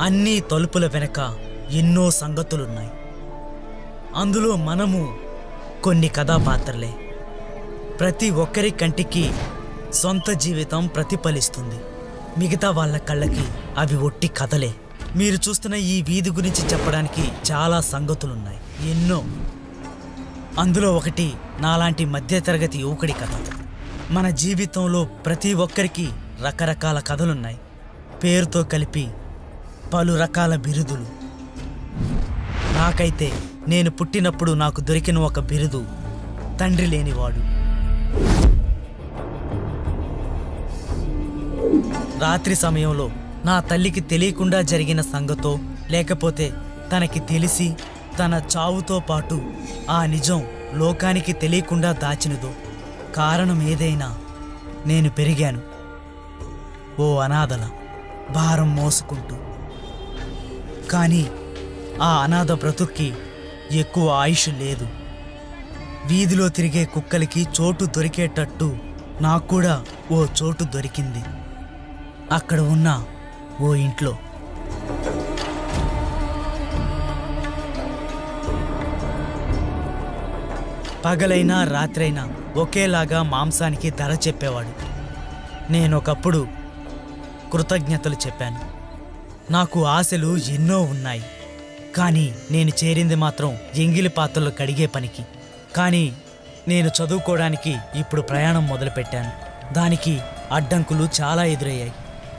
అన్ని తలుపుల వెనక ఎన్నో సంగతులున్నాయి అందులో మనము కొన్ని కథాపాత్రలే ప్రతి ఒక్కరి కంటికి సొంత జీవితం ప్రతిఫలిస్తుంది మిగతా వాళ్ళ కళ్ళకి అవి ఒట్టి కథలే మీరు చూస్తున్న ఈ వీధి గురించి చెప్పడానికి చాలా సంగతులున్నాయి ఎన్నో అందులో ఒకటి నాలాంటి మధ్యతరగతి యువకుడి కథ మన జీవితంలో ప్రతి ఒక్కరికి రకరకాల కథలున్నాయి పేరుతో కలిపి పలు రకాల బిరుదులు నాకైతే నేను పుట్టినప్పుడు నాకు దొరికిన ఒక బిరుదు తండ్రి లేనివాడు రాత్రి సమయంలో నా తల్లికి తెలియకుండా జరిగిన సంగతో లేకపోతే తనకి తెలిసి తన చావుతో పాటు ఆ నిజం లోకానికి తెలియకుండా దాచినదో కారణం ఏదైనా నేను పెరిగాను ఓ అనాథల భారం మోసుకుంటూ కానీ ఆ అనాథ బ్రతుక్కి ఎక్కువ ఆయుష్ లేదు వీధిలో తిరిగే కుక్కలకి చోటు దొరికేటట్టు నాకు కూడా ఓ చోటు దొరికింది అక్కడ ఉన్న ఓ ఇంట్లో పగలైనా రాత్రైనా ఒకేలాగా మాంసానికి ధర చెప్పేవాడు నేనొకప్పుడు కృతజ్ఞతలు చెప్పాను నాకు ఆశలు ఎన్నో ఉన్నాయి కానీ నేను చేరింది మాత్రం ఎంగిలి పాత్రలు కడిగే పనికి కానీ నేను చదువుకోవడానికి ఇప్పుడు ప్రయాణం మొదలుపెట్టాను దానికి అడ్డంకులు చాలా ఎదురయ్యాయి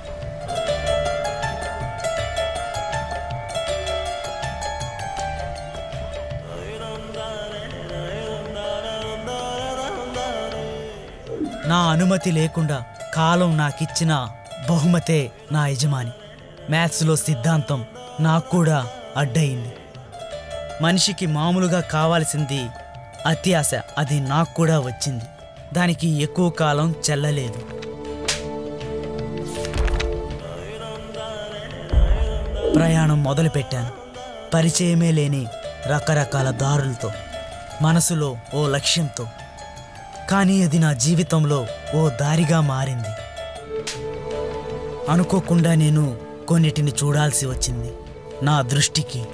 నా అనుమతి లేకుండా కాలం నాకిచ్చిన బహుమతే నా యజమాని మ్యాథ్స్లో సిద్ధాంతం నాకు కూడా అడ్డయింది మనిషికి మామూలుగా కావాల్సింది అత్యాశ అది నాకు కూడా వచ్చింది దానికి ఎక్కువ కాలం చెల్లలేదు ప్రయాణం మొదలుపెట్టాను పరిచయమే లేని రకరకాల దారులతో మనసులో ఓ లక్ష్యంతో కానీ అది నా జీవితంలో ఓ దారిగా మారింది అనుకోకుండా నేను కొన్నిటిని చూడాల్సి వచ్చింది నా దృష్టికి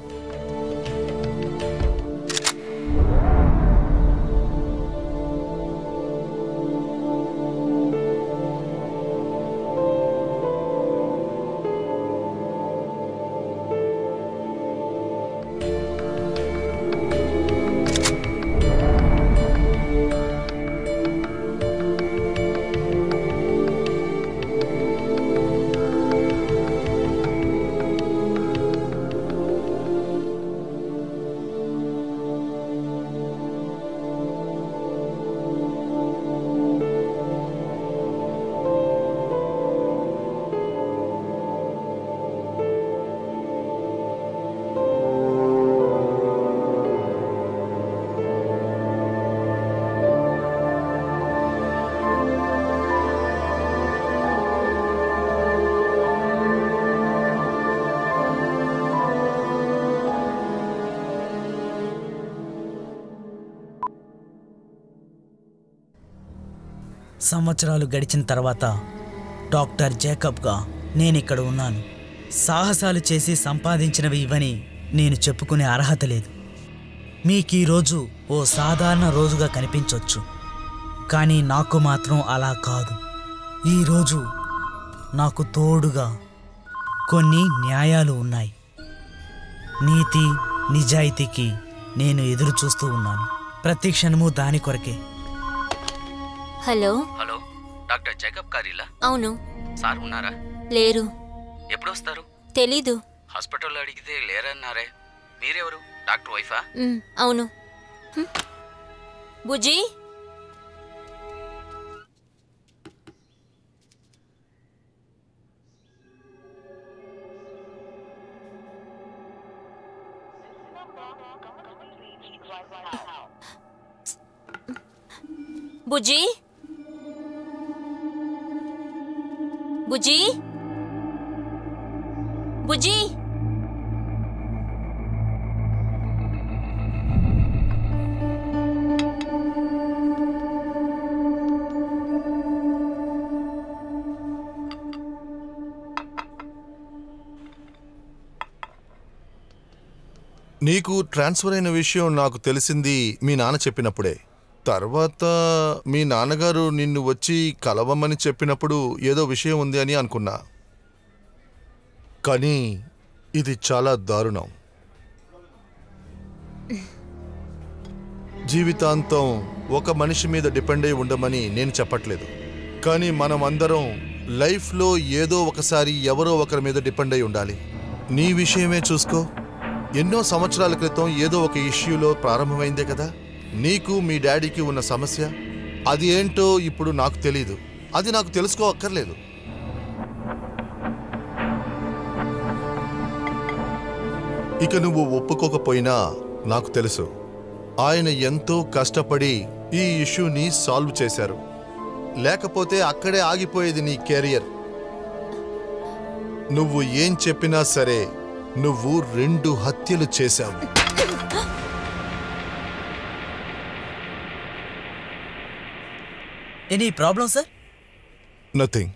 సంవత్సరాలు గడిచిన తర్వాత డాక్టర్ జేకబ్గా నేను ఇక్కడ ఉన్నాను సాహసాలు చేసి సంపాదించినవి ఇవని నేను చెప్పుకునే అర్హత లేదు మీకు ఈరోజు ఓ సాధారణ రోజుగా కనిపించవచ్చు కానీ నాకు మాత్రం అలా కాదు ఈరోజు నాకు తోడుగా కొన్ని న్యాయాలు ఉన్నాయి నీతి నిజాయితీకి నేను ఎదురు చూస్తూ ఉన్నాను ప్రతి క్షణము దాని కొరకే హలో హలో డాక్టర్ జేకబ్ గారిలా అవును సార్ ఉన్నారా లేరు ఎప్పుడు వస్తారు తెలీదు హాస్పిటల్లో అడిగితే లేరన్నారే మీరెవరు డాక్టర్ వైఫా ఉమ్, అవును హ్మ్. బుజ్జి బుజ్జి బుజ్జి బుజ్జి నీకు ట్రాన్స్ఫర్ అయిన విషయం నాకు తెలిసింది మీ నాన్న చెప్పినప్పుడే తర్వాత మీ నాన్నగారు నిన్ను వచ్చి కలవమని చెప్పినప్పుడు ఏదో విషయం ఉంది అని అనుకున్నా కానీ ఇది చాలా దారుణం జీవితాంతం ఒక మనిషి మీద డిపెండ్ అయి ఉండమని నేను చెప్పట్లేదు కానీ మనం అందరం లైఫ్లో ఏదో ఒకసారి ఎవరో ఒకరి మీద డిపెండ్ అయి ఉండాలి నీ విషయమే చూసుకో ఎన్నో సంవత్సరాల క్రితం ఏదో ఒక ఇష్యూలో ప్రారంభమైందే కదా నీకు మీ డాడీకి ఉన్న సమస్య అది ఏంటో ఇప్పుడు నాకు తెలీదు అది నాకు తెలుసుకోవక్కర్లేదు ఇక నువ్వు ఒప్పుకోకపోయినా నాకు తెలుసు ఆయన ఎంతో కష్టపడి ఈ ఇష్యూని సాల్వ్ చేశారు లేకపోతే అక్కడే ఆగిపోయేది నీ కెరియర్ నువ్వు ఏం చెప్పినా సరే నువ్వు రెండు హత్యలు చేశావు ఎనీ ప్రాబ్లం సార్ నథింగ్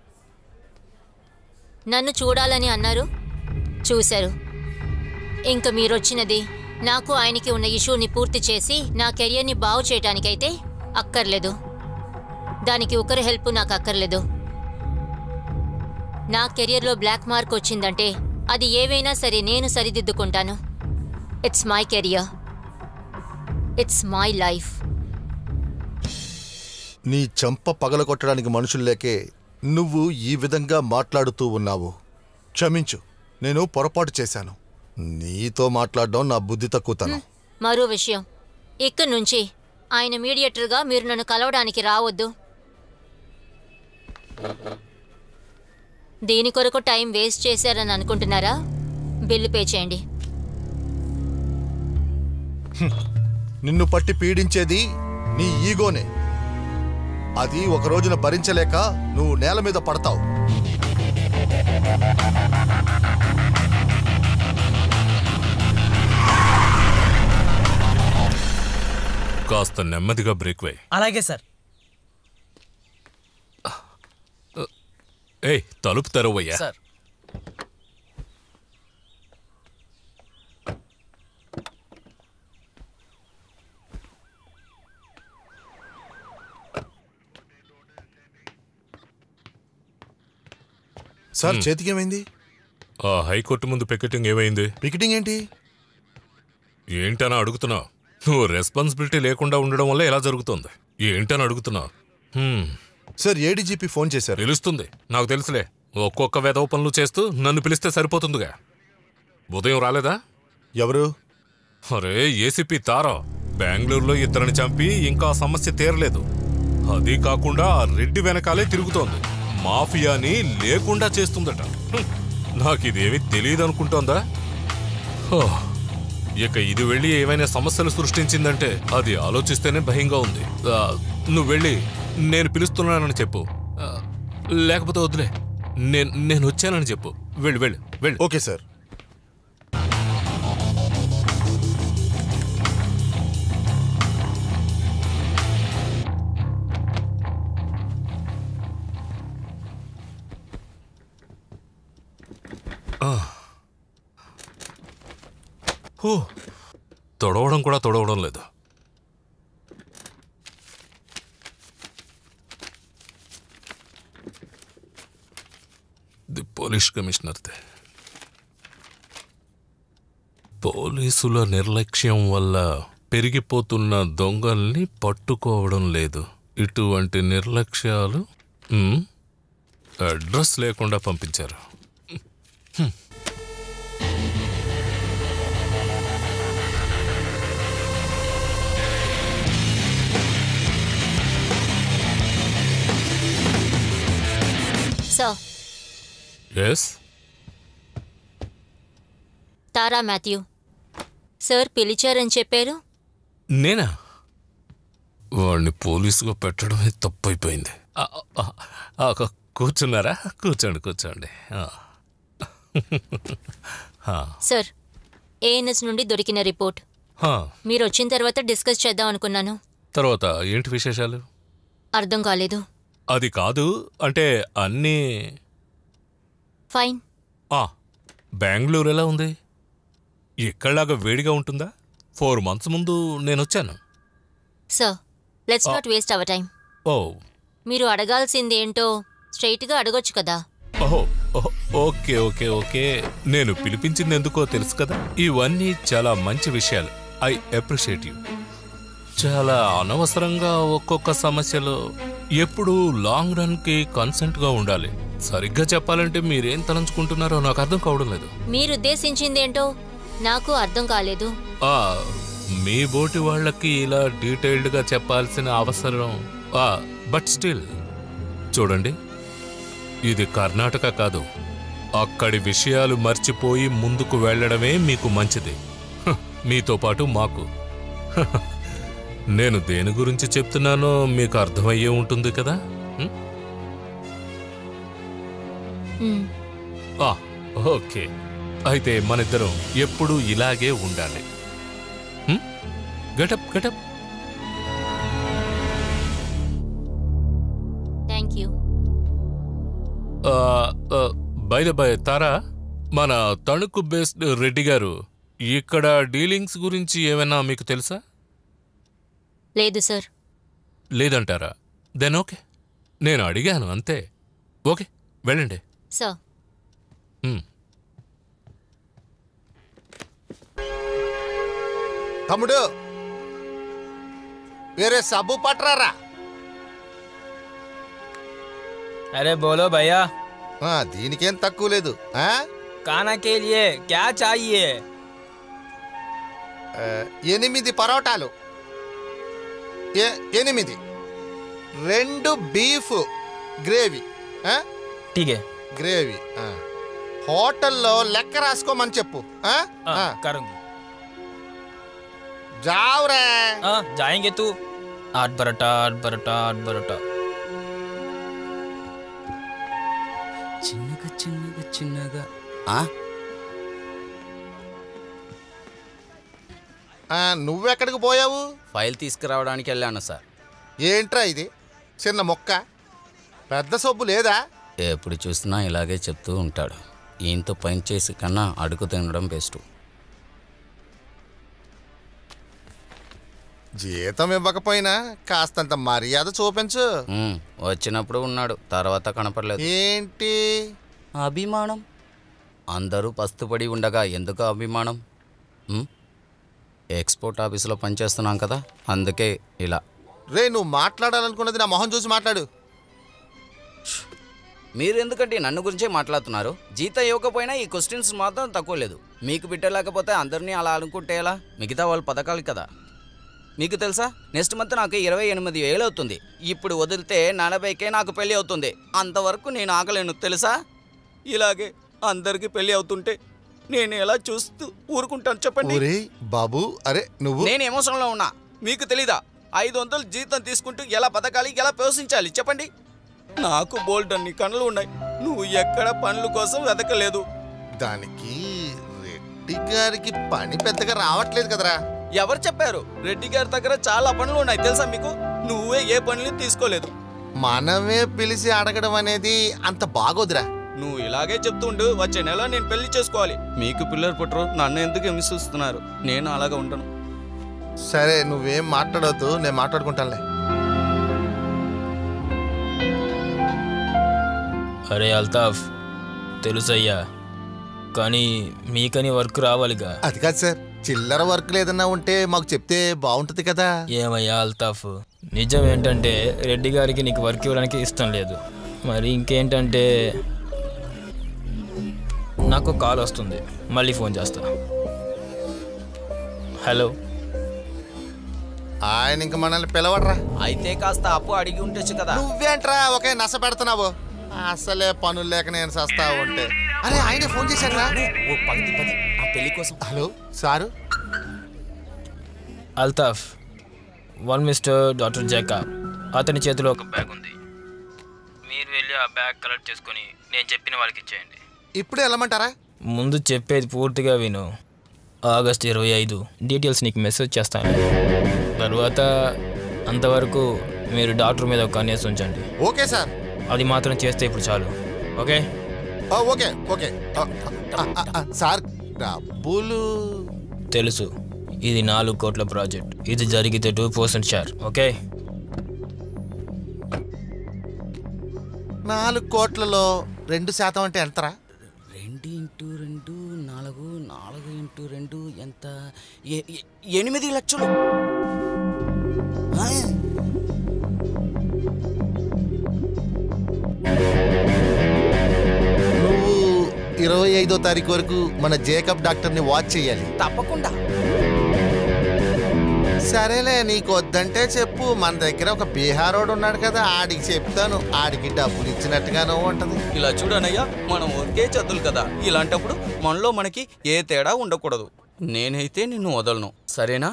నన్ను చూడాలని అన్నారు చూశారు ఇంక మీరొచ్చినది నాకు ఆయనకి ఉన్న ఇష్యూని పూర్తి చేసి నా కెరియర్ని బాగు చేయడానికైతే అక్కర్లేదు దానికి ఒకరి హెల్ప్ నాకు అక్కర్లేదు నా కెరియర్లో బ్లాక్ మార్క్ వచ్చిందంటే అది ఏవైనా సరే నేను సరిదిద్దుకుంటాను it's my career it's my life నీ చంప పగలగొట్టడానికి మనుషులు లేకే నువ్వు ఈ విధంగా మాట్లాడుతూ ఉన్నావు క్షమించు నేను పొరపాటు చేశాను నీతో మాట్లాడడం నా బుద్ధి తక్కువతనం మరో విషయం ఇక్కడి నుంచి ఆయన మీడియేటర్గా మీరు నన్ను కలవడానికి రావద్దు దీని కొరకు టైం వేస్ట్ చేశారని అనుకుంటున్నారా బిల్లు పే చేయండి నిన్ను పట్టి పీడించేది నీ ఈగోనే అది ఒక రోజున భరించలేక నువ్వు నేల మీద పడతావు కాస్త నెమ్మదిగా బ్రేక్ వేయ్ అలాగే సార్ ఏయ్ తలుపు తెరవయ్యా సార్ సార్ చేతికి ఏమైంది ఆ హైకోర్టు ముందు పికెటింగ్ ఏమైంది పికెటింగ్ ఏంటి ఏంటని అడుగుతున్నావు నువ్వు రెస్పాన్సిబిలిటీ లేకుండా ఉండడం వల్ల ఎలా జరుగుతుంది ఏంటని అడుగుతున్నావు హ్మ్, సార్ ఏడీజీపీ ఫోన్ చేశారు తెలుస్తుంది నాకు తెలుసులే ఒక్కొక్క వెధవ పనులు చేస్తూ నన్ను పిలిస్తే సరిపోతుందిగా ఉదయం రాలేదా ఎవరు అరే ఏసీపీ తారా బెంగళూరులో ఇద్దరిని చంపి ఇంకా ఆ సమస్య తీరలేదు అది కాకుండా ఆ రెడ్డి వెనకాలే తిరుగుతోంది మాఫియాని లేకుండా చేస్తుందట హ్మ్. నాకు ఇదేమీ తెలియదు అనుకుంటోందా హో. ఇక ఇది వెళ్ళి ఏమైనా సమస్యలు సృష్టించిందంటే అది ఆలోచిస్తేనే భయంగా ఉంది ఆ, నువ్వు వెళ్ళి నేను పిలుస్తున్నానని చెప్పు ఆ, లేకపోతే వదిలే నేను నేను వచ్చానని చెప్పు వెళ్ళు వెళ్ళు వెళ్ళు ఓకే సార్ ఓ తొడవడం కూడా తొడవడం లేదు ది పోలీస్ కమిషనర్దే పోలీసుల నిర్లక్ష్యం వల్ల పెరిగిపోతున్న దొంగల్ని పట్టుకోవడం లేదు ఇటువంటి నిర్లక్ష్యాలు ఉమ్, అడ్రస్ లేకుండా పంపించారు sir yes Tara Mathew sir పిలిచారని చెప్పారు నేనా వాడిని పోలీసుగా పెట్టడమే తప్పైపోయింది ఆ, ఆ, ఆ, కు- కూర్చున్నారా కూర్చోండి కూర్చోండి ఆ. ఆ, సార్ ఏఎన్ఎస్ నుండి దొరికిన రిపోర్ట్ ఆ. మీరు వచ్చిన తర్వాత డిస్కస్ చేద్దాం అనుకున్నాను తర్వాత ఏంటి విశేషాలు అర్థం కాలేదు అది కాదు అంటే అన్నీ ఫైన్ ఆ, బెంగళూరు ఎలా ఉంది ఇక్కడలాగా వేడిగా ఉంటుందా ఫోర్ మంత్స్ ముందు నేను వచ్చాను sir let's not waste our time ఓ మీరు అడగాల్సింది ఏంటో స్ట్రైట్గా అడగొచ్చు కదా ఓహో ఓహో, ఓకే ఓకే ఓకే నేను పిలిపించింది ఎందుకో తెలుసు కదా ఇవన్నీ చాలా మంచి విషయాలు ఐ అప్రిషియేట్ యూ చాలా అనవసరంగా ఒక్కొక్క సమస్యలో ఎప్పుడు లాంగ్ రన్ కి కన్సెంట్ గా ఉండాలి సరిగ్గా చెప్పాలంటే మీరేం తలంచుకుంటున్నారో నాకు అర్థం కావడం లేదు మీరు ఉద్దేశించింది ఏంటో నాకు అర్థం కాలేదు ఆ మీ బోటి వాళ్ళకి ఇలా డీటెయిల్డ్ గా చెప్పాల్సిన అవసరం ఆ బట్ స్టిల్ చూడండి ఇది కర్ణాటక కాదు అక్కడి విషయాలు మర్చిపోయి ముందుకు వెళ్ళడమే మీకు మంచిది హ, మీతో పాటు మాకు హ, నేను దేని గురించి చెప్తున్నానో మీకు అర్థమయ్యే ఉంటుంది కదా హ్మ్? మ్, ఆ, ఓకే అయితే మనిద్దరం ఎప్పుడూ ఇలాగే ఉండాలి get up get up thank you by the by Tara మన తణుకు బేస్డ్ రెడ్డి గారు ఇక్కడ డీలింగ్స్ గురించి ఏమైనా మీకు తెలుసా లేదు సార్ లేదంటారా దెన్ ఓకే నేను అడిగాను అంతే ఓకే వెళ్ళండి సార్ హ్మ్. తమ్ముడు వేరే సబ్బు పట్టరారా अरे बोलो भैया ఆ, దీనికేం తక్కువ లేదు ఆ? खाना के लिए क्या चाहिए ఆ, ఎనిమిది పరోటాలు ఏ- ఎనిమిది రెండు బీఫ్ గ్రేవీ ఆ? ठीक है గ్రేవీ ఆ. హోటల్లో లెక్క రాసుకోమని చెప్పు ఆ? हाँ, ఆ. करूंगी జావురా हाँ जाएंगे तू आठ बरोटा आठ बरोटा आठ बरोटा చిన్నగా చిన్నగా చిన్నగా ఆ? ఆ, నువ్వెక్కడికి పోయావు ఫైల్ తీసుకురావడానికి వెళ్ళాను సార్ ఏంట్రా ఇది చిన్న మొక్క పెద్ద సబ్బు లేదా ఎప్పుడు చూసినా ఇలాగే చెప్తూ ఉంటాడు ఈయనతో పని చేసి కన్నా అడుగు తినడం బెస్ట్ జీతం ఇవ్వకపోయినా కాస్తంత మర్యాద చూపించు ఉమ్, వచ్చినప్పుడు ఉన్నాడు తర్వాత కనపడలేదు ఏంటి అభిమానం అందరూ పస్తుపడి ఉండగా ఎందుకు అభిమానం ఉమ్, ఎక్స్పోర్ట్ ఆఫీసులో పనిచేస్తున్నాం కదా అందుకే ఇలా రే నువ్వు మాట్లాడాలనుకున్నది నా మొహం చూసి మాట్లాడు మీరు ఎందుకంటే నన్ను గురించే మాట్లాడుతున్నారు జీతం ఇవ్వకపోయినా ఈ క్వశ్చన్స్ మాత్రం తక్కువ లేదు మీకు బిడ్డలేకపోతే అందరినీ అలా అనుకుంటే ఎలా మిగతా వాళ్ళ పథకాలు కదా మీకు తెలుసా నెక్స్ట్ మంత్ నాకు ఇరవై ఎనిమిది వేలు అవుతుంది ఇప్పుడు వదిలితే నలభైకే నాకు పెళ్లి అవుతుంది అంతవరకు నేను ఆగలేను తెలుసా ఇలాగే అందరికీ పెళ్లి అవుతుంటే నేను ఎలా చూస్తూ ఊరుకుంటాను చెప్పండి ఒరే బాబు అరే నువ్వు నేను ఎమోషన్లో ఉన్నా మీకు తెలీదా ఐదు వందలు జీతం తీసుకుంటూ ఎలా బతకాలి ఎలా పోషించాలి చెప్పండి నాకు బోల్డ్ అన్ని కనులు ఉన్నాయి నువ్వు ఎక్కడ పనుల కోసం వెతకలేదు దానికి రెడ్డి గారికి పని పెద్దగా రావట్లేదు కదరా ఎవరు చెప్పారు రెడ్డి గారి దగ్గర చాలా పనులు ఉన్నాయి తెలుసా మీకు నువ్వే ఏ పనులు తీసుకోలేదు మనమే పిలిచి అడగడం అనేది అంత బాగోదురా నువ్వు ఇలాగే చెప్తుండు వచ్చే నెల నేను పెళ్లి చేసుకోవాలి మీకు పిల్లలు పుట్టరు నన్ను ఎందుకు హింసిస్తున్నారు నేను అలాగే ఉండను సరే నువ్వేం మాట్లాడొద్దు నేను మాట్లాడుకుంటానులే అరే అల్తాఫ్ తెలుసయ్యా కానీ మీకని వర్క్ రావాలిగా అది కాదు సార్ చిల్లర వర్క్ ఏదన్నా ఉంటే మాకు చెప్తే బాగుంటుంది కదా ఏమయ్యా అల్తాఫ్ నిజం ఏంటంటే రెడ్డి గారికి నీకు వర్క్ ఇవ్వడానికి ఇష్టం లేదు మరి ఇంకేంటంటే నాకు కాల్ వస్తుంది మళ్ళీ ఫోన్ చేస్తా హలో ఆయన ఇంక మనల్ని పిలవడరా అయితే కాస్త అప్పు అడిగి ఉండొచ్చు కదా నువ్వేంట్రా ఒకే నస పెడుతున్నావు అసలే పనులు లేక నేను సస్తా ఉంటే అరే ఆయనే ఫోన్ చేశాడ్రా ఓ పది పది ఆ పెళ్లి కోసం hello sir Altaf one mister doctor Jacob అతని చేతిలో ఒక బ్యాగ్ ఉంది మీరు వెళ్ళి ఆ బ్యాగ్ కలెక్ట్ చేసుకొని నేను చెప్పిన వాళ్ళకి ఇచ్చేయండి ఇప్పుడే వెళ్ళమంటారా ముందు చెప్పేది పూర్తిగా విను ఆగస్ట్ ఇరవై ఐదు డీటెయిల్స్ నీకు మెసేజ్ చేస్తాను తర్వాత అంతవరకు మీరు డాక్టర్ మీద ఒక కన్నేసి ఉంచండి ఓకే సార్ అది మాత్రం చేస్తే ఇప్పుడు చాలు ఓకే ఆ, ఓకే ఓకే ఆ, ఆ, ఆ, ఆ, సార్ డబ్బులు తెలుసు ఇది నాలుగు కోట్ల ప్రాజెక్ట్ ఇది జరిగితే టూ పర్సెంట్ షేర్ ఓకే నాలుగు కోట్లలో రెండు శాతం అంటే ఎంతరా రెండు ఇంటూ రెండు నాలుగు నాలుగు ఇంటూ రెండు ఎంత ఎ- ఎ- ఎనిమిది లక్షలు ఆ? నువ్వు ఇరవై ఐదో తారీఖు వరకు మన జేకబ్ డాక్టర్ని వాచ్ చేయాలి తప్పకుండా సరేలే నీకు వద్దంటే చెప్పు మన దగ్గర ఒక బీహారోడు ఉన్నాడు కదా ఆడికి చెప్తాను ఆడికి డబ్బులు ఇచ్చినట్టుగానో ఉంటది ఇలా చూడనయ్యా మనం ఒకే చదువులు కదా ఇలాంటప్పుడు మనలో మనకి ఏ తేడా ఉండకూడదు నేనైతే నిన్ను వదలను సరేనా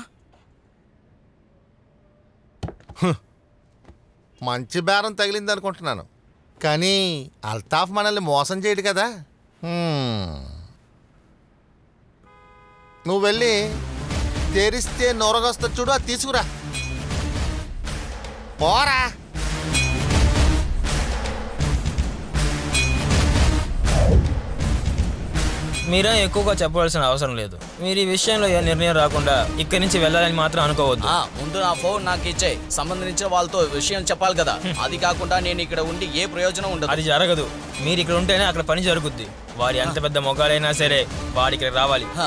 మంచి బేరం తగిలింది అనుకుంటున్నాను కానీ అల్తాఫ్ మనల్ని మోసం చేయడు కదా హ్మ్. నువ్వు వెళ్ళి తెరిస్తే నొరగొస్తుంది చూడు అది తీసుకురా పోరా మీరే ఎక్కువగా చెప్పవలసిన అవసరం లేదు మీరు ఈ విషయంలో ఏ నిర్ణయం రాకుండా ఇక్కడి నుంచి వెళ్ళాలని మాత్రం అనుకోవద్దు ఆ ముందు నా ఫోన్ నాకు ఇచ్చే సంబంధించిన వాళ్ళతో విషయం చెప్పాలి కదా అది కాకుండా నేను ఇక్కడ ఉండి ఏ ప్రయోజనం ఉండదు అది జరగదు మీరు ఇక్కడ ఉంటేనే అక్కడ పని జరుగుద్ది వారి ఎంత పెద్ద మొగాలైనా సరే వాడి ఇక్కడ రావాలి హా.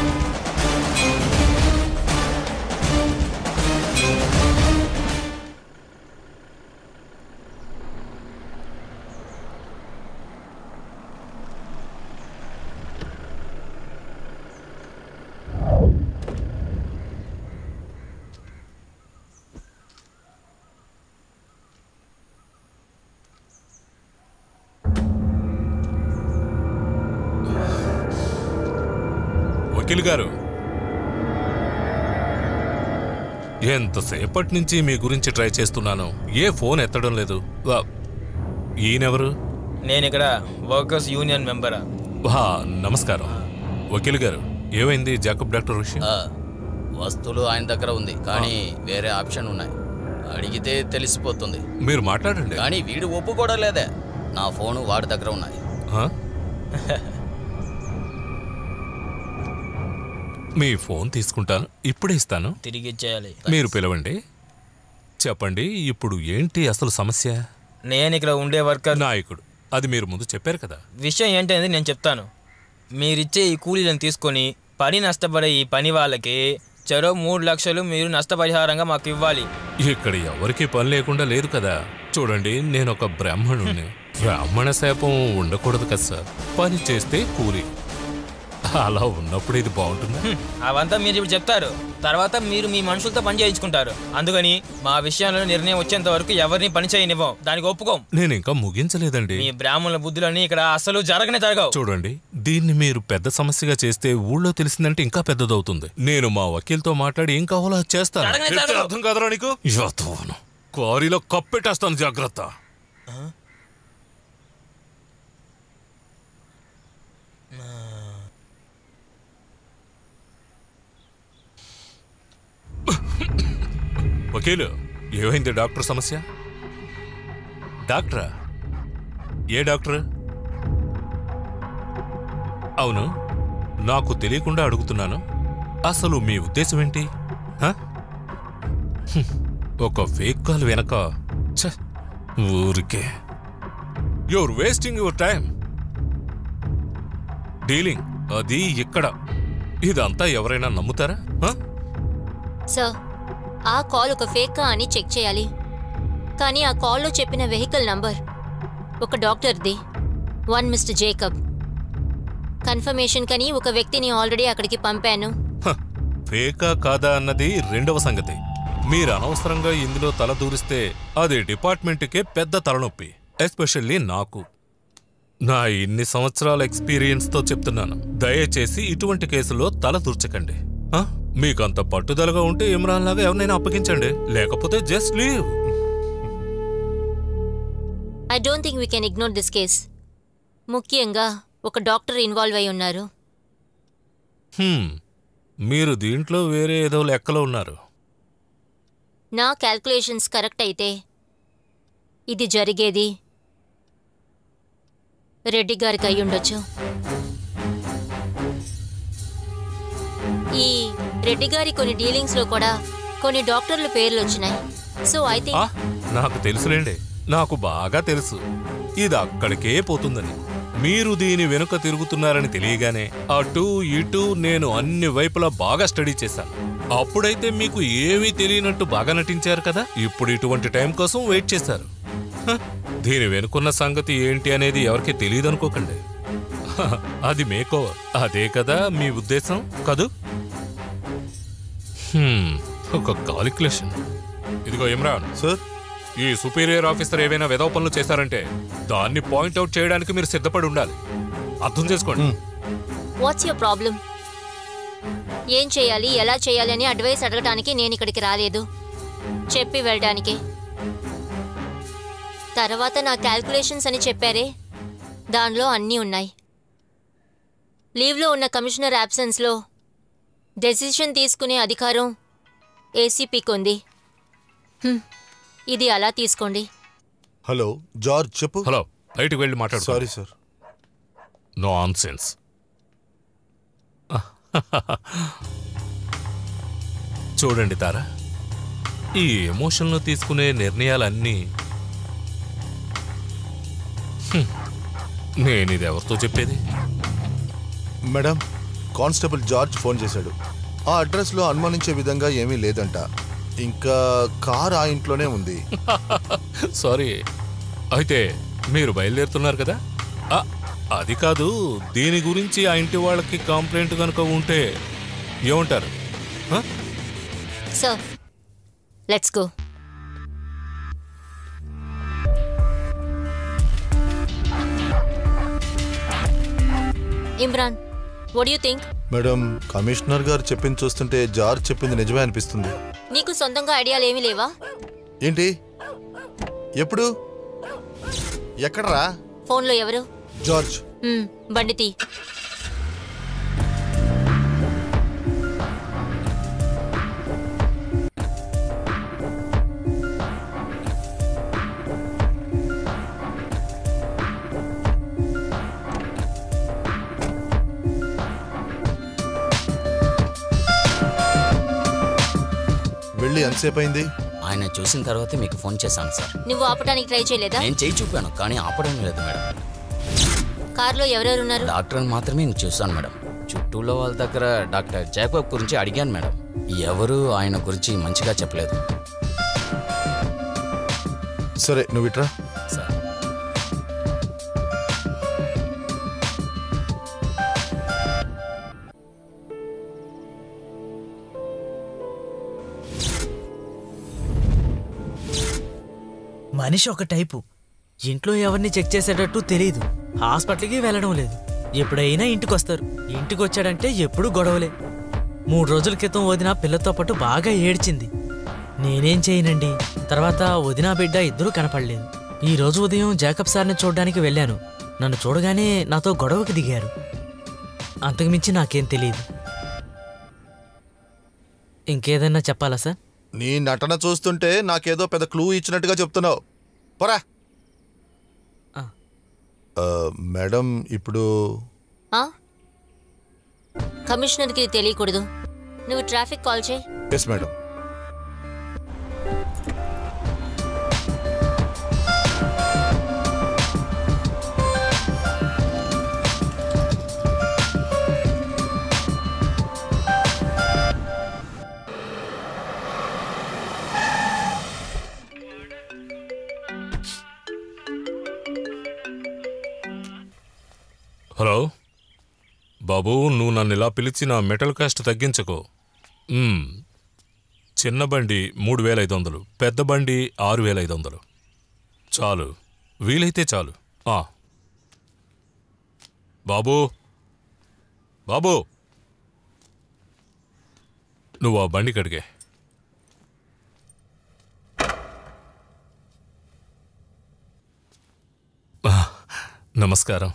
వకీల్ గారు ఎంతసేపటి నుంచి మీ గురించి ట్రై చేస్తున్నాను ఏ ఫోన్ ఎత్తడం లేదు వా, ఈయనెవరు నేను ఇక్కడ వర్కర్స్ యూనియన్ మెంబరా వా, నమస్కారం వకీల్ గారు ఏమైంది జాకబ్ డాక్టర్ విషయం ఆ, వస్తువులు ఆయన దగ్గర ఉంది కానీ వేరే ఆప్షన్ ఉన్నాయి అడిగితే తెలిసిపోతుంది మీరు మాట్లాడండి కానీ వీడు ఒప్పుకోవడం లేదే నా ఫోను వాడి దగ్గర ఉన్నాయి ఆ? మీ ఫోన్ తీసుకుంటాను ఇప్పుడే ఇస్తాను తిరిగి ఇచ్చేయాలి మీరు పిలవండి చెప్పండి ఇప్పుడు ఏంటి అసలు సమస్య నేను ఇక్కడ ఉండే వర్కర్ నాయకుడు అది మీరు ముందు చెప్పారు కదా విషయం ఏంటనేది నేను చెప్తాను మీరిచ్చే ఈ కూలీలను తీసుకొని పని నష్టపడే ఈ పని వాళ్ళకి చెరో మూడు లక్షలు మీరు నష్టపరిహారంగా మాకు ఇవ్వాలి ఇక్కడ ఎవరికి పని లేకుండా లేదు కదా చూడండి నేను ఒక బ్రాహ్మణుణ్ణి బ్రాహ్మణ శాపం ఉండకూడదు కదా సార్ పని చేస్తే కూలి అలా ఉన్నప్పుడు ఇది బాగుంటుందా హ్మ్, అవంతా మీరు ఇప్పుడు చెప్తారు తర్వాత మీరు మీ మనుషులతో పని చేయించుకుంటారు అందుకని మా విషయంలో నిర్ణయం వచ్చేంత వరకు ఎవరిని పని చేయనివ్వం దానికి ఒప్పుకోం నేను ఇంకా ముగించలేదండి మీ బ్రాహ్మణుల బుద్ధులన్నీ ఇక్కడ అసలు జరగనే జరగవు చూడండి దీన్ని మీరు పెద్ద సమస్యగా చేస్తే ఊళ్ళో తెలిసిందంటే ఇంకా పెద్దదవుతుంది నేను మా వకీల్తో మాట్లాడి ఏం కావాలో అది చేస్తాను జరగనే చెప్తే జరగదు. అర్థం కాదురా నీకు యథోను. కారీలో కప్పెట్టేస్తాను జాగ్రత్త వకీలు ఏమైంది డాక్టర్ సమస్య డాక్టరా ఏ డాక్టర్ అవును నాకు తెలియకుండా అడుగుతున్నాను అసలు మీ ఉద్దేశం ఏంటి హ? హ్మ్. ఒక ఫేక్ కాల్ వెనక ఛ, ఊరికే your wasting your time dealing అది ఇక్కడ ఇదంతా ఎవరైనా నమ్ముతారా హ? సార్ ఆ కాల్ ఒక ఫేకా అని చెక్ చేయాలి కానీ ఆ కాల్లో చెప్పిన వెహికల్ నంబర్ ఒక డాక్టర్ది వన్ మిస్టర్ జేకబ్ కన్ఫర్మేషన్ కని ఒక వ్యక్తిని ఆల్రెడీ అక్కడికి పంపాను హ, ఫేకా కాదా అన్నది రెండవ సంగతి మీరు అనవసరంగా ఇందులో తల దూరిస్తే అది డిపార్ట్మెంట్కే పెద్ద తలనొప్పి ఎస్పెషల్లీ నాకు నా ఇన్ని సంవత్సరాల ఎక్స్పీరియన్స్తో చెప్తున్నాను దయచేసి ఇటువంటి కేసులో తల దూర్చకండి ఆ? మీకంత పట్టుదలగా ఉంటే ఇమ్రాన్ లాగా ఎవరినైనా అప్పగించండి లేకపోతే just leave I don't think we can ignore this case ముఖ్యంగా ఒక డాక్టర్ ఇన్వాల్వ్ అయి ఉన్నారు హ్మ్. మీరు దీంట్లో వేరే ఏదో లెక్కలో ఉన్నారు నా క్యాల్కులేషన్స్ కరెక్ట్ అయితే ఇది జరిగేది రెడ్డి గారికి అయి ఉండొచ్చు ఈ రెడ్డి గారి కొన్ని డీలింగ్స్ లో కూడా కొన్ని డాక్టర్ల పేర్లు వచ్చినాయి సో ఐ ఆ, థింక్ నాకు తెలుసులేండి నాకు బాగా తెలుసు ఇది అక్కడికే పోతుందని మీరు దీని వెనుక తిరుగుతున్నారని తెలియగానే అటు ఇటు నేను అన్ని వైపులా బాగా స్టడీ చేశాను అప్పుడైతే మీకు ఏమీ తెలియనట్టు బాగా నటించారు కదా ఇప్పుడు ఇటువంటి టైం కోసం వెయిట్ చేశారు హ, దీని వెనుకున్న సంగతి ఏంటి అనేది ఎవరికి తెలియదు అనుకోకండి హ, అది మేకోవర్ అదే కదా మీ ఉద్దేశం కదూ హ్మ్, ఒక కాలిక్యులేషన్ ఇదిగో ఇమ్రాన్ సార్ ఈ సుపీరియర్ ఆఫీసర్ ఏవైనా వెధవ పనులు చేశారంటే దాన్ని పాయింట్అవుట్ చేయడానికి మీరు సిద్ధపడి ఉండాలి అర్థం చేసుకోండి వాట్స్ యువర్ ప్రాబ్లం ఏం చేయాలి ఎలా చేయాలి అని అడ్వైస్ అడగటానికి నేను ఇక్కడికి రాలేదు చెప్పి వెళ్ళడానికి తర్వాత నా క్యాల్కులేషన్స్ అని చెప్పారే దానిలో అన్నీ ఉన్నాయి లీవ్లో ఉన్న కమిషనర్ యాబ్సెన్స్లో డెసిషన్ తీసుకునే అధికారం ఏసీపీకి ఉంది హ్మ్, ఇది అలా తీసుకోండి హలో జార్జ్ చెప్పు హలో బయటికి వెళ్ళి మాట్లాడు సారీ సార్ నో ఆన్సెన్స్ చూడండి తారా ఈ ఎమోషన్లో తీసుకునే నిర్ణయాలన్నీ హ్మ్. నేను ఇది ఎవరితో చెప్పేది మేడం కానిస్టేబుల్ జార్జ్ ఫోన్ చేశాడు ఆ అడ్రస్లో అనుమానించే విధంగా ఏమీ లేదంట ఇంకా కార్ ఆ ఇంట్లోనే ఉంది సారీ అయితే మీరు బయలుదేరుతున్నారు కదా ఆ, అది కాదు దీని గురించి ఆ ఇంటి వాళ్ళకి కంప్లైంట్ కనుక ఉంటే ఏమంటారు ఆ? Sir let's go Imran what you think madam commissioner గారు చెప్పింది చూస్తుంటే జార్జ్ చెప్పింది నిజమే అనిపిస్తుంది నీకు సొంతంగా ఐడియాలు ఏమీ లేవా ఏంటి ఎప్పుడు ఎక్కడరా ఫోన్లో ఎవరు జార్జ్ మ్మ్, బండి తీ వెళ్ళి ఎంతసేపు అయింది ఆయన చూసిన తర్వాతే మీకు ఫోన్ చేశాను సార్ నువ్వు ఆపడానికి ట్రై చేయలేదా నేను చేయి చూపాను కానీ ఆపడం లేదు మేడం కార్లో ఎవరెవరు ఉన్నారు డాక్టర్ని మాత్రమే నేను చూశాను మేడం చుట్టూలో వాళ్ళ దగ్గర డాక్టర్ జాకబ్ గురించి అడిగాను మేడం ఎవరు ఆయన గురించి మంచిగా చెప్పలేదు సరే నువ్వు ఇట్రా సార్ మనిషి ఒక టైపు ఇంట్లో ఎవరిని చెక్ చేసేటట్టు తెలియదు హాస్పిటల్కి వెళ్ళడం లేదు ఎప్పుడైనా ఇంటికి వస్తారు ఇంటికి వచ్చాడంటే ఎప్పుడు గొడవలే మూడు రోజుల క్రితం వదిన పిల్లతో పాటు బాగా ఏడ్చింది నేనేం చేయనండి తర్వాత వదిన బిడ్డ ఇద్దరూ కనపడలేదు ఈ రోజు ఉదయం జాకబ్ సార్ని చూడడానికి వెళ్ళాను నన్ను చూడగానే నాతో గొడవకి దిగారు అంతకుమించి నాకేం తెలియదు ఇంకేదైనా చెప్పాలా సార్ నీ నటన చూస్తుంటే నాకేదో పెద్ద క్లూ ఇచ్చినట్టుగా చెప్తున్నావు పోరా ఆ. ఆ, మేడం ఇప్పుడు ఆ? కమిషనర్కి ఇది తెలియకూడదు నువ్వు ట్రాఫిక్ కాల్ చేయి ఎస్ మేడం హలో బాబు నువ్వు నన్ను ఇలా పిలిచి నా మెటల్ కాస్ట్ తగ్గించకు మ్మ్. చిన్న బండి మూడు వేల ఐదు వందలు పెద్ద బండి ఆరు వేల ఐదు వందలు చాలు వీలైతే చాలు ఆ. బాబు బాబు నువ్వు ఆ బండి కడిగే ఆ, నమస్కారం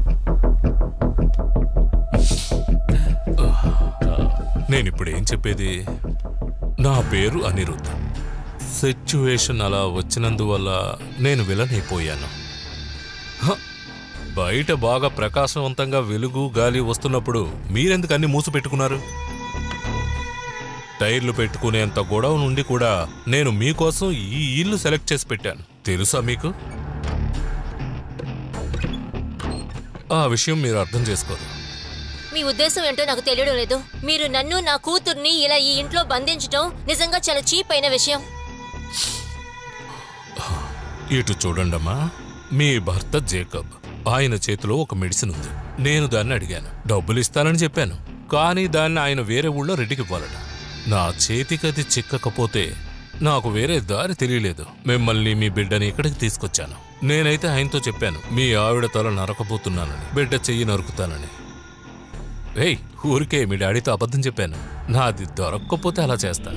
నేను ఇప్పుడు ఏం చెప్పేది నా పేరు అనిరుద్ధ్ సిచ్యువేషన్ అలా వచ్చినందువల్ల నేను విలన్ అయిపోయాను హ! బయట బాగా ప్రకాశవంతంగా వెలుగు గాలి వస్తున్నప్పుడు మీరెందుకు అన్ని మూసి పెట్టుకున్నారు టైర్లు పెట్టుకునేంత గొడవ నుండి కూడా నేను మీకోసం ఈ ఇల్లు సెలెక్ట్ చేసి పెట్టాను తెలుసా మీకు ఆ విషయం మీరు అర్థం చేసుకోరు మీ ఉద్దేశం ఏంటో నాకు తెలియడం లేదు మీరు నన్ను నా కూతుర్ని ఇలా ఈ ఇంట్లో బంధించడం నిజంగా చాలా చీప్ అయిన విషయం ఇటు చూడండమ్మా మీ భర్త జేకబ్ ఆయన చేతిలో ఒక మెడిసిన్ ఉంది నేను దాన్ని అడిగాను డబ్బులు ఇస్తానని చెప్పాను కానీ దాన్ని ఆయన వేరే ఊళ్ళో రెడ్డికి ఇవ్వాలట నా చేతికి అది చిక్కకపోతే నాకు వేరే దారి తెలియలేదు మిమ్మల్ని మీ బిడ్డని ఇక్కడికి తీసుకొచ్చాను నేనైతే ఆయనతో చెప్పాను మీ ఆవిడ తల నరకపోతున్నానని బిడ్డ చెయ్యి నరుకుతానని ఏయ్ ఊరికే మీ డాడీతో అబద్ధం చెప్పాను నాది దొరక్కపోతే అలా చేస్తాను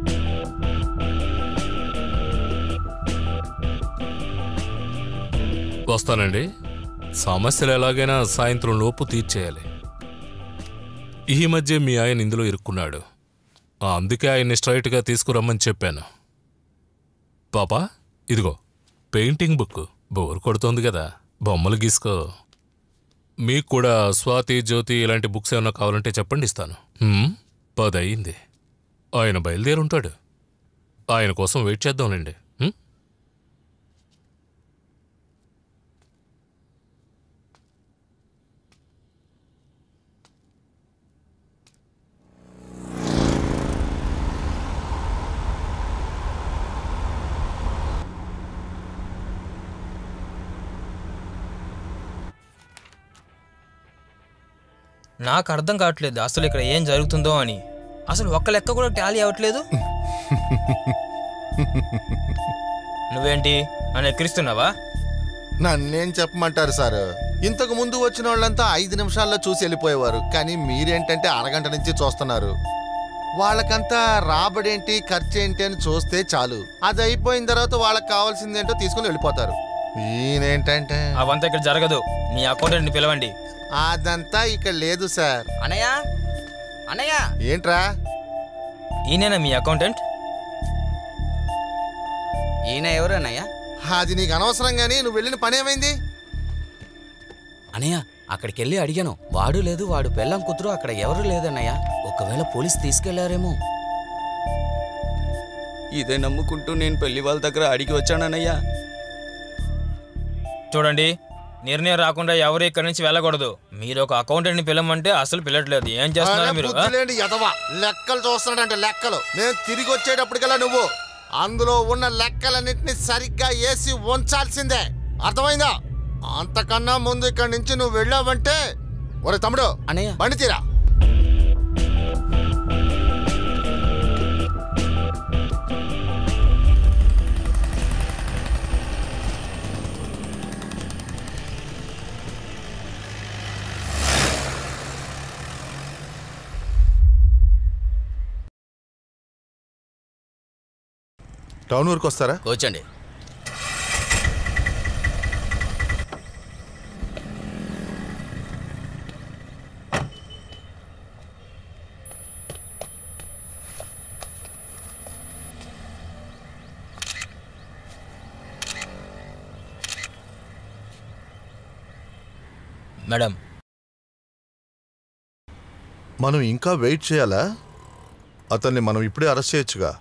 వస్తానండి సమస్యలు ఎలాగైనా సాయంత్రం లోపు తీర్చేయాలి ఈ మధ్య మీ ఆయన ఇందులో ఇరుక్కున్నాడు అందుకే ఆయన్ని స్ట్రైట్గా తీసుకురమ్మని చెప్పాను పాపా ఇదిగో పెయింటింగ్ బుక్ బోర్ కొడుతోంది కదా బొమ్మలు గీసుకో మీకు కూడా స్వాతి జ్యోతి ఇలాంటి బుక్స్ ఏమైనా కావాలంటే చెప్పండి ఇస్తాను హ్మ్, పది అయింది ఆయన బయలుదేరుంటాడు ఆయన కోసం వెయిట్ చేద్దాంలేండి హ్మ్? నాకు అర్థం కావట్లేదు అసలు ఇక్కడ ఏం జరుగుతుందో అని అసలు ఒక్క లెక్క కూడా టాలీ అవ్వట్లేదు నువ్వేంటి నన్ను ఎక్కిరిస్తున్నావా నన్నేం చెప్పమంటారు సార్ ఇంతకు ముందు వచ్చిన వాళ్ళంతా ఐదు నిమిషాల్లో చూసి వెళ్ళిపోయేవారు కానీ మీరేంటంటే అరగంట నుంచి చూస్తున్నారు వాళ్ళకంతా రాబడేంటి ఖర్చు ఏంటి అని చూస్తే చాలు అది అయిపోయిన తర్వాత వాళ్ళకి కావాల్సిందేంటో తీసుకుని వెళ్ళిపోతారు ఈయనేంటంటే అవంతా ఇక్కడ జరగదు మీ అకౌంటెంట్ని పిలవండి అదంతా ఇక్కడ లేదు సార్ అన్నయ్య అన్నయ్య ఏంట్రా ఈయనేనా మీ అకౌంటెంట్ ఈయన ఎవరు అన్నయ్య అది నీకు అనవసరం గానీ నువ్వు వెళ్ళిన పని ఏమైంది అన్నయ్య అక్కడికి వెళ్ళి అడిగాను వాడు లేదు వాడు పెళ్ళం కూతురు అక్కడ ఎవరు లేదన్నయ్య ఒకవేళ పోలీస్ తీసుకెళ్లారేమో ఇదే నమ్ముకుంటూ నేను పెళ్లి వాళ్ళ దగ్గర అడిగి వచ్చానన్నయ్య చూడండి నిర్ణయం రాకుండా ఎవరు ఇక్కడి నుంచి వెళ్ళకూడదు మీరు ఒక అకౌంటెంట్ని పిలవమంటే అసలు పిలట్లేదు ఏం చేస్తున్నారు అరే మీరు ఆ? బుద్ధిలేండి ఎదవా లెక్కలు చూస్తున్నాడంటే లెక్కలు నేను తిరిగి వచ్చేటప్పటికల్లా నువ్వు అందులో ఉన్న లెక్కలన్నింటినీ సరిగ్గా వేసి ఉంచాల్సిందే అర్థమైందా అంతకన్నా ముందు ఇక్కడి నుంచి నువ్వు వెళ్ళావంటే ఒరే తమ్ముడు అన్నయ్య బండి తీరా టౌన్ వరకు వస్తారా కూర్చోండి మేడం మనం ఇంకా వెయిట్ చేయాలా అతన్ని మనం ఇప్పుడే అరెస్ట్ చేయొచ్చుగా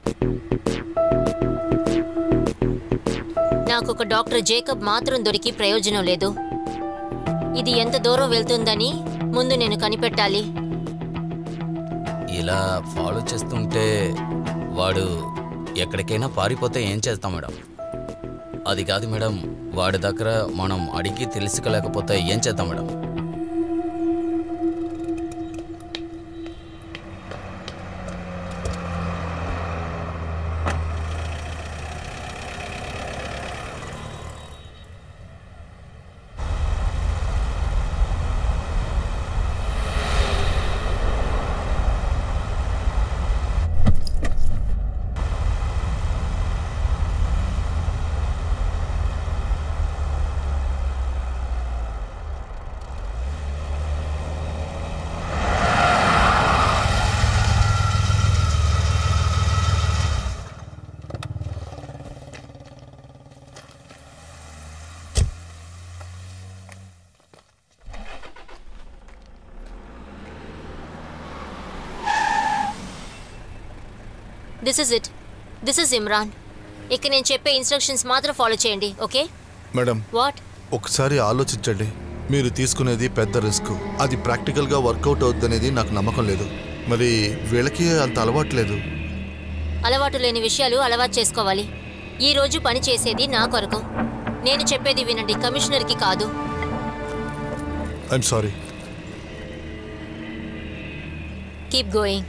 నాకు ఒక డాక్టర్ జేకబ్ మాత్రం దొరికి ప్రయోజనం లేదు ఇది ఎంత దూరం వెళ్తుందని ముందు నేను కనిపెట్టాలి ఇలా ఫాలో చేస్తుంటే వాడు ఎక్కడికైనా పారిపోతే ఏం చేస్తాం మేడం అది కాదు మేడం వాడి దగ్గర మనం అడిగి తెలుసుకోలేకపోతే ఏం చేద్దాం madam this is it this is Imran ఇక నేను చెప్పే ఇన్స్ట్రక్షన్స్ మాత్రం ఫాలో చేయండి ఓకే మేడం వాట్ ఒకసారి ఆలోచించండి మీరు తీసుకునేది పెద్ద రిస్క్ అది ప్రాక్టికల్గా వర్కౌట్ అవుద్దనేది నాకు నమ్మకం లేదు మరి వీళ్ళకి అంత అలవాటు లేదు అలవాటు లేని విషయాలు అలవాటు చేసుకోవాలి ఈ రోజు పని చేసేది నా కొరకు నేను చెప్పేది వినండి కమిషనర్కి కాదు I'm sorry keep going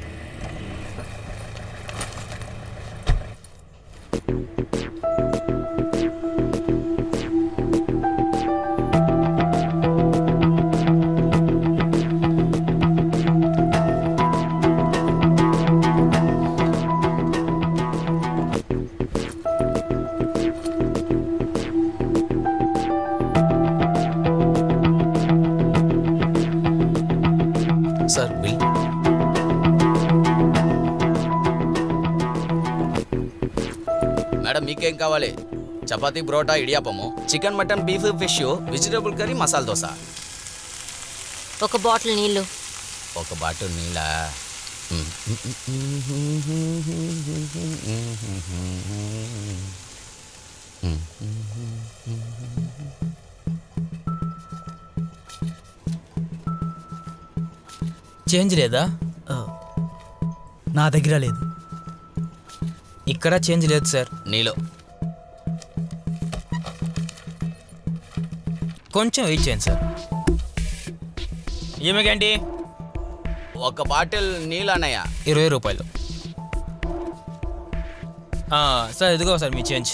sir bill madam మీకేం కావాలి chapati parotta idiyappam chicken mutton beef fish vegetable curry masala dosa ఒక బాటిల్ నీళ్లు ఒక బాటిల్ నీళ్ళ చేంజ్ లేదా ఆ, నా దగ్గర లేదు ఇక్కడ చేంజ్ లేదు సార్ నీలో కొంచెం వెయిట్ చేయండి సార్ ఏమికండి ఒక బాటిల్ నీళ్ళు అన్నయ్య ఇరవై రూపాయలు ఆ, సార్ ఇదిగో సార్ మీ చేంజ్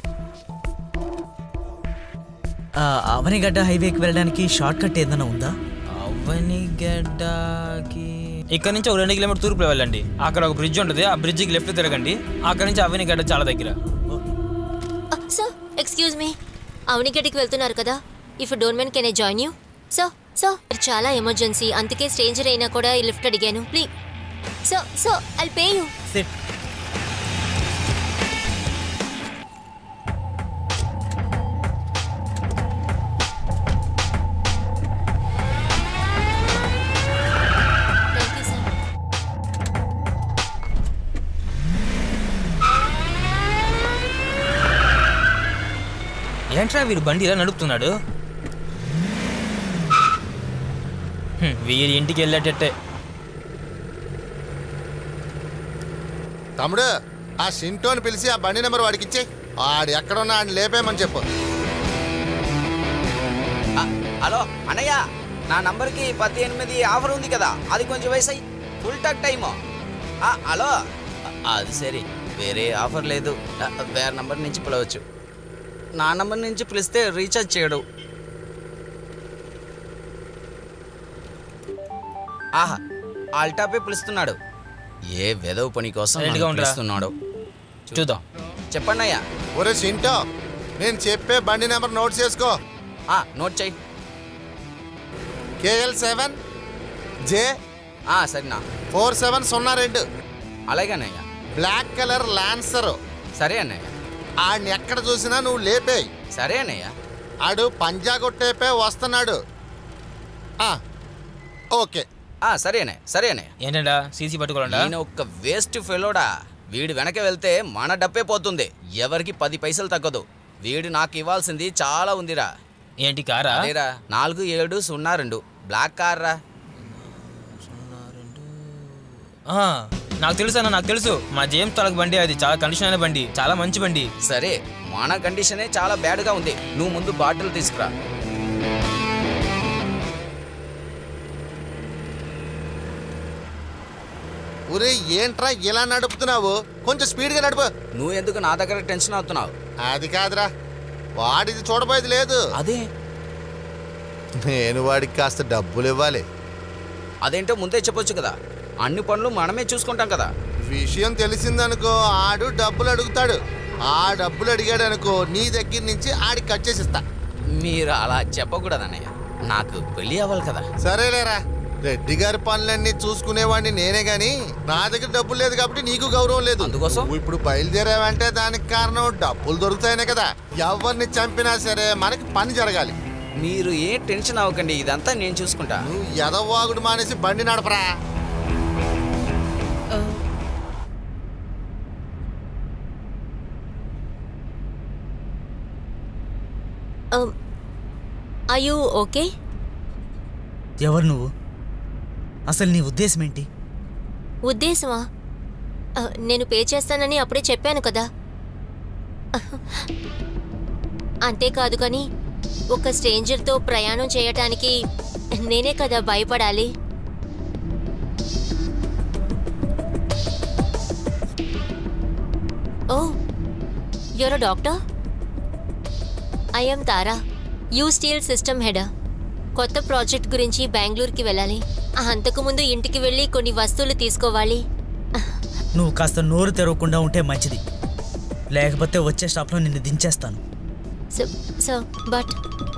ఆ, అవనిగడ్డ హైవేకి వెళ్ళడానికి షార్ట్ కట్ ఏదైనా ఉందా అవనిగడ్డకి ఇక్కడ నుంచి ఒక రెండు కిలోమీటర్ తూర్పు వెళ్ళండి అక్కడ ఒక బ్రిడ్జ్ ఉంటుంది ఆ బ్రిడ్జికి లెఫ్ట్ తిరగండి అక్కడ నుంచి అవనిగడ్డ చాలా దగ్గర సార్ ఎక్స్క్యూజ్ మీ అవనిగడ్డికి వెళ్తున్నారు కదా if don't mind can I join you sir sir చాలా ఎమర్జెన్సీ అందుకే స్ట్రేంజర్ అయినా కూడా ఈ లిఫ్ట్ అడిగాను please so so I pay you sit thank you sir ఏంట్రా వీడు బండి ఇలా నడుపుతున్నాడు హ్మ్, వీరి ఇంటికి వెళ్ళేటట్టే తమ్ముడు ఆ షింటోని పిలిచి ఆ బండి నెంబర్ వాడికి ఇచ్చే ఆడు ఎక్కడున్నా ఆడిని లేపేయమని చెప్పు ఆ, హలో అన్నయ్య నా నంబర్కి పది ఎనిమిది ఆఫర్ ఉంది కదా అది కొంచెం వేసాయి ఫుల్ టాక్ టైము ఆ, హలో ఆ, అది సరే వేరే ఆఫర్ లేదు ఆ, వేరే నంబర్ నుంచి పిలవచ్చు నా నంబర్ నుంచి పిలిస్తే రీఛార్జ్ చేయడు ఆహా ఆల్టాపే పిలుస్తున్నాడు ఏ వెదవ పని కోసం Silent గా నన్ను ఉండరా? పిలుస్తున్నాడు చూద్దాం చెప్పండి అయ్యా ఒరే షింటో నేను చెప్పే బండి నెంబర్ నోట్ చేసుకో ఆ, నోట్ చెయ్యి కేఎల్ సెవెన్ జే ఆ, సరేనా ఫోర్ సెవెన్ సున్నా రెండు అలాగే అన్నయ్య బ్లాక్ కలర్ లాన్సర్ సరే అన్నయ్య ఆడిని ఎక్కడ చూసినా నువ్వు లేపేయి సరే అన్నయ్య ఆడు పంజా కొట్టేపే వస్తున్నాడు ఆ, ఓకే ఆ, సరే అన్నయ్య సరే అన్నయ్య ఏంటండా సీసీ పట్టుకోవాలంట ఈయన ఒక్క వేస్ట్ ఫెలోడా వీడు వెనక వెళ్తే మన డబ్బే పోతుంది ఎవరికి పది పైసలు తగ్గదు వీడు నాకు ఇవ్వాల్సింది చాలా ఉందిరా ఏంటి కారా అదేరా నాలుగు ఏడు సున్నా రెండు బ్లాక్ కార్ రా ఆ, నాకు తెలుసు అన్న నాకు తెలుసు మా జేమ్స్ తలకు బండి అది చాలా కండిషన్ అయిన బండి చాలా మంచి బండి సరే మన కండిషనే చాలా బ్యాడ్గా ఉంది నువ్వు ముందు బాటిల్ తీసుకురా ఒరే ఏంట్రా ఇలా నడుపుతున్నావు కొంచెం స్పీడ్గా నడుపు నువ్వు ఎందుకు నా దగ్గర టెన్షన్ అవుతున్నావు అది కాదురా వాడిది చూడబోయేది లేదు అదే నేను వాడికి కాస్త డబ్బులు ఇవ్వాలి అదేంటో ముందే చెప్పొచ్చు కదా అన్ని పనులు మనమే చూసుకుంటాం కదా విషయం తెలిసిందనుకో ఆడు డబ్బులు అడుగుతాడు ఆ డబ్బులు అడిగాడు అనుకో నీ దగ్గర నుంచి ఆడికి కట్ చేసిస్తా మీరు అలా చెప్పకూడదు అన్నయ్య నాకు పెళ్ళి అవ్వాలి కదా సరేలేరా రెడ్డి గారి పనులన్నీ చూసుకునేవాడిని నేనే గాని నా దగ్గర డబ్బులు లేదు కాబట్టి నీకు గౌరవం లేదు అందుకోసం? నువ్వు ఇప్పుడు బయలుదేరావంటే దానికి కారణం డబ్బులు దొరుకుతాయనే కదా ఎవరిని చంపినా సరే మనకి పని జరగాలి మీరు ఏ టెన్షన్ అవ్వకండి ఇదంతా నేను చూసుకుంటా నువ్వు ఎదవాగుడు మానేసి బండి నడపరా ఐ యూ ఓకే ఎవరు నువ్వు అసలు నీ ఉద్దేశం ఏంటి ఉద్దేశమా ఆ, నేను పే చేస్తానని అప్పుడే చెప్పాను కదా అంతేకాదు కానీ ఒక స్ట్రేంజర్తో ప్రయాణం చేయటానికి నేనే కదా భయపడాలి oh your doctor I'm Tara you steel system head కొత్త ప్రాజెక్ట్ గురించి బెంగళూరుకి వెళ్ళాలి అంతకుముందు ఇంటికి వెళ్ళి కొన్ని వస్తువులు తీసుకోవాలి నువ్వు కాస్త నోరు తెరవకుండా ఉంటే మంచిది లేకపోతే వచ్చే స్టాప్లో నిన్ను దించేస్తాను సో సో బట్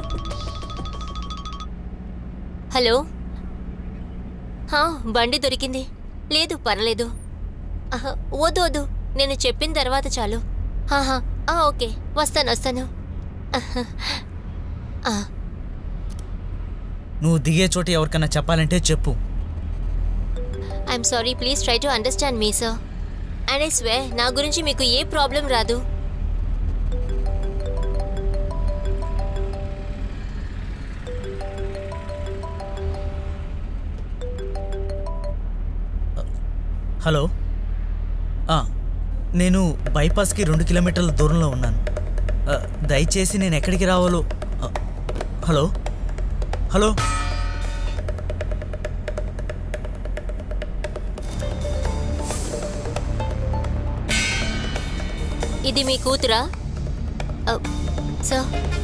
హలో హా, బండి దొరికింది లేదు పర్లేదు ఆహా, వద్దు వద్దు నేను చెప్పిన తర్వాత చాలు ఆహా, ఆ, ఓకే వస్తాను వస్తాను ఆహా. ఆ, నువ్వు దిగే చోటు ఎవరికైనా చెప్పాలంటే చెప్పు I'm sorry please try to understand me sir and I swear నా గురించి మీకు ఏ ప్రాబ్లం రాదు హలో ఆ, నేను బైపాస్కి రెండు కిలోమీటర్ల దూరంలో ఉన్నాను ఆ, దయచేసి నేను ఎక్కడికి రావాలో ఆ, హలో హలో ఇది మీ కూతురా ఆ, సార్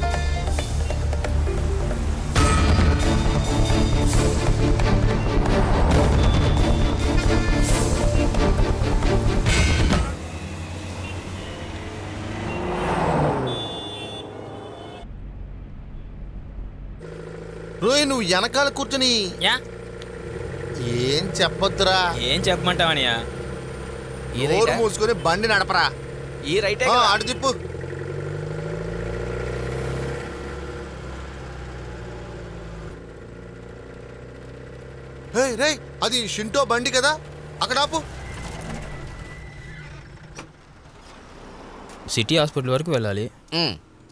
రోయ్ నువ్వు వెనకాల కూర్చుని యా ఏం చెప్పొద్దురా ఏం చెప్పమంటావనియా ఈ నోరు రైటా? మూసుకొని బండి నడపరా ఈ రైటే ఆ, కదా? అటు తిప్పు రేయ్ రేయ్ అది షింటో బండి కదా అక్కడ ఆపు సిటీ హాస్పిటల్ వరకు వెళ్ళాలి ఉమ్.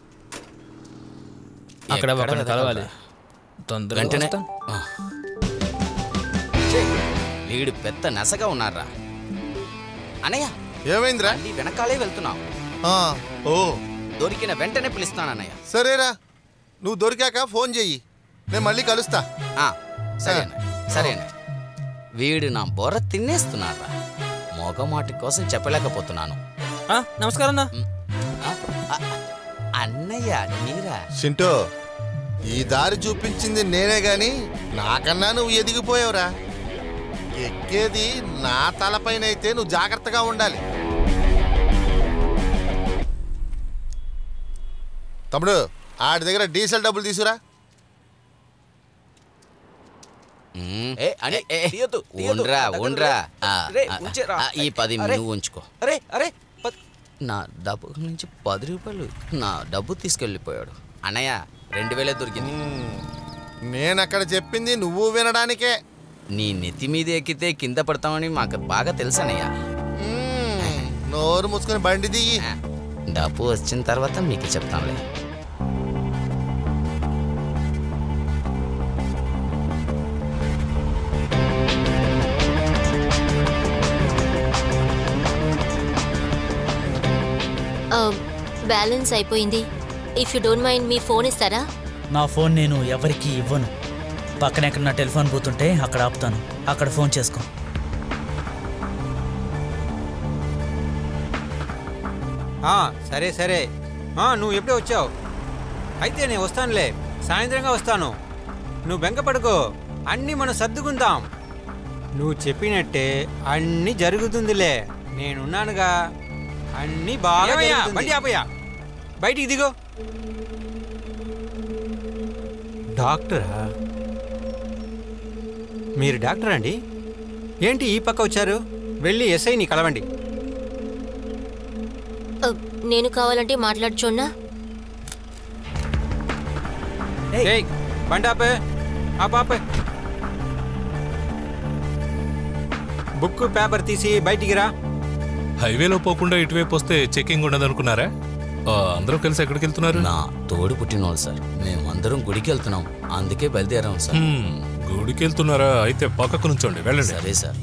అక్కడ ఎక్కడ ఒకరిని కలవాలి వెతకాలా? తొందరగా వెంటనే వస్తాను. ఆ. ఛీ, వీడు పెద్ద నసగా ఉన్నారా అన్నయ్య ఏమైందిరా బండి వెనకాలే వెళ్తున్నావు ఆ, ఓ దొరికిన వెంటనే పిలుస్తాను అన్నయ్య సరేరా నువ్వు దొరికాక ఫోన్ చెయ్యి నేను మళ్ళీ కలుస్తా ఆ, సరే అన్నయ్య, సరే అన్నయ్య. వీడు నా బొర్ర తినేస్తున్నారా మొగమాటి కోసం చెప్పలేకపోతున్నాను ఆ, నమస్కారం అన్న ఉమ్. ఆ, ఆ, అన్నయ్య మీరా షింటో ఈ దారి చూపించింది నేనే గాని నాకన్నా నువ్వు ఎదిగిపోయావురా ఎక్కేది నా తలపైన అయితే నువ్వు జాగ్రత్తగా ఉండాలి తమ్ముడు ఆడి దగ్గర డీజిల్ డబ్బులు తీసుకురా ఉమ్. ఏ, అని, ఏ, ఏ, తీయొద్దు, తీయొద్దు. ఉండ్రా దగ్గర ఉండ్రా రే. ఆ, రే, ఆ, ఉంచేరా. ఆ, ఈ పది అరే. నువ్వు ఉంచుకో అరే అరే పద్- నా డబ్బు నుంచి పది రూపాయలు నా డబ్బు తీసుకెళ్ళిపోయాడు అన్నయ్య రెండు వేలే దొరికింది నేను అక్కడ చెప్పింది నువ్వు వినడానికే నీ నెత్తి మీద ఎక్కితే కింద పడతామని మాకు బాగా తెలుసు అన్నయ్య మ్మ్. నోరు మూసుకొని బండి దిగి ఆ, డబ్బు వచ్చిన తర్వాత మీకు చెప్తానులే బ్యాలెన్స్ అయిపోయింది ఇఫ్ యూ డోంట్ మైండ్ మీ ఫోన్ ఇస్తారా నా ఫోన్ నేను ఎవరికి ఇవ్వను పక్కన ఎక్కడ నా టెలిఫోన్ బూత్ ఉంటే అక్కడ ఆపుతాను అక్కడ ఫోన్ చేసుకో ఆ, సరే సరే ఆ, నువ్వు ఎప్పుడే వచ్చావు అయితే నేను వస్తానులే సాయంత్రంగా వస్తాను నువ్వు బెంగపడుకో అన్నీ మనం సర్దుకుందాం నువ్వు చెప్పినట్టే అన్నీ జరుగుతుందిలే నేనున్నానుగా అన్నీ బాగా ఏమయ్యా, జరుగుతుంది. బండి ఆపయ్యా బయటికి దిగో డాక్టరా మీరు డాక్టర్ అండి ఏంటి ఈ పక్క వచ్చారు వెళ్ళి ఎస్ఐని కలవండి ఆ, నేను కావాలంటే మాట్లాడుచున్నా ఏయ్ బండి ఆపే ఆపు, ఆపే బుక్ పేపర్ తీసి బయటికి రా హైవేలో పోకుండా ఇటువైపు వస్తే చెకింగ్ ఉండదనుకున్నారా ఆ, అందరూ కలిసి ఎక్కడికి వెళ్తున్నారు నా తోడు పుట్టినోళ్ళు సార్ మేమందరం గుడికి వెళ్తున్నాం అందుకే బయలుదేరాం సార్ హ్మ్, గుడికి వెళ్తున్నారా అయితే పక్కకు నుంచోండి వెళ్ళండి సరే సార్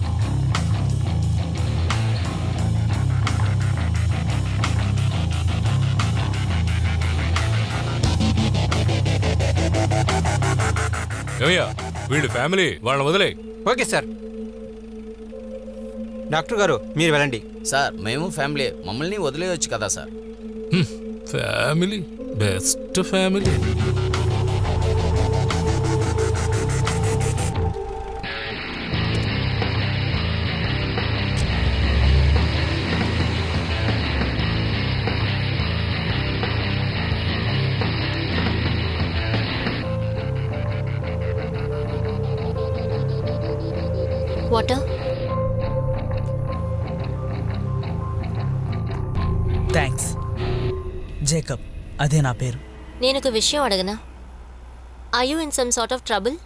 ఏమయ్యా వీడి ఫ్యామిలీ వాళ్ళని వదిలే ఓకే సార్ డాక్టర్ గారు మీరు వెళ్ళండి సార్ మేము ఫ్యామిలీ మమ్మల్ని వదిలేయొచ్చు కదా sir family best family water thanks Jacob అదే నా పేరు నేను ఒక విషయం అడగనా I you in some sort of trouble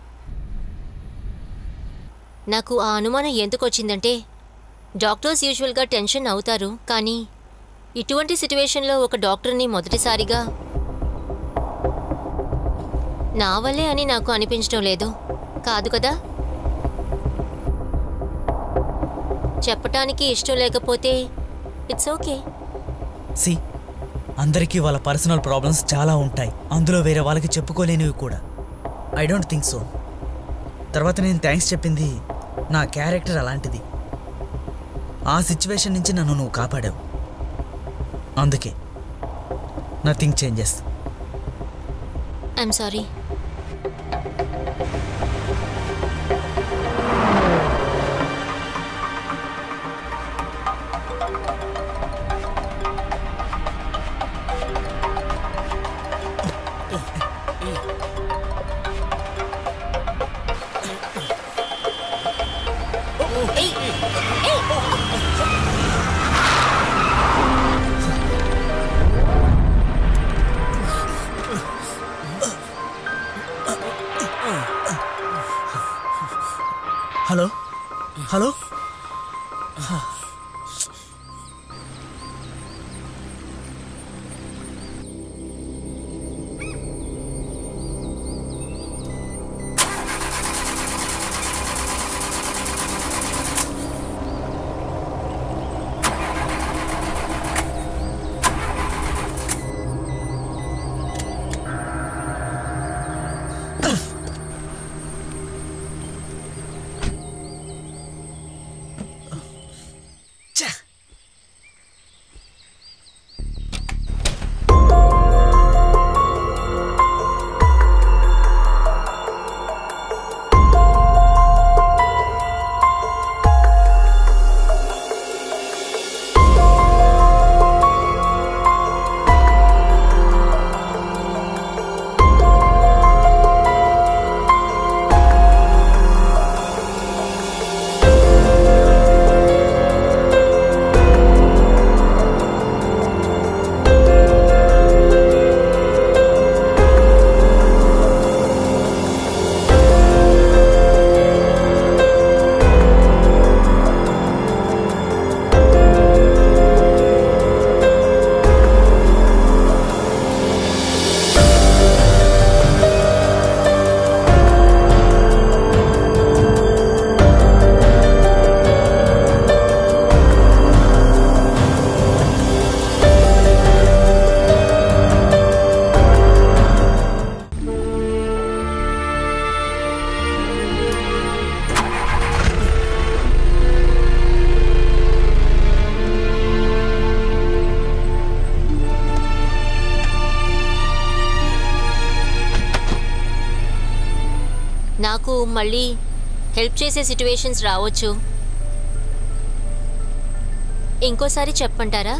నాకు ఆ అనుమానం ఎందుకు వచ్చిందంటే డాక్టర్స్ యూజువల్గా టెన్షన్ అవుతారు కానీ ఇటువంటి సిట్యువేషన్లో ఒక డాక్టర్ని మొదటిసారిగా నా వల్లే అని నాకు అనిపించడం లేదు కాదు కదా చెప్పటానికి ఇష్టం లేకపోతే ఇట్స్ ఓకే సి అందరికీ వాళ్ళ పర్సనల్ ప్రాబ్లమ్స్ చాలా ఉంటాయి అందులో వేరే వాళ్ళకి చెప్పుకోలేనివి కూడా ఐ డోంట్ థింక్ సో తర్వాత నేను థ్యాంక్స్ చెప్పింది నా క్యారెక్టర్ అలాంటిది ఆ సిచ్యువేషన్ నుంచి నన్ను నువ్వు కాపాడావు అందుకే nothing changes I'm sorry hello hello ఛ! నాకు మళ్ళీ హెల్ప్ చేసే సిట్యువేషన్స్ రావచ్చు ఇంకోసారి చెప్పంటారా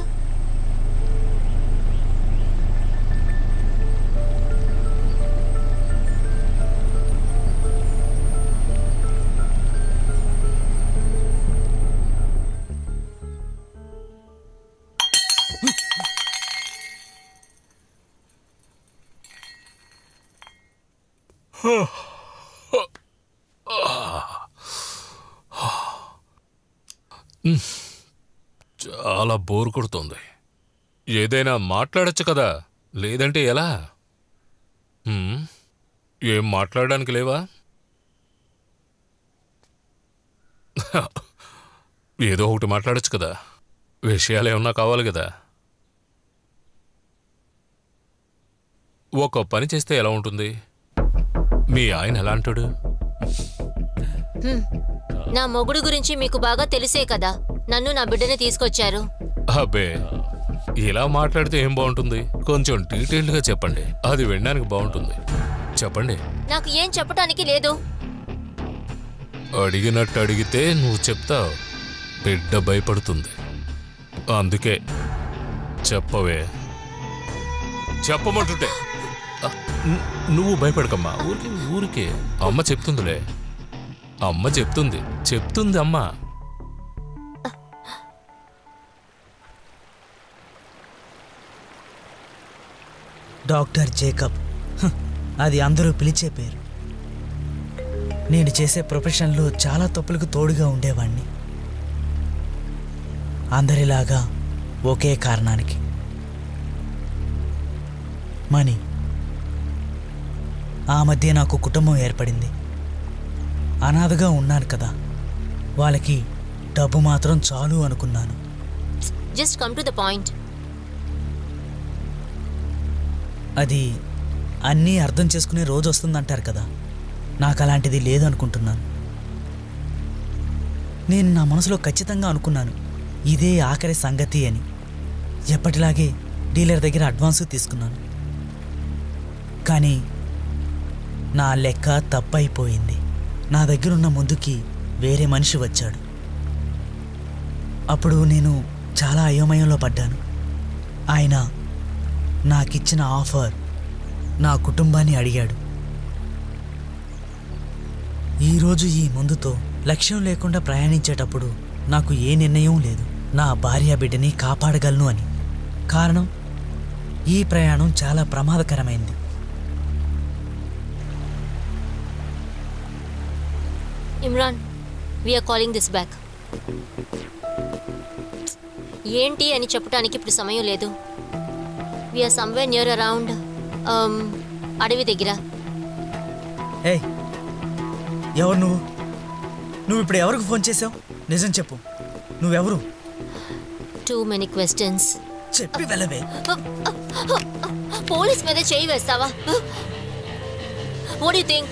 చాలా బోర్ కొడుతోంది ఏదైనా మాట్లాడొచ్చు కదా లేదంటే ఎలా హ్మ్, ఏం మాట్లాడడానికి లేవా ఏదో ఒకటి మాట్లాడొచ్చు కదా విషయాలు ఏమన్నా కావాలి కదా ఒక పని చేస్తే ఎలా ఉంటుంది మీ ఆయన ఎలా అంటాడు హ్మ్. నా మొగుడు గురించి మీకు బాగా తెలిసే కదా నన్ను నా బిడ్డని తీసుకొచ్చారు అబ్బే ఇలా మాట్లాడితే ఏం బాగుంటుంది కొంచెం డీటెయిల్డ్గా చెప్పండి అది వినడానికి బాగుంటుంది చెప్పండి నాకు ఏం చెప్పడానికి లేదు అడిగినట్టు అడిగితే నువ్వు చెప్తావు బిడ్డ భయపడుతుంది అందుకే చెప్పవే చెప్పమంటుంటే అ, ను- నువ్వు భయపడకమ్మా ఊరికి ఊరికే అమ్మ చెప్తుందిలే అమ్మ చెప్తుంది చెప్తుంది అమ్మ డాక్టర్ జేకబ్ హ్, అది అందరూ పిలిచే పేరు నేను చేసే ప్రొఫెషన్లో చాలా తప్పులకు తోడుగా ఉండేవాణ్ణి అందరిలాగా ఒకే కారణానికి మనీ ఆ మధ్య నాకు కుటుంబం ఏర్పడింది అనాథగా ఉన్నాను కదా వాళ్ళకి డబ్బు మాత్రం చాలు అనుకున్నాను just come to the point అది అన్నీ అర్థం చేసుకునే రోజు వస్తుందంటారు కదా నాకు అలాంటిది లేదు అనుకుంటున్నాను నేను నా మనసులో ఖచ్చితంగా అనుకున్నాను ఇదే ఆఖరి సంగతి అని ఎప్పటిలాగే డీలర్ దగ్గర అడ్వాన్స్ తీసుకున్నాను కానీ నా లెక్క తప్పైపోయింది నా దగ్గరున్న ముందుకి వేరే మనిషి వచ్చాడు అప్పుడు నేను చాలా అయోమయంలో పడ్డాను ఆయన నాకిచ్చిన ఆఫర్ నా కుటుంబాన్ని అడిగాడు ఈరోజు ఈ ముందుతో లక్ష్యం లేకుండా ప్రయాణించేటప్పుడు నాకు ఏ నిర్ణయం లేదు నా భార్య బిడ్డని కాపాడగలను అని కారణం ఈ ప్రయాణం చాలా ప్రమాదకరమైంది Imran we're calling this back ఏంటి అని చెప్పడానికి ఇప్పుడు సమయం లేదు వీఆర్ సమ్వేర్ నియర్ అరౌండ్ అడవి దగ్గర ఏయ్ ఎవరు నువ్వు నువ్వు ఇప్పుడు ఎవరికి ఫోన్ చేసావు నిజం చెప్పు నువ్వెవరు టూ మెనీ క్వశ్చన్స్ చెప్పి వెళ్ళవే పోలీస్ మీద చేయి వేస్తావా వాట్ యు థింక్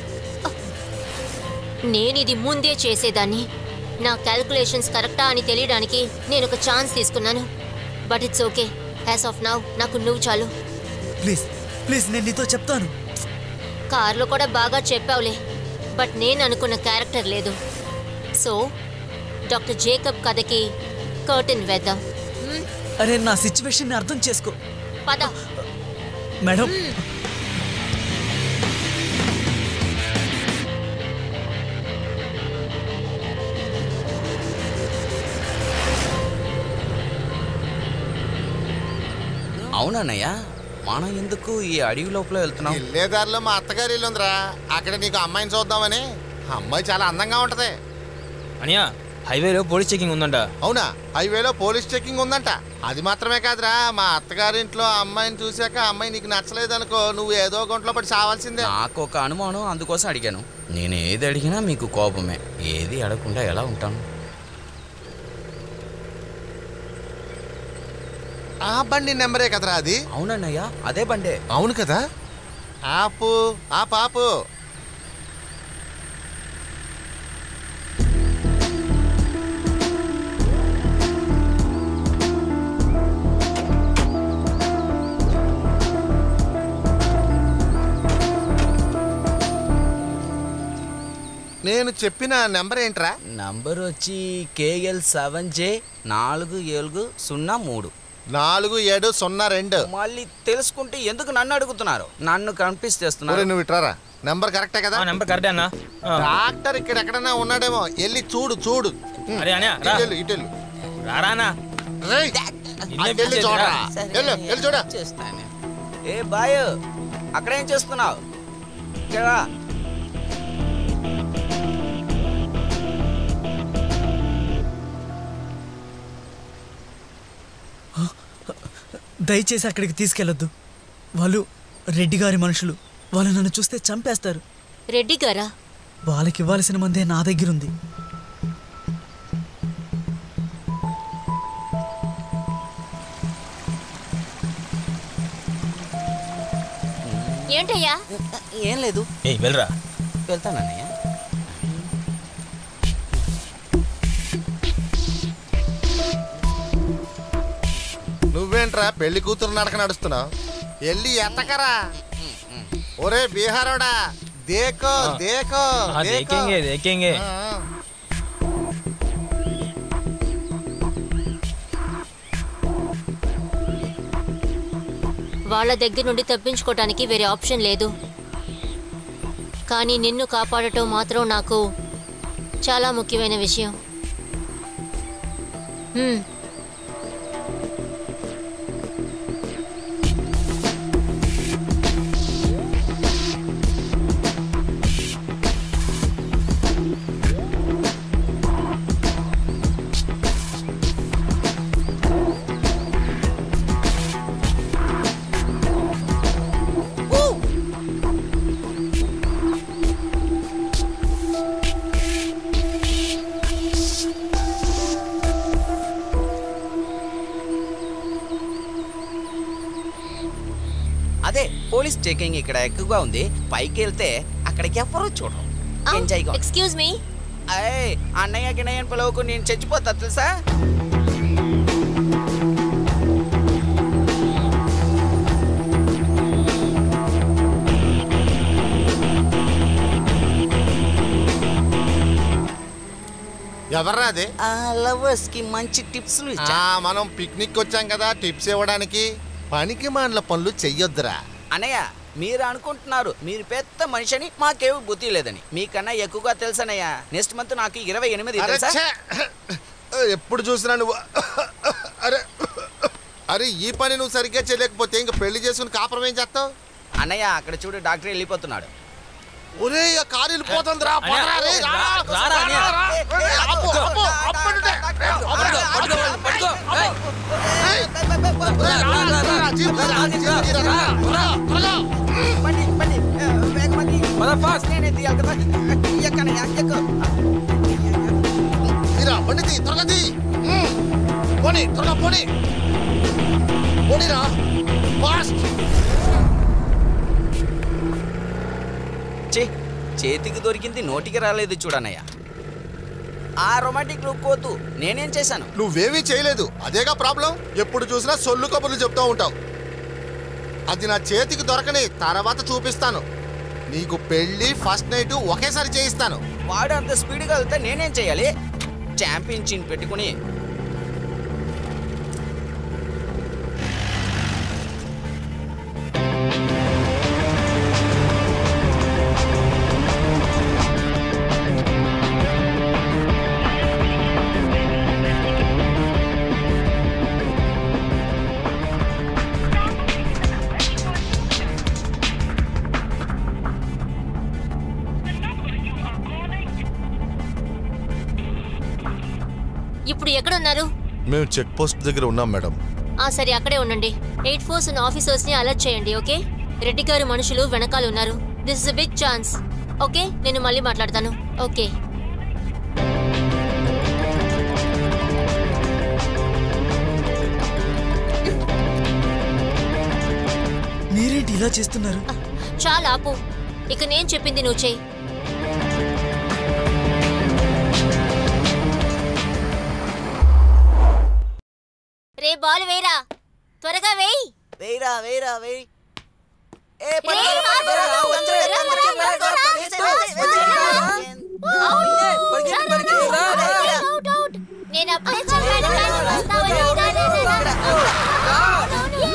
నేను ఇది ముందే చేసేదాన్ని నా క్యాల్కులేషన్స్ కరెక్టా అని తెలియడానికి నేను ఒక ఛాన్స్ తీసుకున్నాను but it's okay as of now నాకు నువ్వు చాలు ప్లీజ్ ప్లీజ్ నేను నీతో చెప్తాను కార్లో కూడా బాగా చెప్పావులే బట్ నేను అనుకున్న క్యారెక్టర్ లేదు సో డాక్టర్ జేకబ్ కథకి కర్టన్ వేద్దాం హ్మ్? అరే నా సిచ్యువేషన్ అర్థం చేసుకో పద మేడం అవునన్నయ్య మనం ఎందుకు ఈ అడవి లోపల వెళ్తున్నాం వెళ్ళే దారిలో మా అత్తగారి ఇల్లు ఉందిరా అక్కడ నీకు అమ్మాయిని చూద్దామని అమ్మాయి చాలా అందంగా ఉంటది అనియా హైవేలో పోలీస్ చెకింగ్ ఉందంట అవునా హైవేలో పోలీస్ చెకింగ్ ఉందంట అది మాత్రమే కాదురా మా అత్తగారింట్లో ఆ అమ్మాయిని చూశాక ఆ అమ్మాయి నీకు నచ్చలేదనుకో నువ్వు ఏదో గుంట్లో పడి సావాల్సిందే నాకు ఒక అనుమానం అందుకోసం అడిగాను నేను ఏది అడిగినా మీకు కోపమే ఏది అడగకుండా ఎలా ఉంటాను ఆ బండి నెంబరే కదరా అది అవునన్నయ్య అదే బండే అవును కదా ఆపు ఆ పాపు నేను చెప్పిన నెంబర్ ఏంట్రా నంబర్ వచ్చి కేఎల్ సెవెన్ జే నాలుగు ఏళ్ళు సున్నా మూడు నాలుగు ఏడు సున్నా రెండు మళ్ళీ తెలుసుకుంటే ఎందుకు నన్ను అడుగుతున్నారు నన్ను కనిపిస్తేస్తున్నారు ఒరేయ్, నువ్వు ఇట్రారా నెంబర్ కరెక్టే కదా నెంబర్ కరెక్టే అన్న ఆ, డాక్టర్ ఇక్కడ ఎక్కడైనా ఉన్నాడేమో వెళ్ళి చూడు చూడు ఉమ్, అరే అన్నయ్య, రా. ఇటెళ్ళు, ఇటెళ్ళు. రారా అన్న రేయ్, నిన్నే అటు వెళ్ళి పిలిచేది చూడరా రా. వెళ్ళు వెళ్ళి చూడ చేస్తాను ఏ బాయ్ అక్కడేం చేస్తున్నావు ఇక్కడ రా. దయచేసి అక్కడికి తీసుకెళ్ళొద్దు వాళ్ళు రెడ్డి గారి మనుషులు వాళ్ళు నన్ను చూస్తే చంపేస్తారు రెడ్డి గారా వాళ్ళకి ఇవ్వాల్సిన మందే నా దగ్గర ఉంది ఏంటయ్యా ఏం లేదు ఏయ్ వెళ్ళరా వెళ్తానన్నయ్య నువ్వేంట్రా పెళ్లి కూతురు నడక నడుస్తున్నావు ఎల్లి ఎత్తకరా ఒరే బీహారోడా దేకో దేకో ఆ, దేకో. దేకేంగే దేకేంగే ఆ, ఆ. వాళ్ళ దగ్గర నుండి తప్పించుకోవటానికి వేరే ఆప్షన్ లేదు కానీ నిన్ను కాపాడటం మాత్రం నాకు చాలా ముఖ్యమైన విషయం హ్మ్, అదే పోలీస్ చెకింగ్ ఇక్కడ ఎక్కువగా ఉంది పైకి వెళ్తే అక్కడికి ఎవరూ చూడరు ఆ, ఎంజాయ్గా ఉంది. ఎక్స్క్యూజ్ మీ అయ్ అన్నయ్య గిన్నయ్యని పిలవకు నేను చచ్చిపోతా తెలుసా ఎవర్రా అది ఆ లవర్స్ కి మంచి టిప్స్ ఆ, మనం పిక్నిక్ వచ్చాం కదా టిప్స్ ఇవ్వడానికి పనికి మాండ్ల పనులు చెయ్యొద్దురా అన్నయ్య మీరు అనుకుంటున్నారు మీరు పెద్ద మనిషిని మాకేమి బుద్ధి లేదని మీకన్నా ఎక్కువగా తెలుసన్నయ్య నెక్స్ట్ మంత్ నాకు ఇరవై ఎనిమిది అరే తెలుసా ఛే! ఎప్పుడు చూసినా నువ్వు అరే అరే ఈ పని నువ్వు సరిగ్గా చేయలేకపోతే ఇంక పెళ్లి చేసుకుని కాపురం ఏం చేస్తావు అన్నయ్య అక్కడ చూడు డాక్టర్ వెళ్ళిపోతున్నాడు ఒరే ఆ కారు వెళ్ళిపోతుంది రా పోరా రే, రా, రారా, అన్నయ్య. రా, రా. ఒరే, ఆపు, ఆపు, ఆపండి. ఏయ్, ఒరే, రా, రా, రా, రా, జీప్ రా, జీప్ తీరా, రా, రా, త్వరగా. బండి, బండి, ఆ, వేగమంది. నేనే తీయాలి కదా. ఎక్కనయ్య, ఎక్కు. తీరా, బండి తీ, త్వరగా తీ. ఉమ్. పోనీ త్వరగా పోనీ పోనీరా ఫాస్ట్ ఛీ, చేతికి దొరికింది నోటికి రాలేదు చూడన్నయ్య ఆ రొమాంటిక్ లుక్ వద్దు నేనేం చేశాను నువ్వేమీ చేయలేదు అదేగా ప్రాబ్లం ఎప్పుడు చూసినా సొల్లు కబుర్లు చెప్తూ ఉంటావు అది నా చేతికి దొరకని తర్వాత చూపిస్తాను నీకు పెళ్లి ఫస్ట్ నైట్ ఒకేసారి చేయిస్తాను వాడు అంత స్పీడ్గా వెళ్తే నేనేం చేయాలి ఛాంపియన్ చిన్ పెట్టుకుని ఇప్పుడు ఎక్కడున్నారు మేము చెక్ పోస్ట్ దగ్గర ఉన్నాం మేడం ఆ సరే అక్కడే ఉండండి ఎయిట్ ఫోర్స్ ఉన్న ఆఫీసర్స్ ని అలర్ట్ చేయండి ఓకే రెడ్డి గారి మనుషులు వెనకాల ఉన్నారు this is a big chance okay నేను మళ్ళీ మాట్లాడతాను ఓకే మీరేంటి ఇలా చేస్తున్నారు చాలా ఆపు ఇక నేను చెప్పింది నువ్వు చెయ్యి రే బాల్ వేరా త్వరగా వేయి వేయరా వేయరా వేయ్ ఏ రే, పట్టుకో, ఆగు, పట్టుకో, ఆగు, వచ్చే, రా, వచ్చే, రా, వచ్చే, రా, వచ్చే, రా, వచ్చే, రా, వచ్చే, అవుట్. పరిగెత్తు, పరిగెత్తు, రా, రా, రా. Out, out. నేను అప్పుడే చెప్పాను కానీ వస్తావని. రా, రా, రా, రా. అవునవును.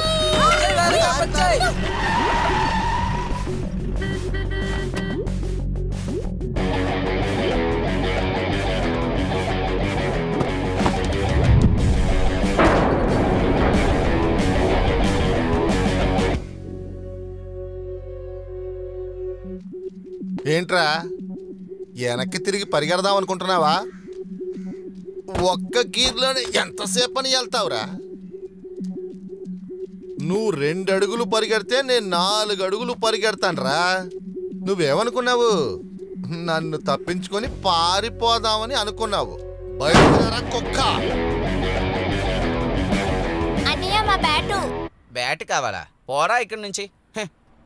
ఏంట్రా వెనక్కి తిరిగి పరిగెడదాం అనుకుంటున్నావా ఒక్క గీర్లోనే ఎంతసేపు అని వెళ్తావురా నువ్వు రెండు అడుగులు పరిగెడితే నేను నాలుగు అడుగులు పరిగెడతానురా నువ్వేమనుకున్నావు నన్ను తప్పించుకొని పారిపోదామని అనుకున్నావు బయలుదేరా కుక్క అన్నయ్య మా బ్యాటు బ్యాట్ కావాలా పోరా ఇక్కడి నుంచి హె,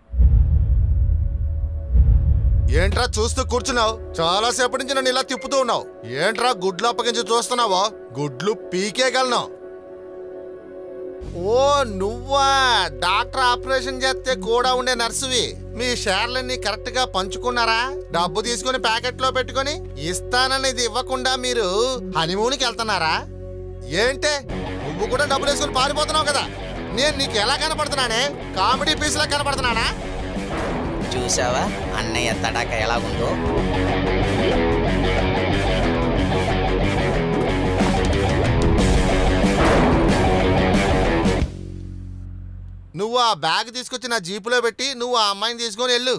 ఏంట్రా చూస్తూ కూర్చున్నావు చాలా సేపటి నుంచి నన్ను ఇలా తిప్పుతూ ఉన్నావు ఏంట్రా గుడ్లు అప్పగించి చూస్తున్నావో గుడ్లు పీకేయగలను ఓ నువ్వా డాక్టర్ ఆపరేషన్ చేస్తే కూడా ఉండే నర్సువి మీ షేర్లన్నీ కరెక్ట్ గా పంచుకున్నారా డబ్బు తీసుకుని ప్యాకెట్లో పెట్టుకొని ఇస్తాననేది ఇవ్వకుండా మీరు హనీమూన్కి వెళ్తున్నారా ఏంటే నువ్వు కూడా డబ్బులు వేసుకుని పారిపోతున్నావు కదా నేను నీకు ఎలా కనపడుతున్నానే కామెడీ పీస్లా కనపడుతున్నానా చూసావా అన్నయ్య తడాక ఎలాగుందో నువ్వు ఆ బ్యాగ్ తీసుకొచ్చి నా జీపులో పెట్టి నువ్వు ఆ అమ్మాయిని తీసుకొని వెళ్ళు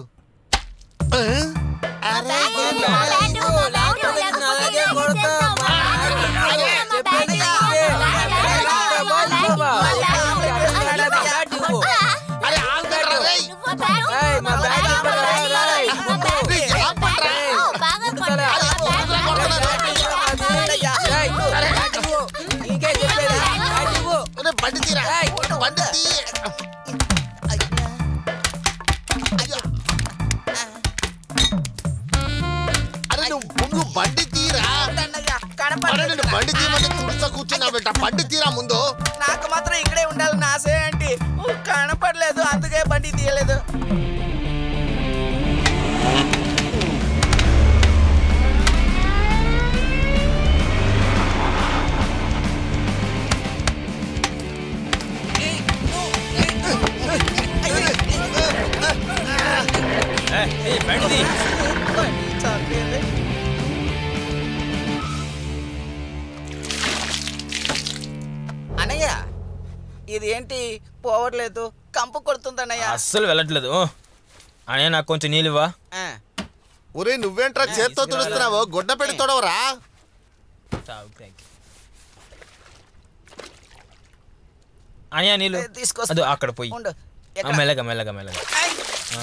అరే, అరే, ఆగుతారా, రేయ్? రేయ్, ఆపండ్రా. ఒరే, బండి తీరా బండి తీ. అయ్యో. అరే నువ్వు ముందు బండి తీరా అరే నేను బండి తీయమంటే తుడిసా కూర్చున్నా బిడ్డ బండి తీరా ముందు నాకు మాత్రం ఇక్కడే ఉండాలి నాసే ఏంటి కనపడలేదు అందుకే బండి తీయలేదు అన్నయ్య ఇది ఏంటి పోవట్లేదు కంపు కొడుతుంది అన్నయ్య అస్సలు వెళ్ళట్లేదు అనే నాకు కొంచెం నీళ్ళు ఇవ్వా ఆ, ఒరే నువ్వేంట్రా చేత్తో తుడుస్తున్నావు గుడ్డ పెట్టి తొడవరా అనియా నీళ్ళు ఏ, తీసుకొస్తా. అదో అక్కడ పోయి ఉండు. ఆ, ఎక్కడ? మెల్లగా మెల్లగా మెల్లగా ఐ, ఆ.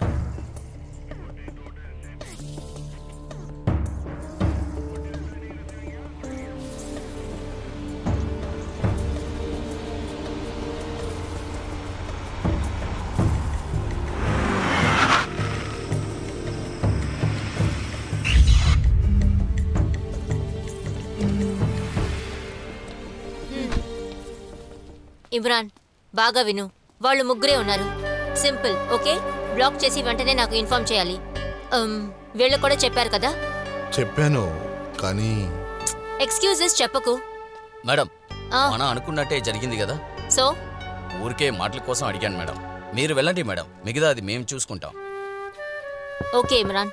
ఇమ్రాన్ బాగా విను వాళ్ళు ముగ్గురే ఉన్నారు సింపుల్ ఓకే బ్లాక్ చేసి వెంటనే నాకు ఇన్ఫార్మ్ చేయాలి ఉమ్, వీళ్ళు కూడా చెప్పారు కదా చెప్పాను కానీ ఎక్స్క్యూజెస్ చెప్పకు మేడం ఆ. మనం అనుకున్నట్టే జరిగింది కదా సో ఊరికే మాటల కోసం అడిగాను మేడం మీరు వెళ్ళండి మేడం మిగతా అది మేము చూసుకుంటాం ఓకే ఇమ్రాన్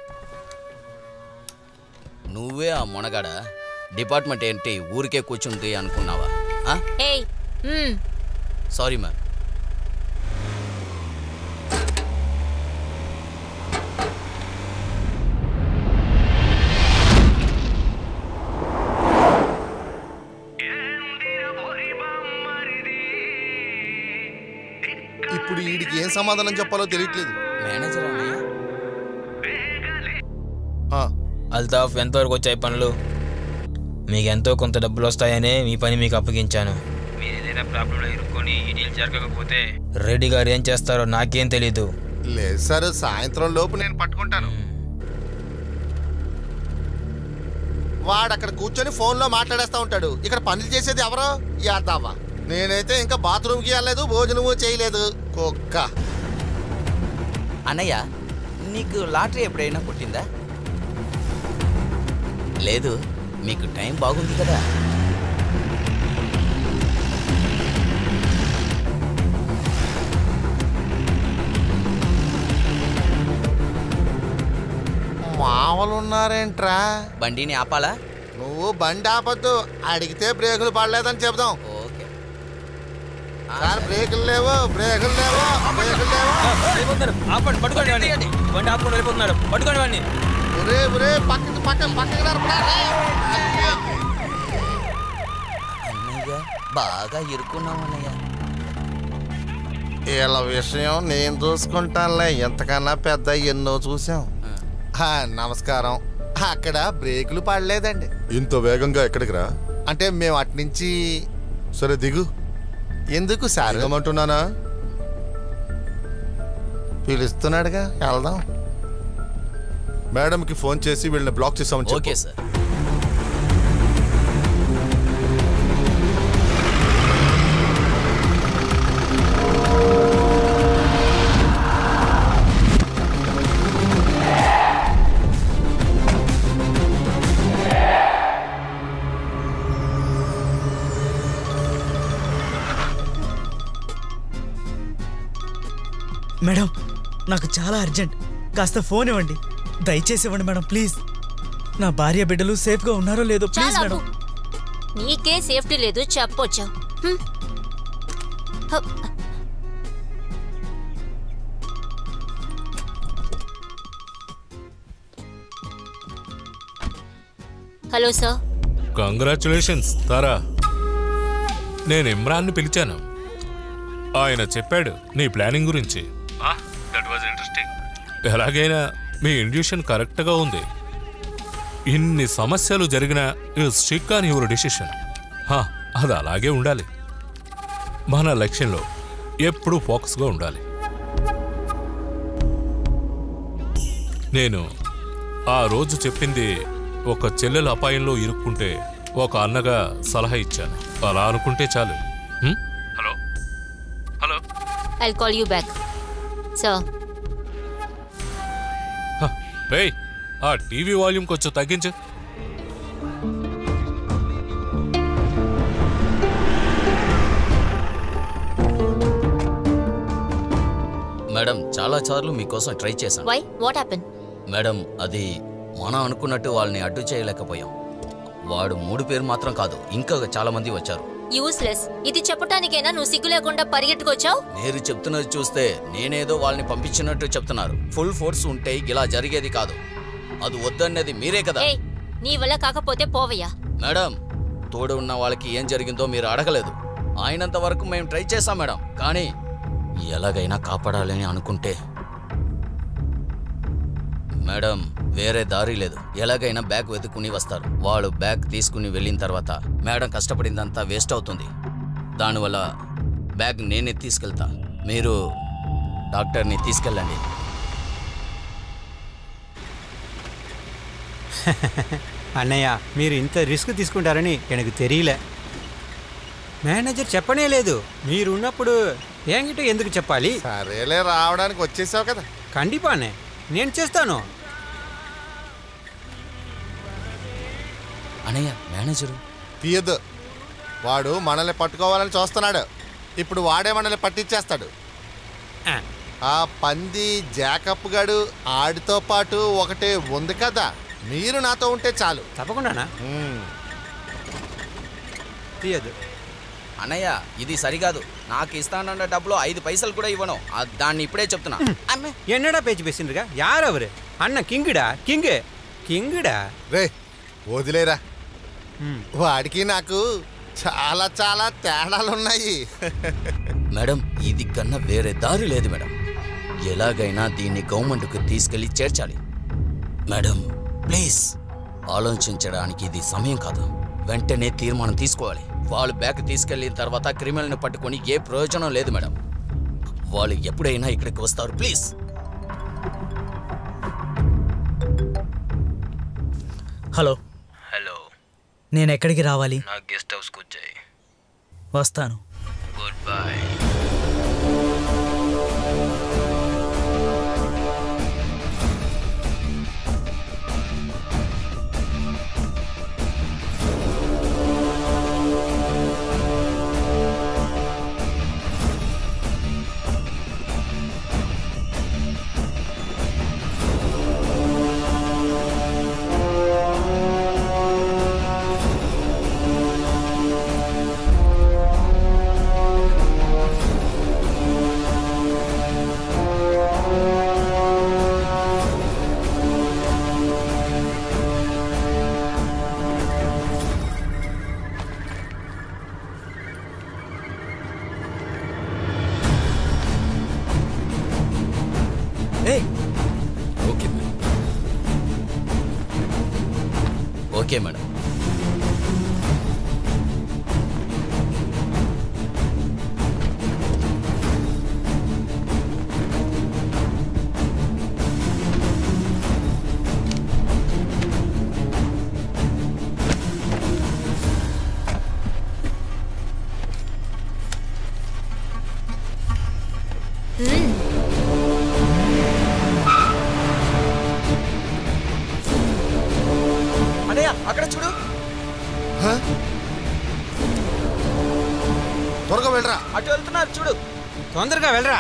నువ్వే ఆ మొనగాడ డిపార్ట్మెంట్ ఏంటి ఊరికే కూర్చుంది అనుకున్నావా ఏయ్ మ్మ్. సారీ మ్యామ్ ఇప్పుడు వీడికి ఏం సమాధానం చెప్పాలో తెలియట్లేదు మేనేజర్ అన్నయ్య ఆ, అల్తాఫ్ ఎంతవరకు వచ్చాయి పనులు మీకు ఎంతో కొంత డబ్బులు వస్తాయనే మీ పని మీకు అప్పగించాను మీరు ఏదైనా ప్రాబ్లంలో ఇరుక్కొని ఈ డీల్ జరగకపోతే రెడ్డి గారు ఏం చేస్తారో నాకేం తెలీదు లేదు సార్ సాయంత్రం లోపు నేను పట్టుకుంటాను వాడు అక్కడ కూర్చొని ఫోన్లో మాట్లాడేస్తా ఉంటాడు ఇక్కడ పనులు చేసేది ఎవరో యాదావా నేనైతే ఇంకా బాత్రూమ్కి వెళ్ళలేదు భోజనము చేయలేదు కుక్క అన్నయ్య నీకు లాటరీ ఎప్పుడైనా పుట్టిందా లేదు మీకు టైం బాగుంది కదా మామూలు ఉన్నారేంట్రా బండిని ఆపాలా నువ్వు బండి ఆపద్దు అడిగితే బ్రేకులు పడలేదని చెబుదాం ఓకే సార్ బ్రేకులు లేవు బ్రేకులు లేవు బ్రేకులు లేవు వెళ్ళిపోతున్నారు. ఆపండి పట్టుకోండి వాడిని బండి ఆపుకొని వెళ్ళిపోతున్నాడు పట్టుకోండి వాడిని ఒరే ఒరే పక్కకి పక్క పక్కకి నడపరా రే. అయ్యో. అన్నయ్య బాగా ఇరుక్కున్నాం అన్నయ్య వీళ్ళ విషయం నేను చూసుకుంటానులే ఎంతకన్నా పెద్ద ఎన్నో చూసాం ఆ, నమస్కారం అక్కడ బ్రేకులు పడలేదండి ఇంత వేగంగా ఎక్కడికి రా అంటే మేము అట్నుంచి సరే దిగు ఎందుకు సార్ దిగమంటున్నానా పిలుస్తున్నాడుగా వెళ్దాం మేడంకి ఫోన్ చేసి వీళ్ళని బ్లాక్ చేసామని చెప్పు. ఓకే సార్ మేడం నాకు చాలా అర్జెంట్ కాస్త ఫోన్ ఇవ్వండి దయచేసి ఇవ్వండి మేడం ప్లీజ్ నా భార్య బిడ్డలు సేఫ్గా ఉన్నారో లేదో ప్లీజ్ చాలా మేడం నీకే సేఫ్టీ లేదు చెప్పొచ్చా హ్మ్. హ. హలో సార్ కంగ్రాచులేషన్స్ తారా నేను ఇమ్రాన్ని పిలిచాను ఆయన చెప్పాడు నీ ప్లానింగ్ గురించి దట్ వాజ్ ఇంట్రెస్టింగ్ ఎలాగైనా మీ ఇండ్యూషన్ కరెక్ట్గా ఉంది ఇన్ని సమస్యలు జరిగినా you stick on your decision అది అలాగే ఉండాలి మన లక్ష్యంలో ఎప్పుడూ ఫోకస్గా ఉండాలి నేను ఆ రోజు చెప్పింది ఒక చెల్లెల అపాయంలో ఇరుక్కుంటే ఒక అన్నగా సలహా ఇచ్చాను అలా అనుకుంటే చాలు హ్మ్? Hello hello I call you back sir హ, రేయ్ ఆ టీవీ వాల్యూమ్ కొంచెం తగ్గించు మేడం చాలా సార్లు మీకోసం ట్రై చేశాను వై వాట్ హ్యాపెన్ మేడం అది మనం అనుకున్నట్టు వాళ్ళని అడ్డు చేయలేకపోయాం వాడు మూడు పేరు మాత్రం కాదు ఇంకా చాలా మంది వచ్చారు యూస్లెస్ ఇది చెప్పటానికైనా నువ్వు సిగ్గు లేకుండా పరిగెట్టుకొచ్చావు మీరు చెప్తున్నది చూస్తే నేనేదో వాళ్ళని పంపించినట్టు చెప్తున్నారు ఫుల్ ఫోర్స్ ఉంటే ఇలా జరిగేది కాదు అది వద్దన్నది మీరే కదా ఏ నీ వల్ల కాకపోతే పోవయ్యా మేడం తోడు ఉన్న వాళ్ళకి ఏం జరిగిందో మీరు అడగలేదు అయినంత వరకు మేము ట్రై చేశాం మేడం కానీ ఎలాగైనా కాపాడాలని అనుకుంటే మేడం వేరే దారి లేదు ఎలాగైనా బ్యాగ్ వెతుక్కుని వస్తారు వాళ్ళు బ్యాగ్ తీసుకుని వెళ్ళిన తర్వాత మేడం కష్టపడిందంతా వేస్ట్ అవుతుంది దానివల్ల బ్యాగ్ నేనే తీసుకెళ్తా మీరు డాక్టర్ని తీసుకెళ్ళండి అన్నయ్య మీరు ఇంత రిస్క్ తీసుకుంటారని எனக்கு தெரியல మేనేజర్ చెప్పనే లేదు మీరున్నప్పుడు ఏంగిట ఎందుకు చెప్పాలి సరేలే రావడానికి వచ్చేసావు కదా కండిపానే నేను చేస్తాను అనయ్య మేనేజరు తీయద్దు వాడు మనల్ని పట్టుకోవాలని చూస్తున్నాడు ఇప్పుడు వాడే మనల్ని పట్టించేస్తాడు ఆ, ఆ పంది జాకప్ గడు ఆడితో పాటు ఒకటే ఉంది కదా మీరు నాతో ఉంటే చాలు తప్పకుండానా మ్మ్. తీయదు అన్నయ్య ఇది సరికాదు నాకు ఇస్తానన్న డబ్బులు ఐదు పైసలు కూడా ఇవ్వను ఆ దాన్ని ఇప్పుడే చెప్తున్నా అమ్మే என்னடா பேச்சு பேசிட்டுருக்கா யார் அவரு அண்ணன் கிங்குடா கிங்கு கிங்குடா రే వదిలేరా ம். వాడికి నాకు చాలా చాలా తేడాలున్నాయి మేడం ఇది కన్నా వేరే దారి లేదు మేడం ఎలాగైనా దీన్ని గవర్నమెంట్కు తీసుకెళ్లి చేర్చాలి మేడం ప్లీజ్ ఆలోచించడానికి ఇది సమయం కాదు వెంటనే తీర్మానం తీసుకోవాలి వాళ్ళు బ్యాగ్ తీసుకెళ్ళిన తర్వాత క్రిమినల్ని పట్టుకొని ఏ ప్రయోజనం లేదు మేడం వాళ్ళు ఎప్పుడైనా ఇక్కడికి వస్తారు ప్లీజ్ హలో హలో నేను ఎక్కడికి రావాలి నా గెస్ట్ హౌస్కి వచ్చాయి వస్తాను గుడ్ బై ఓకే మేడం అన్నయ్య అక్కడ చూడు హ? త్వరగా వెళ్ళరా అటు వెళ్తున్నారు చూడు తొందరగా వెళ్ళరా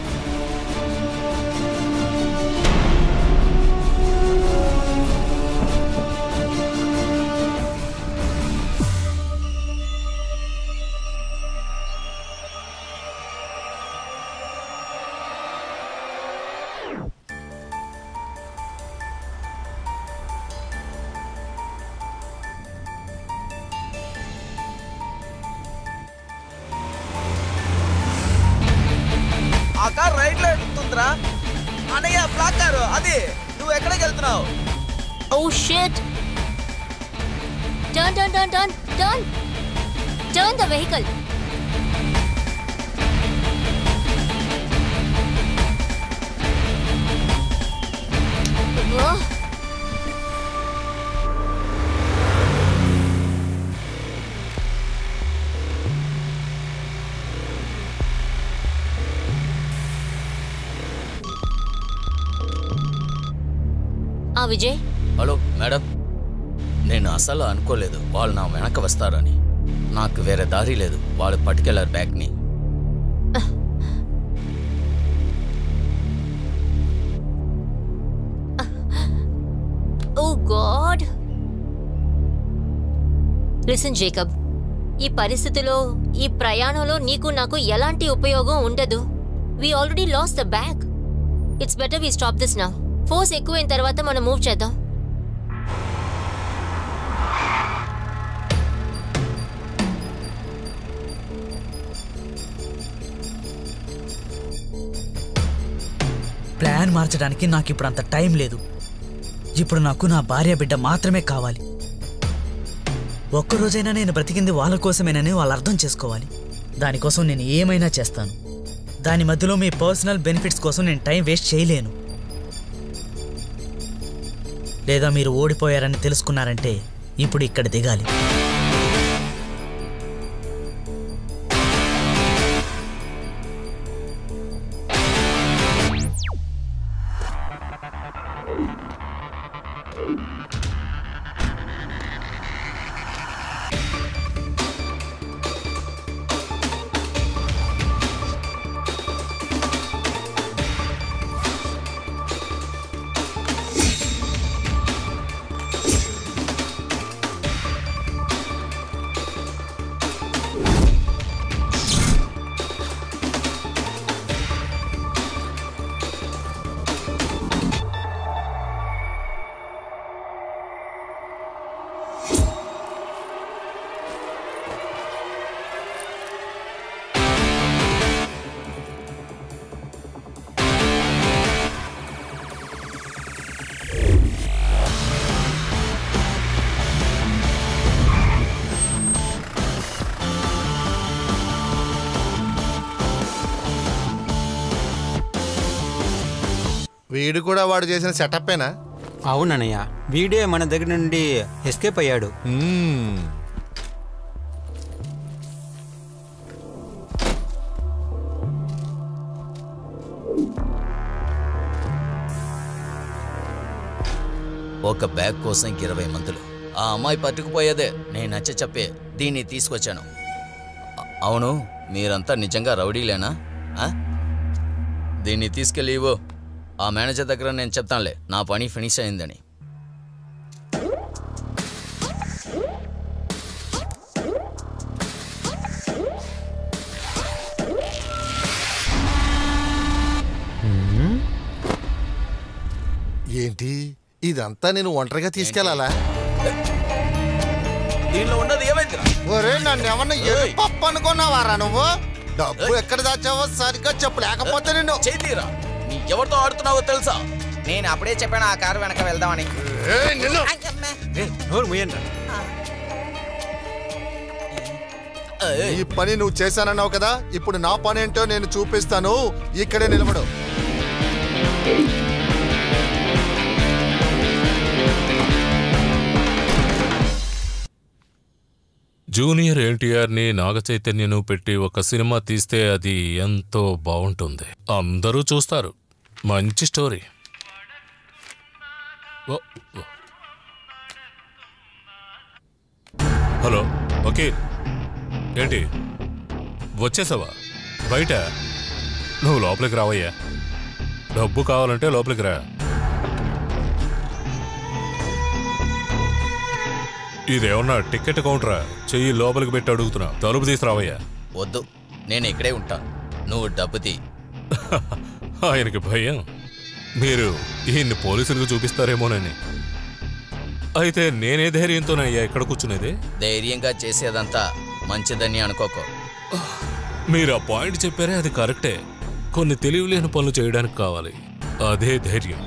ఆ కార్ రైట్ లో వెళ్తుందిరా అన్నయ్య బ్లాక్ కారు అది నువ్వు ఎక్కడికి వెళ్తున్నావు oh shit turn turn turn turn turn turn the vehicle ఆ విజయ్ హలో మేడం నేను అసలు అనుకోలేదు వాళ్ళు నా వెనక వస్తారని నాకు వేరే దారి లేదు వాళ్ళు పట్టుకెళ్లారు బ్యాగ్ని ఓ గాడ్ లిసన్ జేకబ్ ఈ పరిస్థితిలో ఈ ప్రయాణంలో నీకు నాకు ఎలాంటి ఉపయోగం ఉండదు we already lost the bag it's better we stop this నా ఫోర్స్ ఎక్కువైన తర్వాత మనం మూవ్ చేద్దాం ప్లాన్ మార్చడానికి నాకు ఇప్పుడు అంత టైం లేదు ఇప్పుడు నాకు నా భార్య బిడ్డ మాత్రమే కావాలి ఒక్కరోజైనా నేను బ్రతికింది వాళ్ళ కోసమేనని వాళ్ళు అర్థం చేసుకోవాలి దానికోసం నేను ఏమైనా చేస్తాను దాని మధ్యలో మీ పర్సనల్ బెనిఫిట్స్ కోసం నేను టైం వేస్ట్ చేయలేను లేదా మీరు ఓడిపోయారని తెలుసుకున్నారంటే ఇప్పుడు ఇక్కడ దిగాలి వీడు కూడా వాడు చేసిన సెటప్పేనా అవునన్నయ్య వీడే మన దగ్గర నుండి ఎస్కేప్ అయ్యాడు మ్మ్. ఒక బ్యాగ్ కోసం ఇరవై మందులు ఆ అమ్మాయి పట్టుకుపోయేదే నేను నచ్చ చెప్పే దీన్ని తీసుకొచ్చాను అ- అవును మీరంతా నిజంగా రౌడీలేనా ఆ? దీన్ని తీసుకెళ్ళి ఇవ్వు ఆ మేనేజర్ దగ్గర నేను చెప్తానులే నా పని ఫినిష్ అయిందని ఏంటి ఇదంతా నేను ఒంటరిగా తీసుకెళ్లాలా దీనిలో ఉన్నది ఏమైందిరా ఒరే నన్ను ఏమన్నా ఎరుపు పప్పు అనుకున్నావారా నువ్వు డబ్బు ఎక్కడ దాచావో సరిగ్గా చెప్పు లేకపోతే నిన్ను చేతిరా నీ ఎవరితో ఆడుతున్నావో తెలుసా నేను అప్పుడే చెప్పాను ఆ కారు వెనక వెళ్దామని ఏయ్, నిన్ను ఏ నోరు ముయ్యండి ఈ పని నువ్వు చేశానన్నావు కదా ఇప్పుడు నా పని ఏంటో నేను చూపిస్తాను ఇక్కడే నిలబడు జూనియర్ ఎన్టీఆర్ని నాగ చైతన్యను పెట్టి ఒక సినిమా తీస్తే అది ఎంతో బాగుంటుంది అందరూ చూస్తారు మంచి story oh, oh. Hello okay ఏంటి వచ్చేసావా బయట నువ్వు లోపలికి రావయ్యా డబ్బు కావాలంటే లోపలికి రా ఇదేమన్నా టికెట్ కౌంటరా చెయ్యి లోపలికి పెట్టి అడుగుతున్నా తలుపు తీసి రావయ్యా వద్దు నేను ఇక్కడే ఉంటాను నువ్వు డబ్బు తీ ఆయనకి భయం మీరు ఈయన్ని పోలీసులకు చూపిస్తారేమోనని అయితే నేనే ధైర్యంతోనయ్యా ఇక్కడ కూర్చునేది ధైర్యంగా చేసేదంతా మంచిదని అనుకోకో మీరు ఆ పాయింట్ చెప్పారే అది కరెక్టే కొన్ని తెలివిలేని పనులు చేయడానికి కావాలి అదే ధైర్యం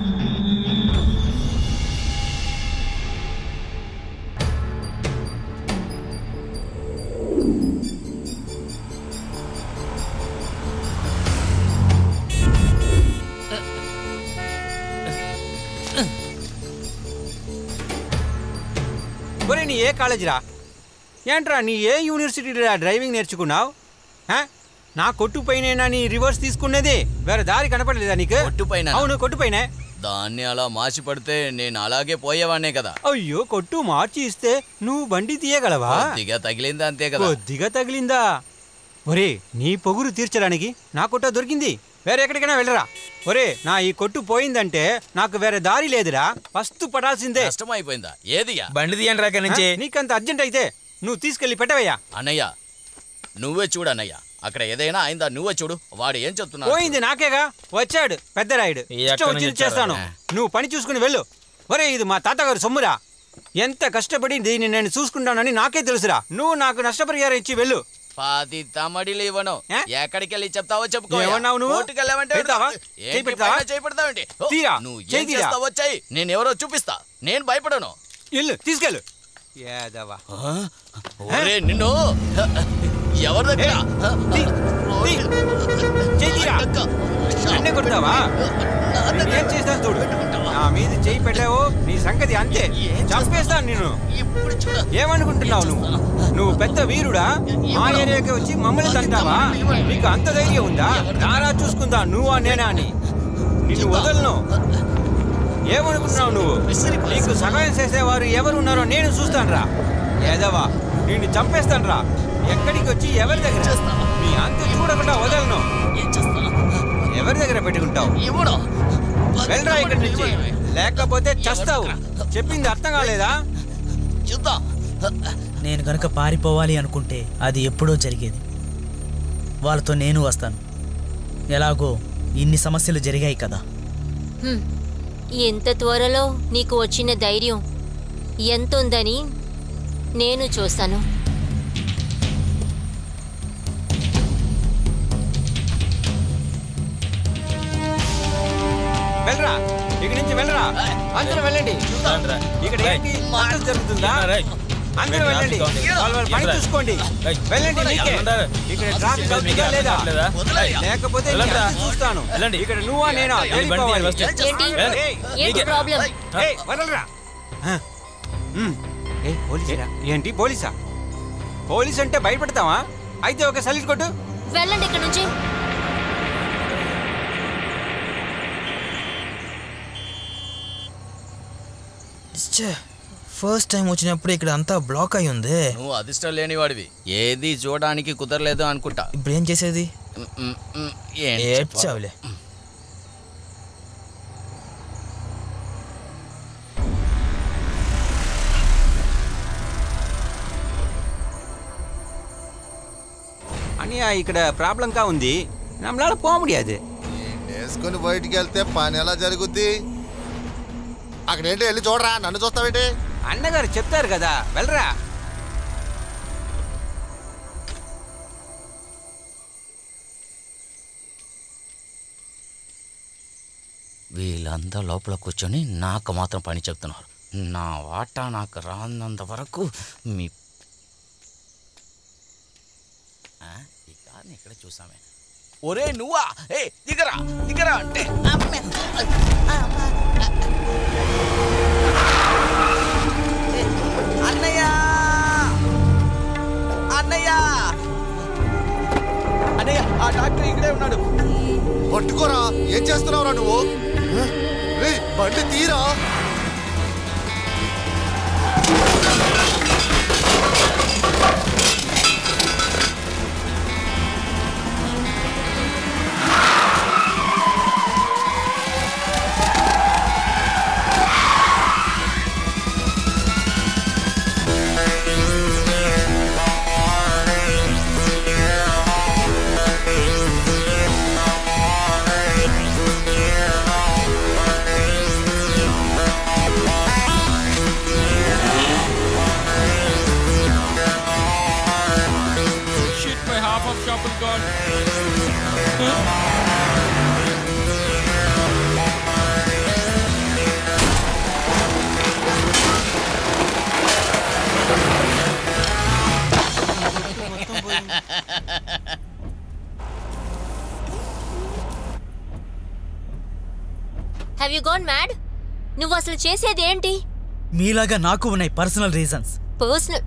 ఒరే నీ ఏ కాలేజీరా ఏంట్రా నీ ఏ యూనివర్సిటీరా డ్రైవింగ్ నేర్చుకున్నావు ఆ? నా కొట్టు పైన నీ రివర్స్ తీసుకునేది వేరే దారి కనపడలేదా నీకు కొట్టు పైన అవును కొట్టు పైన దాన్ని అలా మార్చి పడితే నేను అలాగే పోయేవాడినే కదా అయ్యో కొట్టు మార్చి ఇస్తే నువ్వు బండి తీయగలవా కొద్దిగా తగిలింది అంతే కదా కొద్దిగా తగిలిందా ఒరే నీ పొగురు తీర్చడానికి నా కొట్ట దొరికింది వేరే ఎక్కడికైనా వెళ్ళరా ఒరే నా ఈ కొట్టు పోయిందంటే నాకు వేరే దారి లేదురా ఫస్ట్ పడాల్సిందే కష్టం అయిపోయిందా ఏదియా బండి తీయండి రాక నుంచి ఆ? నీకంత అర్జెంట్ అయితే నువ్వు తీసుకెళ్లి పెట్టవయ్యా అన్నయ్య నువ్వే చూడు అన్నయ్య అక్కడ ఏదైనా అయిందా నువ్వే చూడు వాడు ఏం చెప్తున్నాడు పోయింది నాకేగా వచ్చాడు పెద్ద రాయుడు ఈ ఇష్టం ఎక్కడి వచ్చింది నుంచి చేస్తాను నువ్వు పని చూసుకుని వెళ్ళు ఒరే ఇది మా తాతగారు సొమ్మురా ఎంత కష్టపడి దీన్ని నేను చూసుకుంటానని నాకే తెలుసురా నువ్వు నాకు నష్టపరిహారం ఇచ్చి వెళ్ళు పాతి తమడిలు ఇవ్వను ఏ? ఎక్కడికి వెళ్ళి చెప్తావో చెప్పుకో ఏమన్నావు నువ్వు? కోర్టుకి వెళ్ళావంటే పెడతావా? ఏంటి చేయి పెడతావా? పైన చేయి పెడతావేంటి? ఓ, తీరా, నువ్వు చేయి ఏం తీరా. చేస్తావో వచ్చాయి నేను ఎవరో చూపిస్తా నేను భయపడను వెళ్ళు తీసుకెళ్ళు ఏదవా ఒరే నిన్ను ఎవరి దగ్గర తీ, తీ. చేయి తీరా. నన్నే కొడతావా ఏం చేస్తాను చూడు నా మీద చేయి పెట్టావు నీ సంగతి అంతే చంపేస్తాను నిన్ను ఇప్పుడు చూడు ఏమనుకుంటున్నావు నువ్వు నువ్వు పెద్ద వీరుడా మా ఏరియాకి వచ్చి మమ్మల్ని తంటావా నీకు అంత ధైర్యం ఉందా నారా చూసుకుందా నువ్వా నేనా అని నిన్ను వదలను ఏమనుకుంటున్నావు నువ్వు నీకు సహాయం చేసేవారు ఎవరు ఉన్నారో నేను చూస్తానురా ఏదవా నిన్ను చంపేస్తానురా ఎక్కడికి వచ్చి ఎవరి దగ్గర నీ అంత చూడకుండా వదలను ఏం చేస్తాను ఎవరి దగ్గర పెట్టుకుంటావు ఎవడో వెళ్ళరా ఇక్కడి నుంచి లేకపోతే చస్తావు చెప్పింది అర్థం కాలేదా చూద్దాం నేను గనక పారిపోవాలి అనుకుంటే అది ఎప్పుడో జరిగేది వాళ్ళతో నేను వస్తాను ఎలాగో ఇన్ని సమస్యలు జరిగాయి కదా హ్మ్. ఎంత త్వరలో నీకు వచ్చిన ధైర్యం ఎంతుందని నేను చూస్తాను వెళ్ళరా ఇక్కడి నుంచి వెళ్ళరా అందరూ వెళ్ళండి చూద్దాంరా. ఇక్కడ రేయ్, ఏంటి మాటలు జరుగుతుందా ఏంట్రా రేయ్? అందరూ ఇక్కడ వెళ్ళండి ట్రాఫిక్ ఉంది. వాళ్ళ వాళ్ళ పని ఏంట్రా? చూసుకోండి రేయ్, వెళ్ళండి మీకే వెళ్ళండి. ఇక్కడ ట్రాఫిక్ మీకు అవుతుందా అర్థం లేదా కావట్లేదా? వదిలేయ్. లేకపోతే నీ వెళ్ళండిరా. అంతు చూస్తాను వెళ్ళండి. ఇక్కడ నువ్వా నేనా ఈ బండి వెళ్ళిపోవాలి. ఫస్ట్. ఏంటి ఏయ్, ఏంటి నీకే. ప్రాబ్లం ఏయ్, వదలరా ఆ, ఉమ్. ఏయ్, పోలీసురా ఏంటి పోలీసా పోలీస్ అంటే భయపడతావా అయితే ఒక సలీట్ కొట్టు వెళ్ళండి ఇక్కడ నుంచి ఫస్ట్ టైం వచ్చినప్పుడు ఇక్కడ అంతా బ్లాక్ అయి ఉంది నువ్వు అదిష్టం లేనివాడివి ఏది చూడడానికి కుదరలేదు అనుకుంటా ఇప్పుడు ఏం చేసేది మ్, మ్, మ్, ఏంటి చెప్పాలి? ఏడ్చావులే అనియా ఇక్కడ ప్రాబ్లంగా ఉంది நம்மளால போக முடியாது వేసుకొని బయటికి వెళ్తే పని ఎలా జరుగుద్ది అక్కడ ఏంటి వెళ్ళి చూడరా నన్ను చూస్తావేంటి అన్నగారు చెప్తారు కదా వెళ్ళరా వీళ్ళంతా లోపల కూర్చొని నాకు మాత్రం పని చెప్తున్నారు నా వాటా నాకు రానంత వరకు మీ ఆ, ఈ కార్ని ఇక్కడ చూసామే ఒరే నువ్వా ఏ దిగరా దిగరా అంటే అమ్మే. అన్నయ్య అన్నయ్య అన్నయ్య ఆ డాక్టర్ ఇక్కడే ఉన్నాడు పట్టుకోరా ఏం చేస్తున్నావురా నువ్వు రే బండి తీరా Shit, my half of shop is gone. Have you gone mad నువ్వు అసలు చేసేది ఏంటి మీలాగా నాకు ఉన్నాయి పర్సనల్ రీజన్స్ పర్సనల్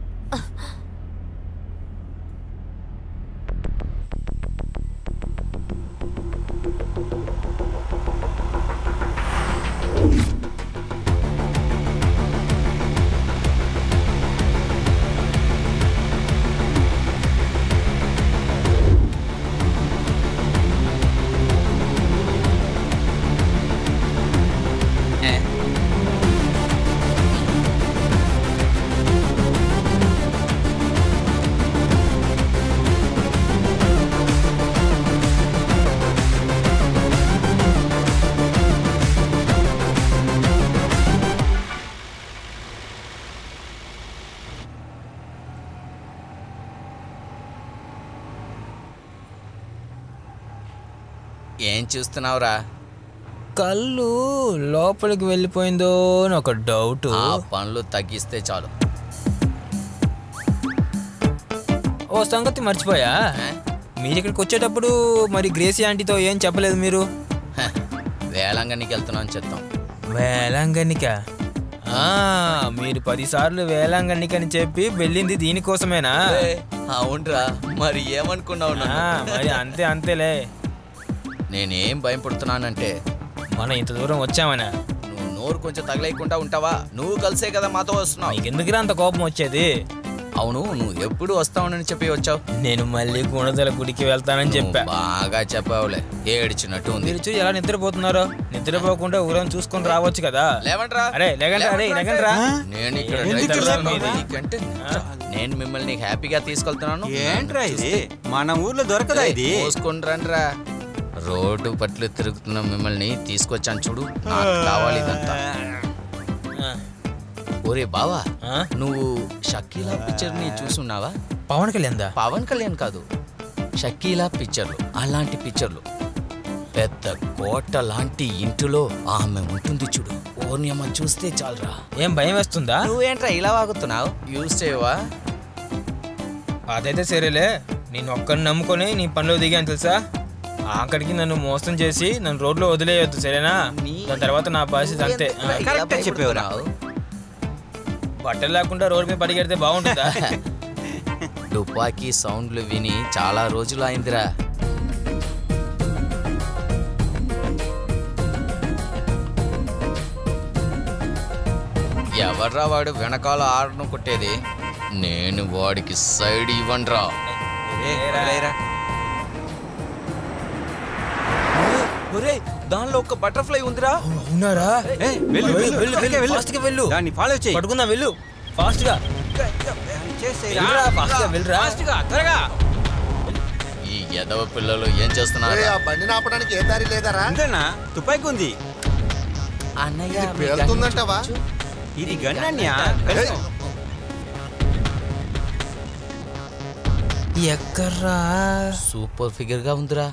ఏం చూస్తున్నావురా కళ్ళు లోపలికి వెళ్ళిపోయిందో అని ఒక డౌట్ ఆ పనులు తగ్గిస్తే చాలు ఓ సంగతి మర్చిపోయా ఆ? మీరు ఇక్కడికి వచ్చేటప్పుడు మరి గ్రేసీ ఆంటీతో ఏం చెప్పలేదు మీరు హ, వేళంగనికి వెళ్తున్నాను చెప్తాం వేలాంగణిక ఆ, మీరు పదిసార్లు వేలాంగణిక అని చెప్పి వెళ్ళింది దీనికోసమేనా అవునరా మరి ఏమనుకున్నావు ఆ, నన్ను? మరి అంతే అంతేలే నేనేం భయపడుతున్నానంటే మనం ఇంత దూరం వచ్చామనా నువ్వు నోరు కొంచెం తగలేయకుండా ఉంటావా నువ్వు కలిసే కదా మాతో వస్తున్నావు నీకెందుకురా అంత కోపం వచ్చేది అవును నువ్వు ఎప్పుడు వస్తావునని చెప్పి వచ్చావు నేను మళ్ళీ గుణదల గుడికి వెళ్తానని చెప్పా నువ్వు బాగా చెప్పావులే ఏడ్చినట్టు ఉంది మీరు చూసి ఎలా నిద్రపోతున్నారో నిద్రపోకుండా ఊరం చూసుకొని రావచ్చు కదా లేవండ్రా అరే లేకండి అరే లేకండ్రా నేను ఇక్కడ ఎందుకు డ్రైవర్ లేపను? మీది నీకంటే నేను మిమ్మల్ని హ్యాపీగా తీసుకెళ్తున్నాను ఏంట్రా ఇది మన ఊర్లో దొరకదా ఇది మోసుకొని రండిరా రోడ్డు పట్లు తిరుగుతున్న మిమ్మల్ని తీసుకొచ్చాను చూడు నాకు కావాలి ఇదంతా ఒరే బావా ఆ? నువ్వు షకీలా పిక్చర్ ని చూసున్నావా పవన్ కళ్యాణ్ దా పవన్ కళ్యాణ్ కాదు షకీలా పిక్చర్లు అలాంటి పిక్చర్లు పెద్ద కోట లాంటి ఇంటిలో ఆమె ఉంటుంది చూడు ఓర్నియమ్మ చూస్తే చాలరా ఏం భయం వేస్తుందా నువ్వేంట్రా ఇలా వాగుతున్నావు యూజ్ చేయవా అదైతే సరేలే నేను ఒక్కరిని నమ్ముకొని నీ పనిలో దిగాను తెలుసా ఆఖరికి నన్ను మోసం చేసి నన్ను రోడ్లో వదిలేయొద్దు సరేనా దాని తర్వాత నా పరిస్థితి అంతే ఆ, కరెక్టే చెప్పేవురా. బట్టలు లేకుండా రోడ్డు మీద పడిగెడితే బాగుంటుందా తుపాకీ సౌండ్లు విని చాలా రోజులు అయిందిరా ఎవర్రా వాడు వెనకాల ఆడను కొట్టేది నేను వాడికి సైడ్ ఇవ్వండ్రా ఏ, వదిలేయరా. ఒరేయ్ దానిలో ఒక బటర్ఫ్లై ఉందిరా అవునారా ఏ, వెళ్ళు, వెళ్ళు, వెళ్ళు త్వరగా వెళ్ళు. ఫాస్ట్ గా వెళ్ళు దాన్ని ఫాలో చేయి పట్టుకుందాం వెళ్ళు ఫాస్ట్ గా చేసేయ్ రా. వెళ్ళురా, fast గా వెళ్ళురా. Fast గా, త్వరగా ఈ ఎదవ పిల్లలు ఏం రే, చేస్తున్నారు ఆ బండిని ఆపడానికి ఏ దారి లేదరా ఉందన్నా తుపాకి ఉంది అన్నయ్య ఇది పేలుతుందంటావా ఇది గన్నన్యా ఏయ్, ఎక్కర్రా సూపర్ ఫిగర్ గా ఉందిరా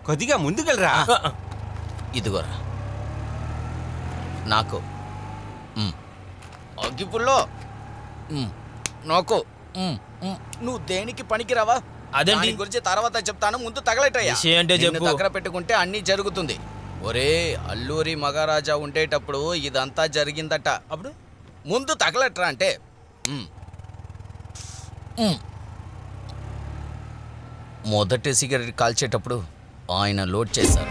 కొద్దిగా ముందుకెళ్ళరా ఇదిగోరా నాకు మ్. అగ్గిపుల్లో మ్. నాకు మ్. మ్. నువ్వు దేనికి పనికిరావా అదేంటి? దాని గురించి తర్వాత చెప్తాను ముందు తగలటయ్యా విషయం ఏంటో నిన్ను చెప్పు. దగ్గర పెట్టుకుంటే అన్నీ జరుగుతుంది ఒరే అల్లూరి మహారాజా ఉండేటప్పుడు ఇదంతా జరిగిందట అప్పుడు ముందు తగలట్రా అంటే మ్. మ్. మొదటి సిగరెట్ కాల్చేటప్పుడు ఆయన లోడ్ చేశారు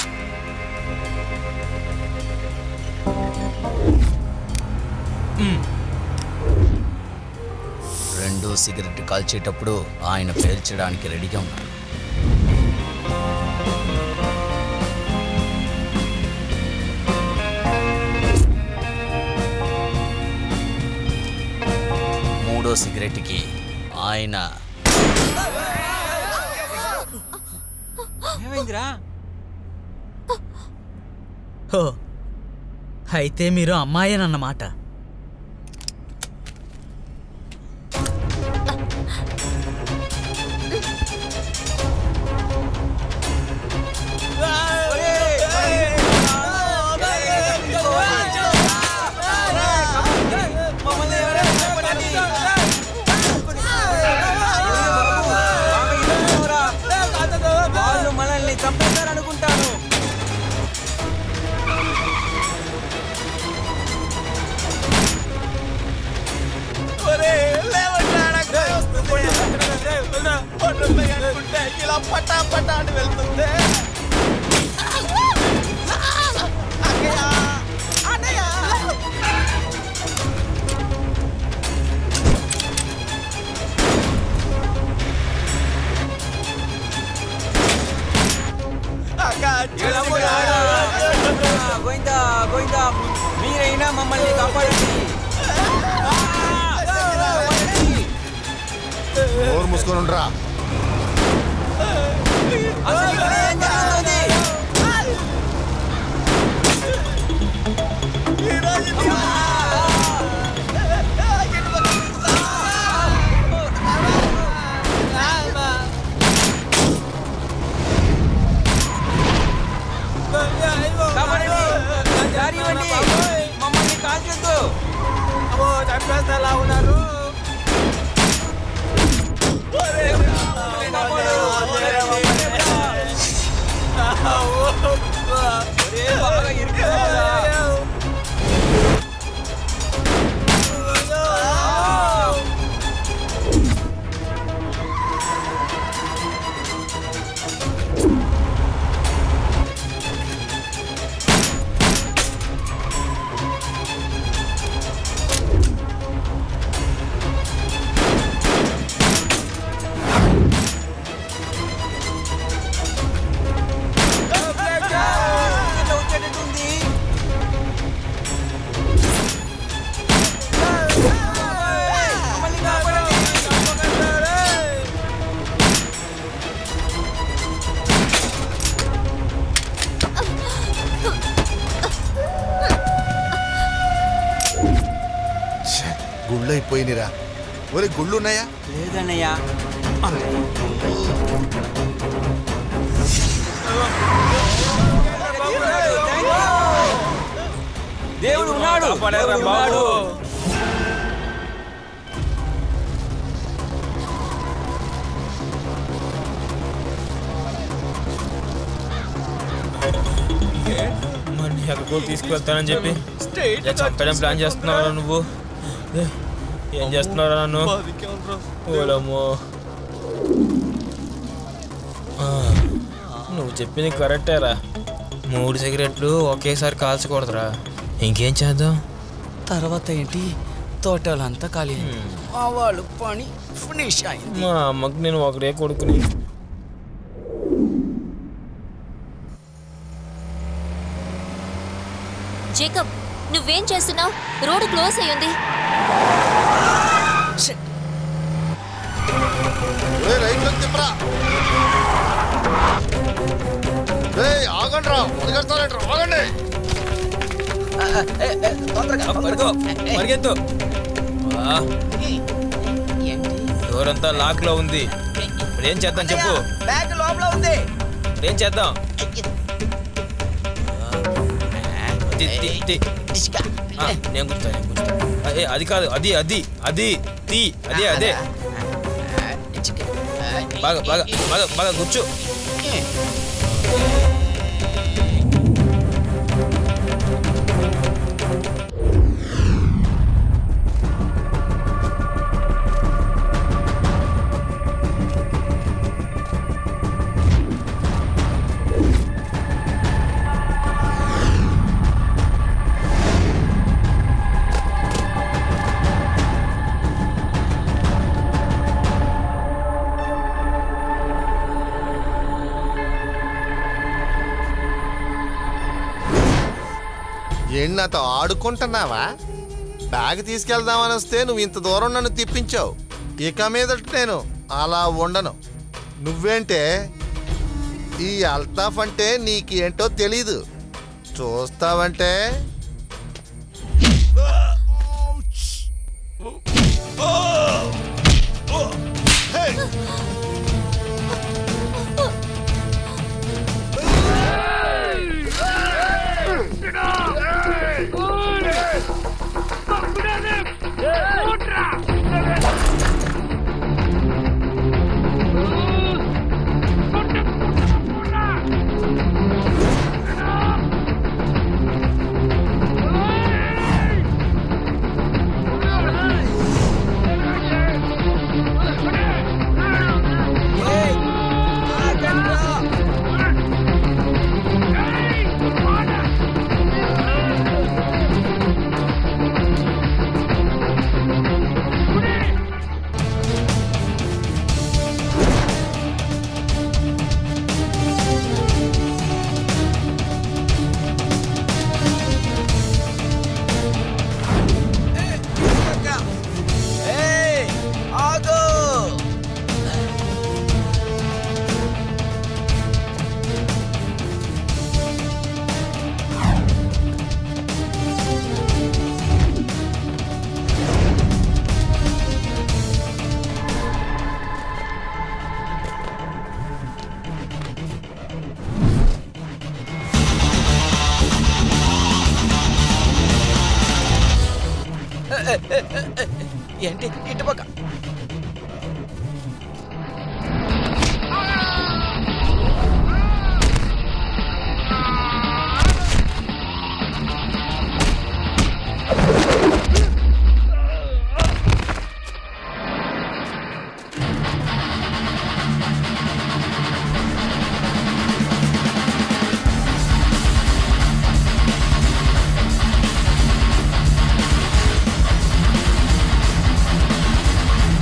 రెండో సిగరెట్ కాల్చేటప్పుడు ఆయన పేల్చడానికి రెడీగా ఉన్నారు మూడో సిగరెట్కి ఆయన ఏమైందిరా హో అయితే మీరు అమ్మాయేనన్నమాట వాళ్ళు మనల్ని చంపేస్తారనుకుంటాను ఇలా పటా పటా అని వెళ్తుంటే అక్కయ్య, అన్నయ్య. అక్క, ఎలమురా! గోవిందా గోవిందా మీరైనా మమ్మల్ని కాపాడండి నోరు మూసుకొని ఉండరా అసలు ఇక్కడ ఏం జరుగుతుంది కాపాడండి దారి ఇవ్వండి మమ్మల్ని కాల్చొద్దు చంపేస్తా ఉన్నారు బాగా ఇరుక్కుపోయిందా? ఇట్లా వచ్చేటట్టుంది మమ్మల్ని కాపాడండి గుళ్ళు అయిపోయినరా ఒరే గుళ్ళు ఉన్నాయా లేదన్నయ్యా దేవుడు ఉన్నాడు దేవుడు ఉన్నాడు మరి ఎక్కడికో తీసుకువెళ్తానని చెప్పి ఇలా చంపడం ప్లాన్ చేస్తున్నావురా నువ్వు ఏ, ఏం చేస్తున్నావురా నన్ను ఓలమ్మో ఆ, నువ్వు చెప్పింది కరెక్టేరా మూడు సిగరెట్లు ఒకేసారి కాల్చకూడదురా ఇంకేం చేద్దాం తర్వాత ఏంటి తోటలంతా ఖాళీ మా వాళ్ళు పని ఫినిష్ అయింది మా అమ్మకి నేను ఒకడే కొడుకుని జేకబ్ నువ్వేం చేస్తున్నావు రోడ్డు క్లోజ్ అయ్యింది ఒరే రైట్లోకి తిప్పరా రేయ్ ఆగండి రా పరిగెడతారంట ఆగండి పడుకో పరిగెత్తు ఆ, డోర్ అంతా లాక్ లో ఉంది ఇప్పుడు ఏం చేద్దాం చెప్పు బ్యాగ్ లోపల ఉంది ఇప్పుడు ఏం చేద్దాం తి- తి- తి- ఆ, నేను గుర్తా నేను గుర్తా ఏ, అది కాదు అది అది అది తీ అదే అదే బాగా బాగా బాగా బాగా కూర్చో ఏంటి నాతో ఆడుకుంటున్నావా బ్యాగ్ తీసుకెళ్దామని వస్తే నువ్వు ఇంత దూరం నన్ను తిప్పించావు ఇక మీదట నేను అలా ఉండను నువ్వేంటే ఈ అల్తాఫ్ అంటే నీకేంటో తెలీదు చూస్తావంటే ఏయ్, ఆగు ఏంటి ఇటుపక్క ఆ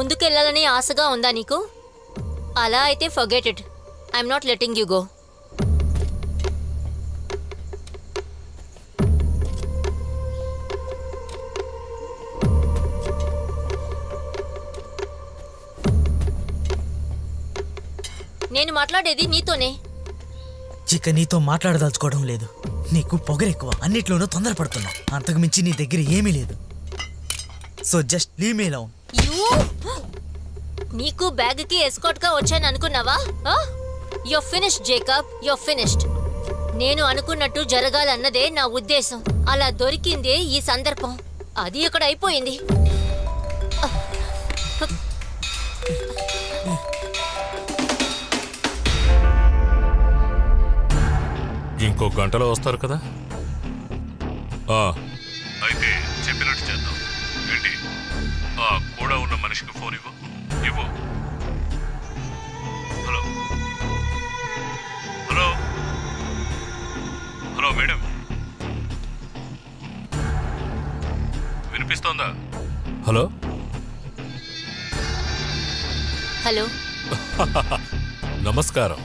ముందుకెళ్ళాలని ఆశగా ఉందా నీకు అలా అయితే forget it I'm not letting you go నేను మాట్లాడేది నీతోనే ఇక నీతో మాట్లాడదలుచుకోవడం లేదు నీకు పొగరెక్కువ అన్నిట్లోనూ తొందరపడుతున్నావు అంతకు మించి నీ దగ్గర ఏమీ లేదు so just leave me alone you నీకు బ్యాగ్కి ఎస్కాట్ గా వచ్చాను అనుకున్నావా యో ఫినిష్డ్ జేకబ్ యో ఫినిష్డ్ నేను అనుకున్నట్టు జరగాలన్నదే నా ఉద్దేశం అలా దొరికిందే ఈ సందర్భం అది ఇక్కడ అయిపోయింది ఇంకో గంటలో వస్తారు కదా ఆ, అయితే చెప్పినట్టు చేద్దాం ఏంటి ఆ కూడా ఉన్న మనిషికి ఫోన్ ఇవ్వు ఇవ్వు హలో హలో హలో మేడం వినిపిస్తోందా హలో హలో నమస్కారం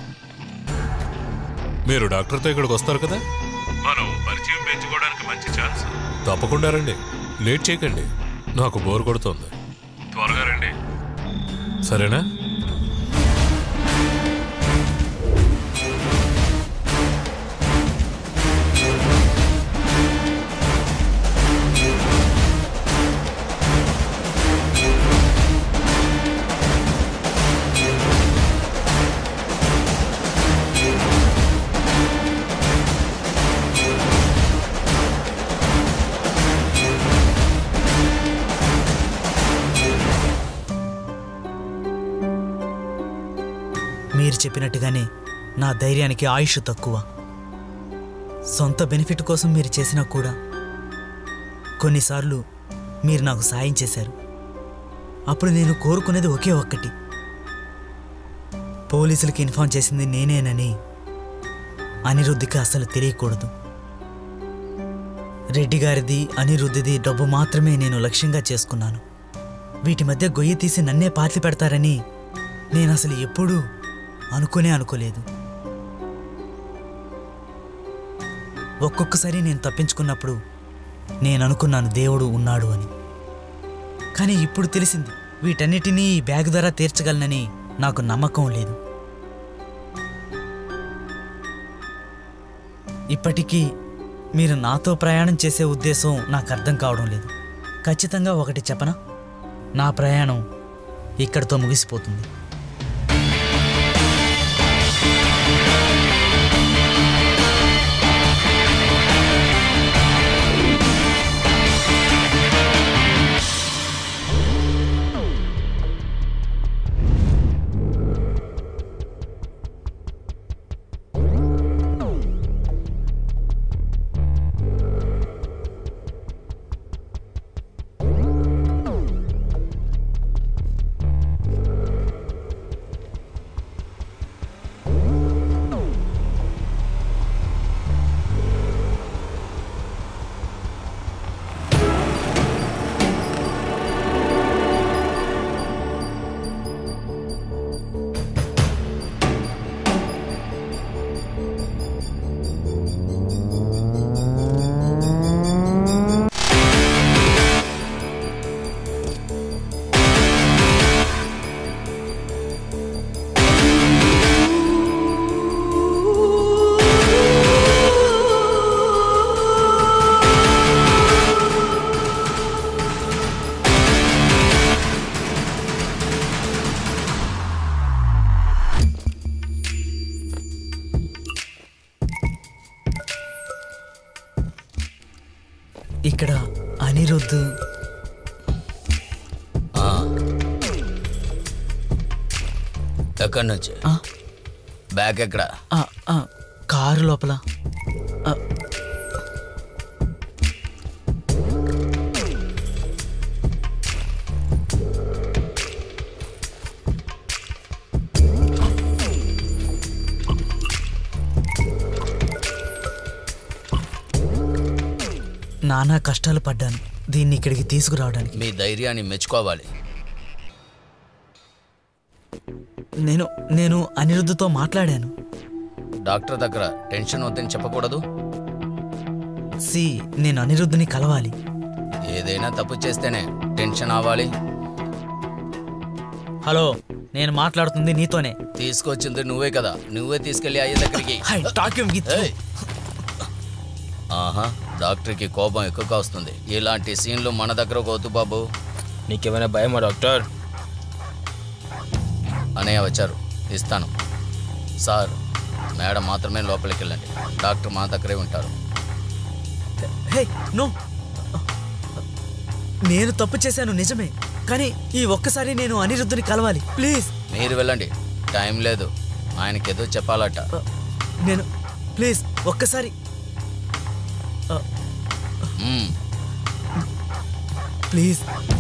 మీరు డాక్టర్తో ఇక్కడికి వస్తారు కదా మనం పరిచయం పెంచుకోవడానికి మంచి ఛాన్స్ తప్పకుండా రండి లేట్ చేయకండి నాకు బోర్ కొడుతోంది త్వరగా రండి సరేనా మీరు చెప్పినట్టుగానే నా ధైర్యానికి ఆయుష్ తక్కువ సొంత బెనిఫిట్ కోసం మీరు చేసినా కూడా కొన్నిసార్లు మీరు నాకు సాయం చేశారు అప్పుడు నేను కోరుకునేది ఒకే ఒక్కటి పోలీసులకి ఇన్ఫార్మ్ చేసింది నేనేనని అనిరుద్ధికి అసలు తెలియకూడదు రెడ్డి గారిది అనిరుద్ధిది డబ్బు మాత్రమే నేను లక్ష్యంగా చేసుకున్నాను వీటి మధ్య గొయ్యి తీసి నన్నే పాతి పెడతారని నేను అసలు ఎప్పుడూ అనుకునే అనుకోలేదు ఒక్కొక్కసారి నేను తప్పించుకున్నప్పుడు నేను అనుకున్నాను దేవుడు ఉన్నాడు అని కానీ ఇప్పుడు తెలిసింది వీటన్నిటినీ ఈ బ్యాగ్ ద్వారా తీర్చగలనని నాకు నమ్మకం లేదు ఇప్పటికీ మీరు నాతో ప్రయాణం చేసే ఉద్దేశం నాకు అర్థం కావడం లేదు ఖచ్చితంగా ఒకటి చెప్పనా నా ప్రయాణం ఇక్కడితో ముగిసిపోతుంది ఇక్కడ అనిరుద్ధ్ ఎక్కడి నుంచి ఆ, బ్యాగ్ ఎక్కడ ఆ, ఆ, కారు లోపల ఆ, నానా కష్టాలు పడ్డాను దీన్ని ఇక్కడికి తీసుకురావడానికి మీ ధైర్యాన్ని మెచ్చుకోవాలి నేను నేను అనిరుద్ధతో మాట్లాడాను డాక్టర్ దగ్గర టెన్షన్ వద్దని చెప్పకూడదు సి నేను అనిరుద్ధని కలవాలి ఏదైనా తప్పు చేస్తేనే టెన్షన్ అవ్వాలి హలో నేను మాట్లాడుతుంది నీతోనే తీసుకొచ్చింది నువ్వే కదా నువ్వే తీసుకెళ్ళి అయ్యే దగ్గరికి ఐ టాకింగ్ విత్ ఏయ్. ఆహా డాక్టర్కి కోపం ఎక్కువగా వస్తుంది ఇలాంటి సీన్లు మన దగ్గర వద్దు బాబు నీకేమైనా భయమా డాక్టర్ అనయ్య వచ్చారు ఇస్తాను సార్ మేడం మాత్రమే లోపలికి వెళ్ళండి డాక్టర్ మా దగ్గరే ఉంటారు హే నో నేను తప్పు చేశాను నిజమే కానీ ఈ ఒక్కసారి నేను అనిరుద్ధని కలవాలి ప్లీజ్ మీరు వెళ్ళండి టైం లేదు ఆయనకి ఏదో చెప్పాలట నేను ప్లీజ్ ఒక్కసారి మ్మ్. ప్లీజ్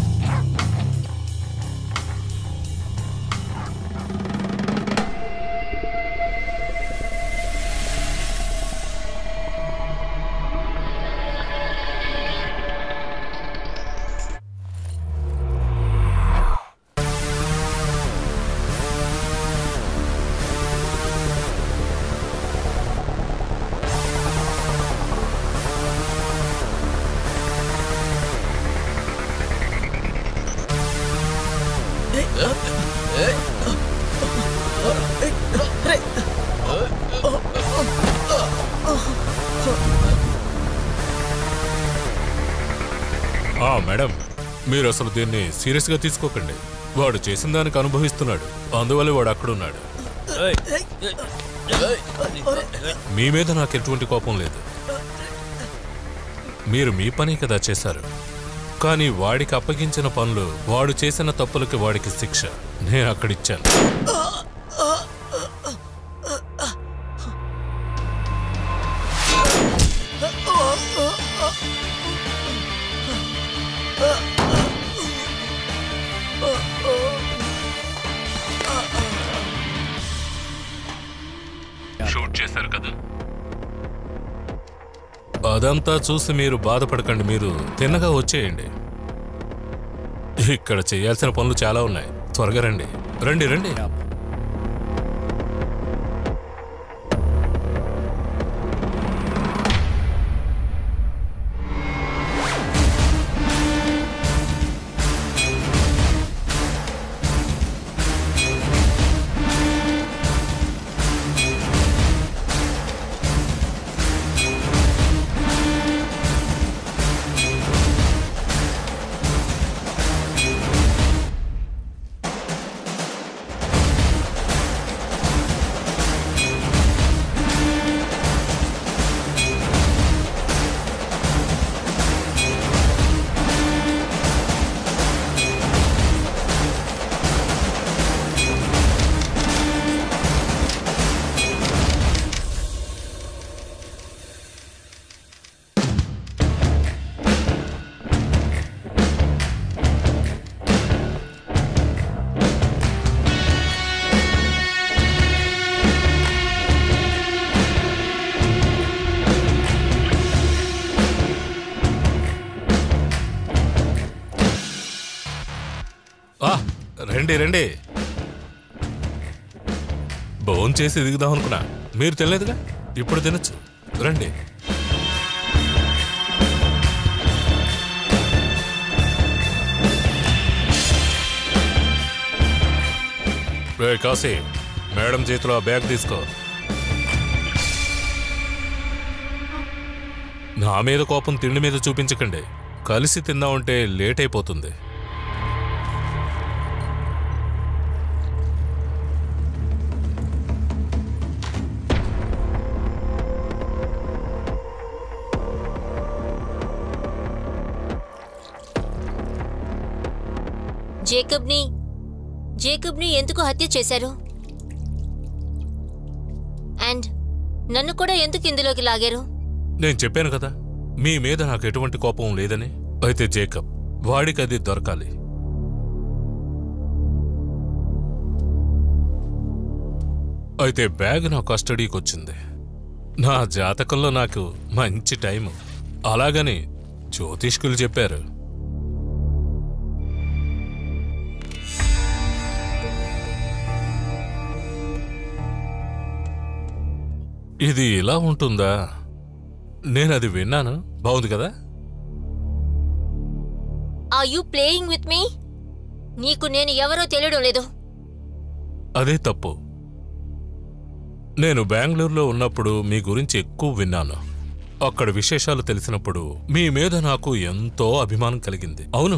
ఆ మేడం మీరు అసలు దీన్ని సీరియస్గా తీసుకోకండి వాడు చేసిన దానికి అనుభవిస్తున్నాడు అందువల్ల వాడు అక్కడున్నాడు మీ మీద నాకు ఎటువంటి కోపం లేదు మీరు మీ పని కదా చేశారు కానీ వాడికి అప్పగించిన పనులు వాడు చేసిన తప్పులకి వాడికి శిక్ష నేను అక్కడిచ్చాను షూట్ చేశారు కదా అదంతా చూసి మీరు బాధపడకండి మీరు తిన్నగా వచ్చేయండి ఇక్కడ చేయాల్సిన పనులు చాలా ఉన్నాయి త్వరగా రండి రండి రండి ఆ, రండి రండి బోన్ చేసి దిగుదాం అనుకున్నా మీరు తినలేదుగా ఇప్పుడు తినచ్చు రండి రే కాశీ మేడం చేతిలో ఆ బ్యాగ్ తీసుకో నా మీద కోపం తిండి మీద చూపించకండి కలిసి తిందామంటే లేట్ అయిపోతుంది జేకబ్ని జేకబ్ని ఎందుకు హత్య చేశారు అండ్ నన్ను కూడా ఎందుకు ఇందులోకి లాగారు నేను చెప్పాను కదా మీ మీద నాకు ఎటువంటి కోపం లేదని అయితే జేకబ్ వాడికి అది దొరకాలి అయితే బ్యాగ్ నా కస్టడీకి వచ్చింది నా జాతకంలో నాకు మంచి టైము అలాగని జ్యోతిష్కులు చెప్పారు ఇది ఇలా ఉంటుందా నేను అది విన్నాను బాగుంది కదా are you playing with me నీకు నేను ఎవరో తెలియడం లేదు అదే తప్పు నేను బెంగళూరులో ఉన్నప్పుడు మీ గురించి ఎక్కువ విన్నాను అక్కడ విశేషాలు తెలిసినప్పుడు మీ మీద నాకు ఎంతో అభిమానం కలిగింది అవును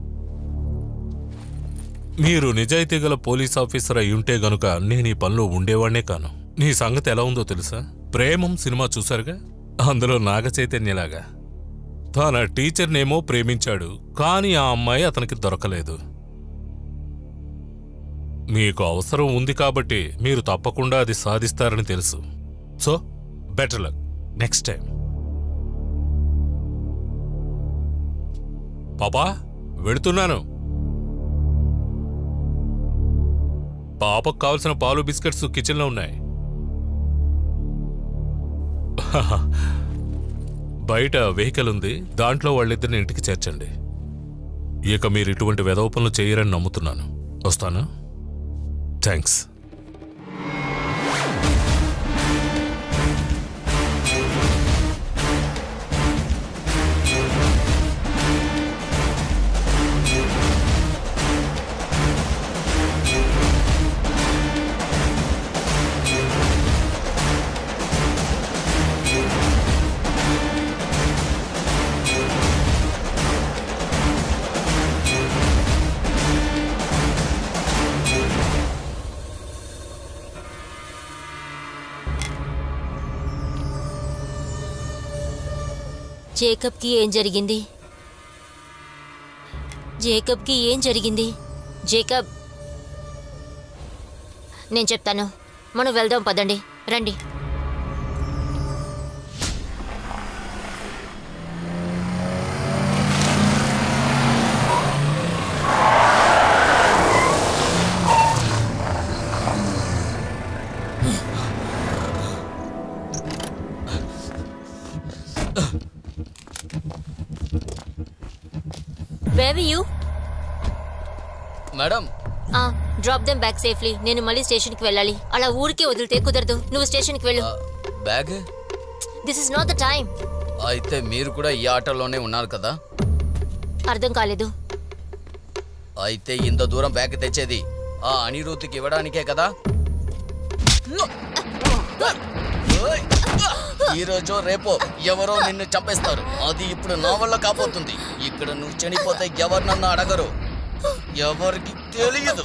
మీరు నిజాయితీ గల పోలీస్ ఆఫీసర్ అయి ఉంటే గనుక నేను ఈ పనిలో ఉండేవాడినే కాను నీ సంగతి ఎలా ఉందో తెలుసా ప్రేమం సినిమా చూశారుగా అందులో నాగ చైతన్యలాగా తన టీచర్నేమో ప్రేమించాడు కానీ ఆ అమ్మాయి అతనికి దొరకలేదు మీకు అవసరం ఉంది కాబట్టి మీరు తప్పకుండా అది సాధిస్తారని తెలుసు so better luck next time పాపా వెళుతున్నాను పాపకు కావలసిన పాలు బిస్కెట్స్ కిచెన్లో ఉన్నాయి బయట వెహికల్ ఉంది దాంట్లో వాళ్ళిద్దరిని ఇంటికి చేర్చండి ఇక మీరు ఇటువంటి వెధవ పనులు చేయరని నమ్ముతున్నాను వస్తాను థ్యాంక్స్ జేకబ్కి ఏం జరిగింది జేకబ్కి ఏం జరిగింది జేకబ్ నేను చెప్తాను మనం వెళ్దాం పదండి రండి వేవి you madam drop them back safely నేను మళ్ళీ స్టేషన్కి వెళ్ళాలి అలా ఊరికే వదిలితే కుదరదు నువ్వు స్టేషన్కి వెళ్ళు bag this is not the time అయితే మీరు కూడా ఈ ఆటోలోనే ఉన్నారు కదా అర్థం కాలేదు అయితే ఇంత దూరం బ్యాగ్ తెచ్చేది ఆ అనిరుద్ధికి ఇవ్వడానికే కదా ఓయ్! ఈ రోజు రేపో ఎవరో నిన్ను చంపేస్తారు అది ఇప్పుడు నా వల్ల కాబోతుంది ఇక్కడ నువ్వు చనిపోతే ఎవరు నన్ను అడగరు ఎవరికి తెలియదు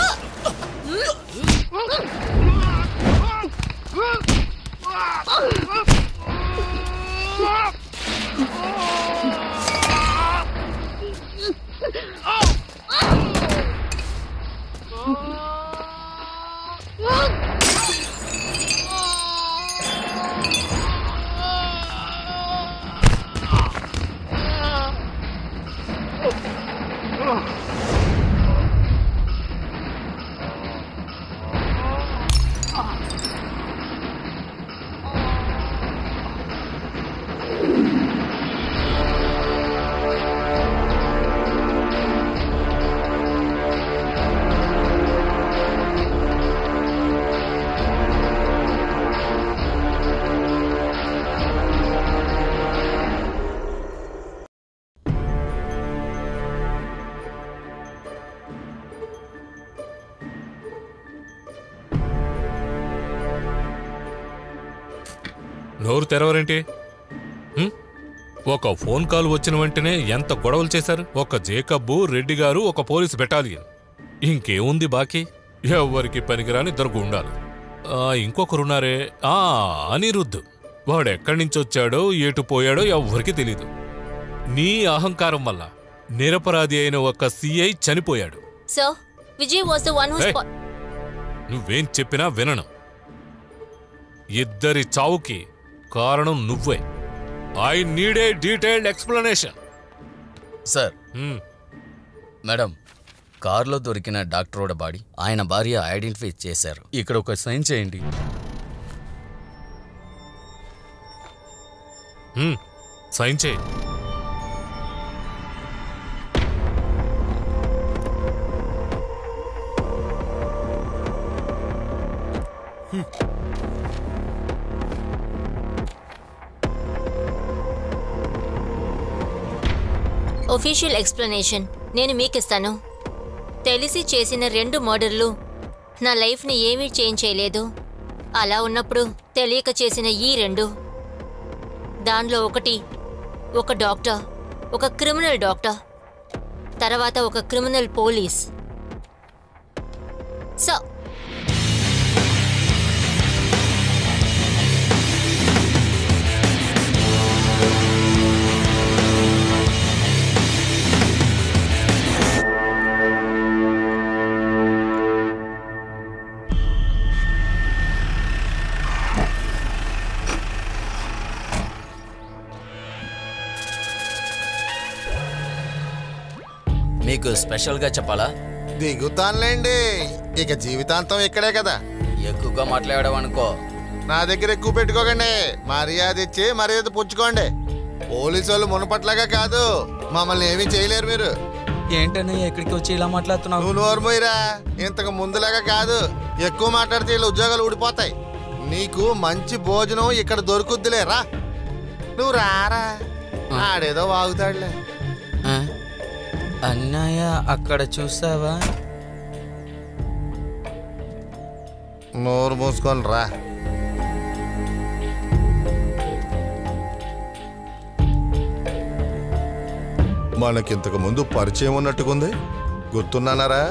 నోరు తెరవరేంటి హ్మ్? ఒక ఫోన్ కాల్ వచ్చిన వెంటనే ఎంత గొడవలు చేశారు ఒక జేకబ్బు రెడ్డి గారు ఒక పోలీసు బెటాలియన్ ఇంకేముంది బాకీ ఎవరికి పనికిరాని ఇద్దరు ఉండాలి ఇంకొకరున్నారే ఆ అనిరుద్ధ్ వాడు ఎక్కడి నుంచి వచ్చాడో ఎటు పోయాడో ఎవ్వరికి తెలీదు నీ అహంకారం వల్ల నిరపరాధి అయిన ఒక సిఐ చనిపోయాడు so Vijay was the one who Hey. నువ్వేం చెప్పినా వినను ఇద్దరి చావుకి కారణం నువ్వే I need a detailed explanation sir madam కారులో దొరికిన డాక్టర్ బాడీ ఆయన భార్య ఐడెంటిఫై చేశారు ఇక్కడ ఒక సైన్ చేయండి సైన్ చేయి ఒఫీషియల్ ఎక్స్ప్లెనేషన్ నేను మీకిస్తాను తెలిసి చేసిన రెండు మర్డర్లు నా లైఫ్ని ఏమీ చేంజ్ చేయలేదు అలా ఉన్నప్పుడు తెలియక చేసిన ఈ రెండు దానిలో ఒకటి ఒక డాక్టర్ ఒక క్రిమినల్ డాక్టర్ తర్వాత ఒక క్రిమినల్ పోలీస్ సో మీకు స్పెషల్గా చెప్పాలా దిగుతానులేండి ఇక జీవితాంతం ఇక్కడే కదా ఎక్కువగా మాట్లాడడం అనుకో నా దగ్గర ఎక్కువ పెట్టుకోకండి మర్యాద ఇచ్చి మర్యాద పుచ్చుకోండి పోలీసు వాళ్ళు మునపట్లాగా కాదు మమ్మల్ని ఏమీ చేయలేరు మీరు ఏంటన్నయ్య ఇక్కడికి వచ్చి ఇలా మాట్లాడుతున్నావు నువ్వు నోరుమోయిరా ఇంతకు ముందులాగా కాదు ఎక్కువ మాట్లాడితే వీళ్ళ ఉద్యోగాలు ఊడిపోతాయి నీకు మంచి భోజనం ఇక్కడ దొరుకుద్దిలే రా నువ్వు రారా ఆడేదో వాగుతాడులే ఆ? అన్నయ్య అక్కడ చూసావా నోరు మూసుకొని రా మనకింతకు ముందు పరిచయం ఉన్నట్టుకుంది గుర్తున్నానారా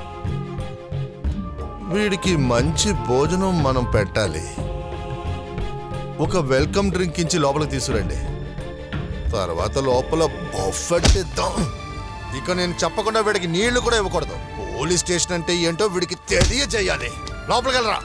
వీడికి మంచి భోజనం మనం పెట్టాలి ఒక వెల్కమ్ డ్రింక్ ఇచ్చి లోపలికి తీసుకురండి తర్వాత లోపల బఫెట్ ఇద్దాం ఇక నేను చెప్పకుండా వీడికి నీళ్లు కూడా ఇవ్వకూడదు పోలీస్ స్టేషన్ అంటే ఏంటో వీడికి తెలియజేయాలి లోపలికి వెళ్ళరా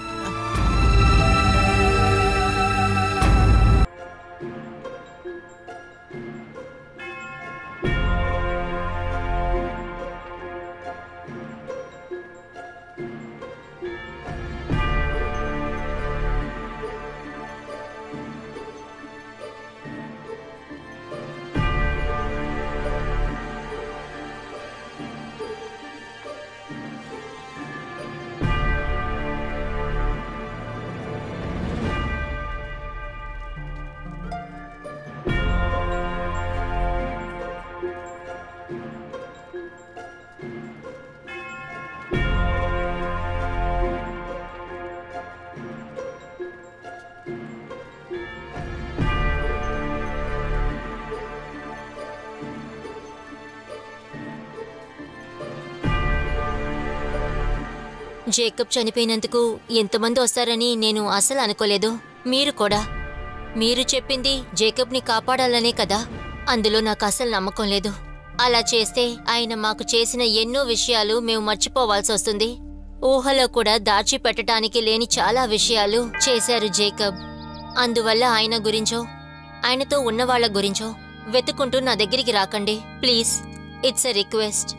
జేకబ్ చనిపోయినందుకు ఎంతమంది వస్తారని నేను అసలు అనుకోలేదు మీరు కూడా మీరు చెప్పింది జేకబ్ని కాపాడాలనే కదా అందులో నాకు అసలు నమ్మకం లేదు అలా చేస్తే ఆయన మాకు చేసిన ఎన్నో విషయాలు మేము మర్చిపోవాల్సి వస్తుంది ఊహలో కూడా దాచిపెట్టడానికి లేని చాలా విషయాలు చేశారు జేకబ్ అందువల్ల ఆయన గురించో ఆయనతో ఉన్న వాళ్ళ గురించో వెతుకుంటూ నా దగ్గరికి రాకండి ప్లీజ్ ఇట్స్ ఎ రిక్వెస్ట్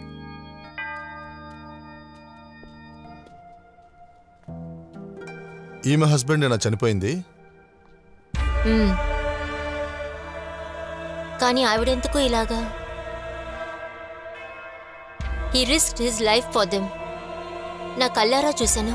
ఈమె హస్బెండ్ నా చనిపోయింది మ్మ్. కానీ ఆవిడెందుకు ఇలాగా he risk his life for them నా కల్లారా చూశాను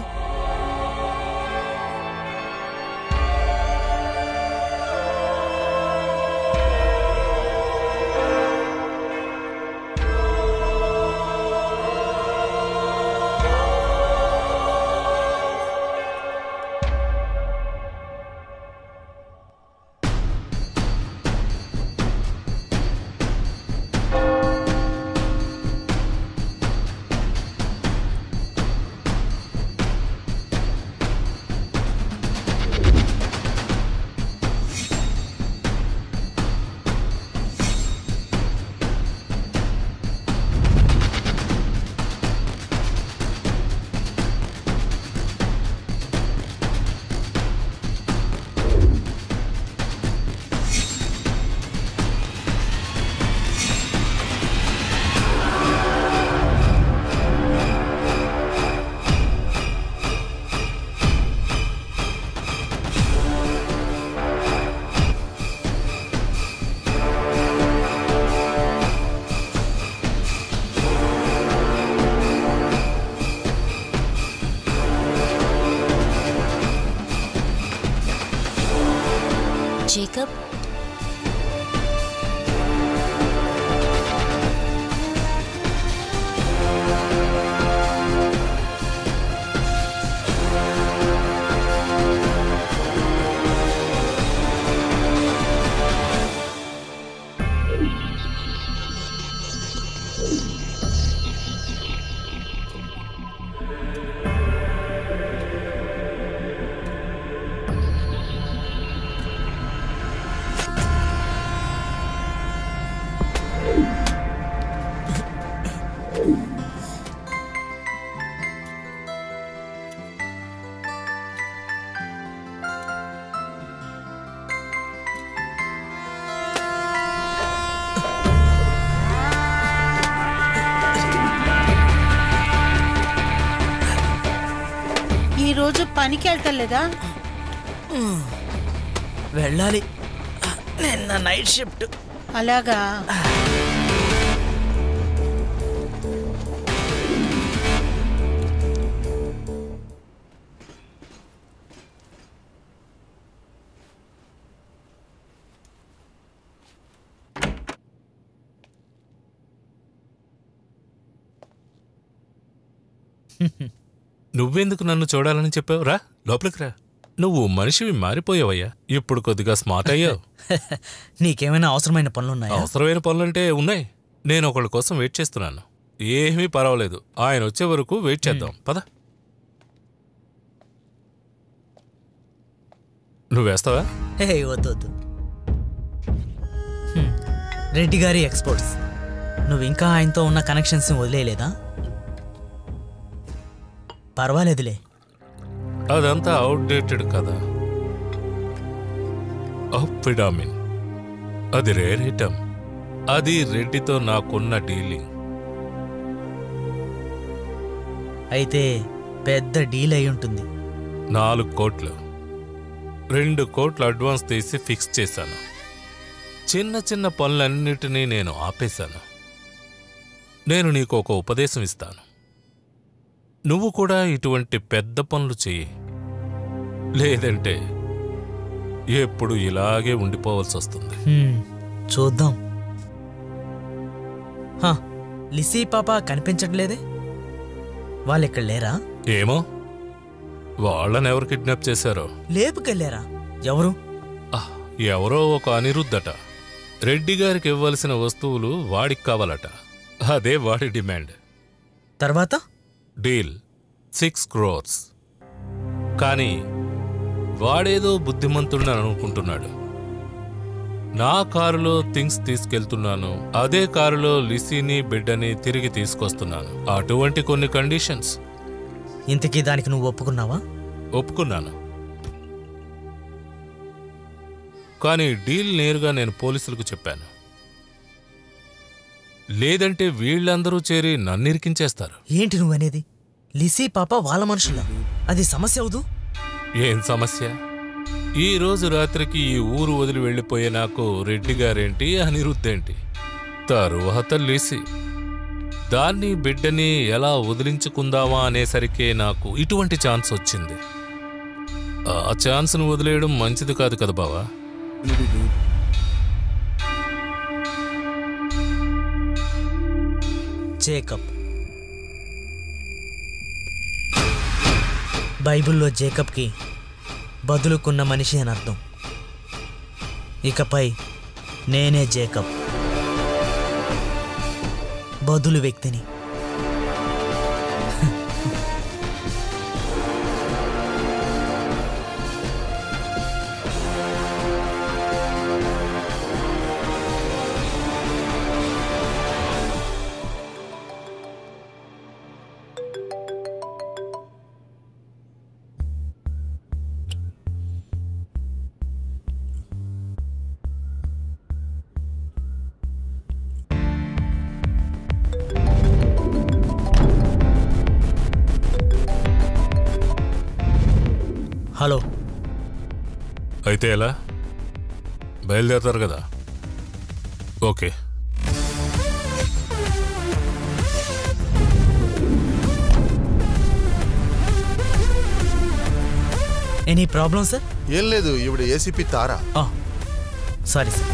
జేకబ్ ఈరోజు పనికి వెళ్తలేదా వెళ్ళాలి నిన్న నైట్ షిఫ్ట్ అలాగా నువ్వెందుకు నన్ను చూడాలని చెప్పావు రా లోపలికి రా నువ్వు మనిషివి మారిపోయావయ్యా ఇప్పుడు కొద్దిగా స్మార్ట్ అయ్యావు నీకేమైనా అవసరమైన పనులున్నాయా అవసరమైన పనులంటే ఉన్నాయి నేను ఒకళ్ళ కోసం వెయిట్ చేస్తున్నాను ఏమీ పర్వాలేదు ఆయన వచ్చే వరకు వెయిట్ చేద్దాం పద నువ్వు వేస్తావా హే వద్దు వద్దు హ్మ్. రెడ్డి గారి ఎక్స్పోర్ట్స్ నువ్వు ఇంకా ఆయనతో ఉన్న కనెక్షన్స్ని వదిలేయలేదా పర్వాలేదులే అదంతా అవుట్డేటెడ్ కదా అప్పిడామిన్ అది రేర్ ఐటమ్ అది రెడ్డితో నాకున్న డీలింగ్ అయితే పెద్ద డీల్ అయి ఉంటుంది నాలుగు కోట్లు రెండు కోట్లు అడ్వాన్స్ తీసి ఫిక్స్ చేశాను చిన్న చిన్న పనులన్నిటినీ నేను ఆపేశాను నేను నీకు ఒక ఉపదేశం ఇస్తాను నువ్వు కూడా ఇటువంటి పెద్ద పనులు చెయ్యి లేదంటే ఎప్పుడు ఇలాగే ఉండిపోవాల్సి వస్తుంది హ్మ్, చూద్దాం హా, లిసీ పాప కనిపించట్లేదే వాళ్ళు ఇక్కడ లేరా ఏమో వాళ్ళని ఎవరు కిడ్నాప్ చేశారో లేపుకెళ్ళారా ఎవరు ఆహ్, ఎవరో ఒక అనిరుద్ధట రెడ్డి గారికి ఇవ్వాల్సిన వస్తువులు వాడికి కావాలట అదే వాడి డిమాండ్ తర్వాత డీల్ సిక్స్ క్రోర్స్ కానీ వాడేదో బుద్ధిమంతుడని అనుకుంటున్నాడు నా కారులో థింగ్స్ తీసుకెళ్తున్నాను అదే కారులో లిసీని బిడ్డని తిరిగి తీసుకొస్తున్నాను అటువంటి కొన్ని కండిషన్స్ ఇంతకీ దానికి నువ్వు ఒప్పుకున్నావా ఒప్పుకున్నాను కానీ డీల్ నేరుగా నేను పోలీసులకు చెప్పాను లేదంటే వీళ్ళందరూ చేరి నన్ను ఇరికించేస్తారు ఏంటి నువ్వనేది లిసీ పాప వాళ్ళ మనుషుల అది సమస్య అవదు ఏం సమస్య ఈ రోజు రాత్రికి ఈ ఊరు వదిలి వెళ్ళిపోయే నాకు రెడ్డి గారేంటి అనిరుద్ధేంటి తరువాత లిసి దాన్ని బిడ్డని ఎలా వదిలించుకుందామా అనేసరికే నాకు ఇటువంటి ఛాన్స్ వచ్చింది ఆ ఛాన్స్ను వదిలేయడం మంచిది కాదు కదా బావా జేకబ్ బైబిల్లో జేకబ్కి బదులుకున్న మనిషి అని అర్థం ఇకపై నేనే జేకబ్ బదులు వ్యక్తిని హలో అయితే ఎలా బయలుదేరతారు కదా ఓకే ఎనీ ప్రాబ్లం సార్ ఏం లేదు ఈవిడ ఏసీపీ తారా సారీ సార్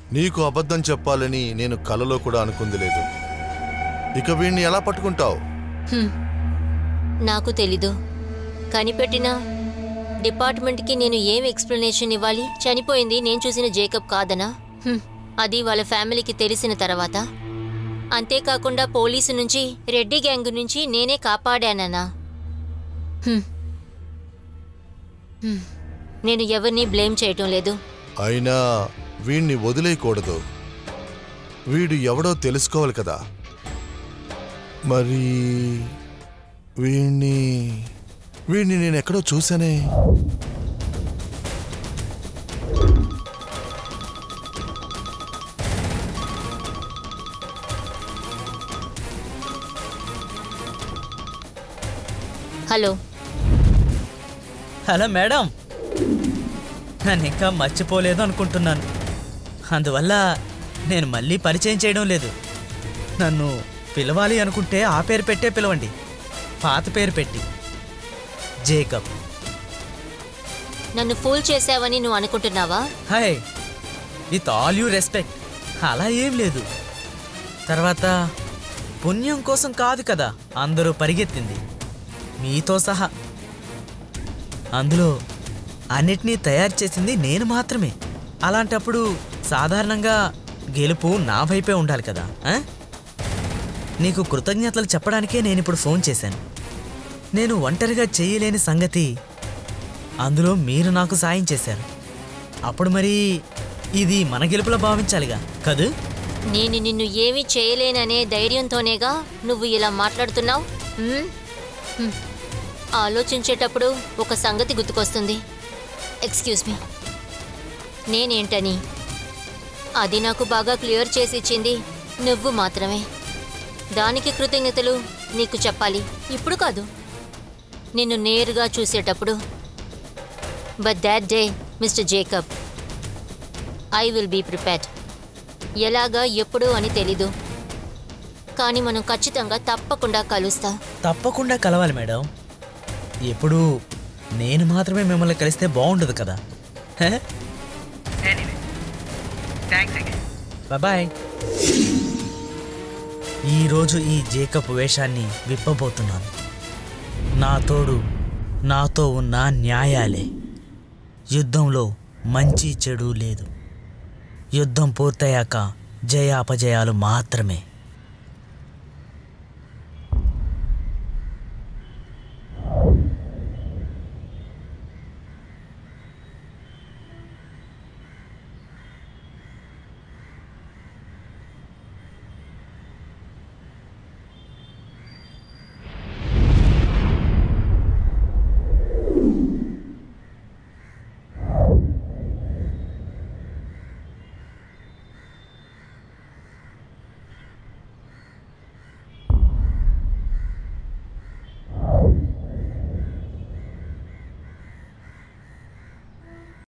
నీకు అబద్ధం చెప్పాలని నేను కలలో కూడా అనుకుంది లేదు ఇక వీణ్ణి ఎలా పట్టుకుంటావు హ్మ్. నాకు తెలీదు కనిపెట్టిన డిపార్ట్మెంట్కి నేను ఏం ఎక్స్ప్లెనేషన్ ఇవ్వాలి చనిపోయింది నేను చూసిన జేకబ్ కాదనా హ్మ్. అది వాళ్ళ ఫ్యామిలీకి తెలిసిన తర్వాత అంతేకాకుండా పోలీసు నుంచి రెడ్డి గ్యాంగ్ నుంచి నేనే కాపాడానన్నా హ్మ్. హ్మ్. నేను ఎవరిని బ్లేమ్ చేయటం లేదు అయినా వీణ్ణి వదిలేయకూడదు వీడు ఎవడో తెలుసుకోవాలి కదా మరి వీణ్ణి వీణ్ణి నేను ఎక్కడో చూసానే హలో హలో మేడం నన్ను ఇంకా మర్చిపోలేదు అనుకుంటున్నాను అందువల్ల నేను మళ్ళీ పరిచయం చేయడం లేదు నన్ను పిలవాలి అనుకుంటే ఆ పేరు పెట్టే పిలవండి పాత పేరు పెట్టి జేకబ్ నన్ను ఫూల్ చేసావని నువ్వు అనుకుంటున్నావా hi with all due respect అలా ఏం లేదు తర్వాత పుణ్యం కోసం కాదు కదా అందరూ పరిగెత్తింది మీతో సహా అందులో అన్నిటినీ తయారు చేసింది నేను మాత్రమే అలాంటప్పుడు సాధారణంగా గెలుపు నా వైపే ఉండాలి కదా ఆ? నీకు కృతజ్ఞతలు చెప్పడానికే నేను ఇప్పుడు ఫోన్ చేశాను నేను ఒంటరిగా చేయలేని సంగతి అందులో మీరు నాకు సాయం చేశారు అప్పుడు మరి ఇది మన గెలుపులా భావించాలిగా కదూ నేను నిన్ను ఏమీ చేయలేననే ధైర్యంతోనేగా నువ్వు ఇలా మాట్లాడుతున్నావు హ్మ్? హ్మ్. ఆలోచించేటప్పుడు ఒక సంగతి గుర్తుకొస్తుంది ఎక్స్క్యూజ్ మీ నేనేంటని అది నాకు బాగా క్లియర్ చేసి ఇచ్చింది నువ్వు మాత్రమే దానికి కృతజ్ఞతలు నీకు చెప్పాలి ఇప్పుడు కాదు నిన్ను నేరుగా చూసేటప్పుడు but that day mister Jacob I will be prepared ఎలాగా ఎప్పుడు అని తెలీదు కానీ మనం ఖచ్చితంగా తప్పకుండా కలుస్తాం తప్పకుండా కలవాలి మేడం ఎప్పుడు నేను మాత్రమే మిమ్మల్ని కలిస్తే బాగుండదు కదా బాయ్ ఈరోజు ఈ జేకప్ వేషాన్ని విప్పబోతున్నాను నా తోడు నాతో ఉన్న న్యాయాలే యుద్ధంలో మంచి చెడు లేదు యుద్ధం పూర్తయ్యాక జయ అపజయాలు మాత్రమే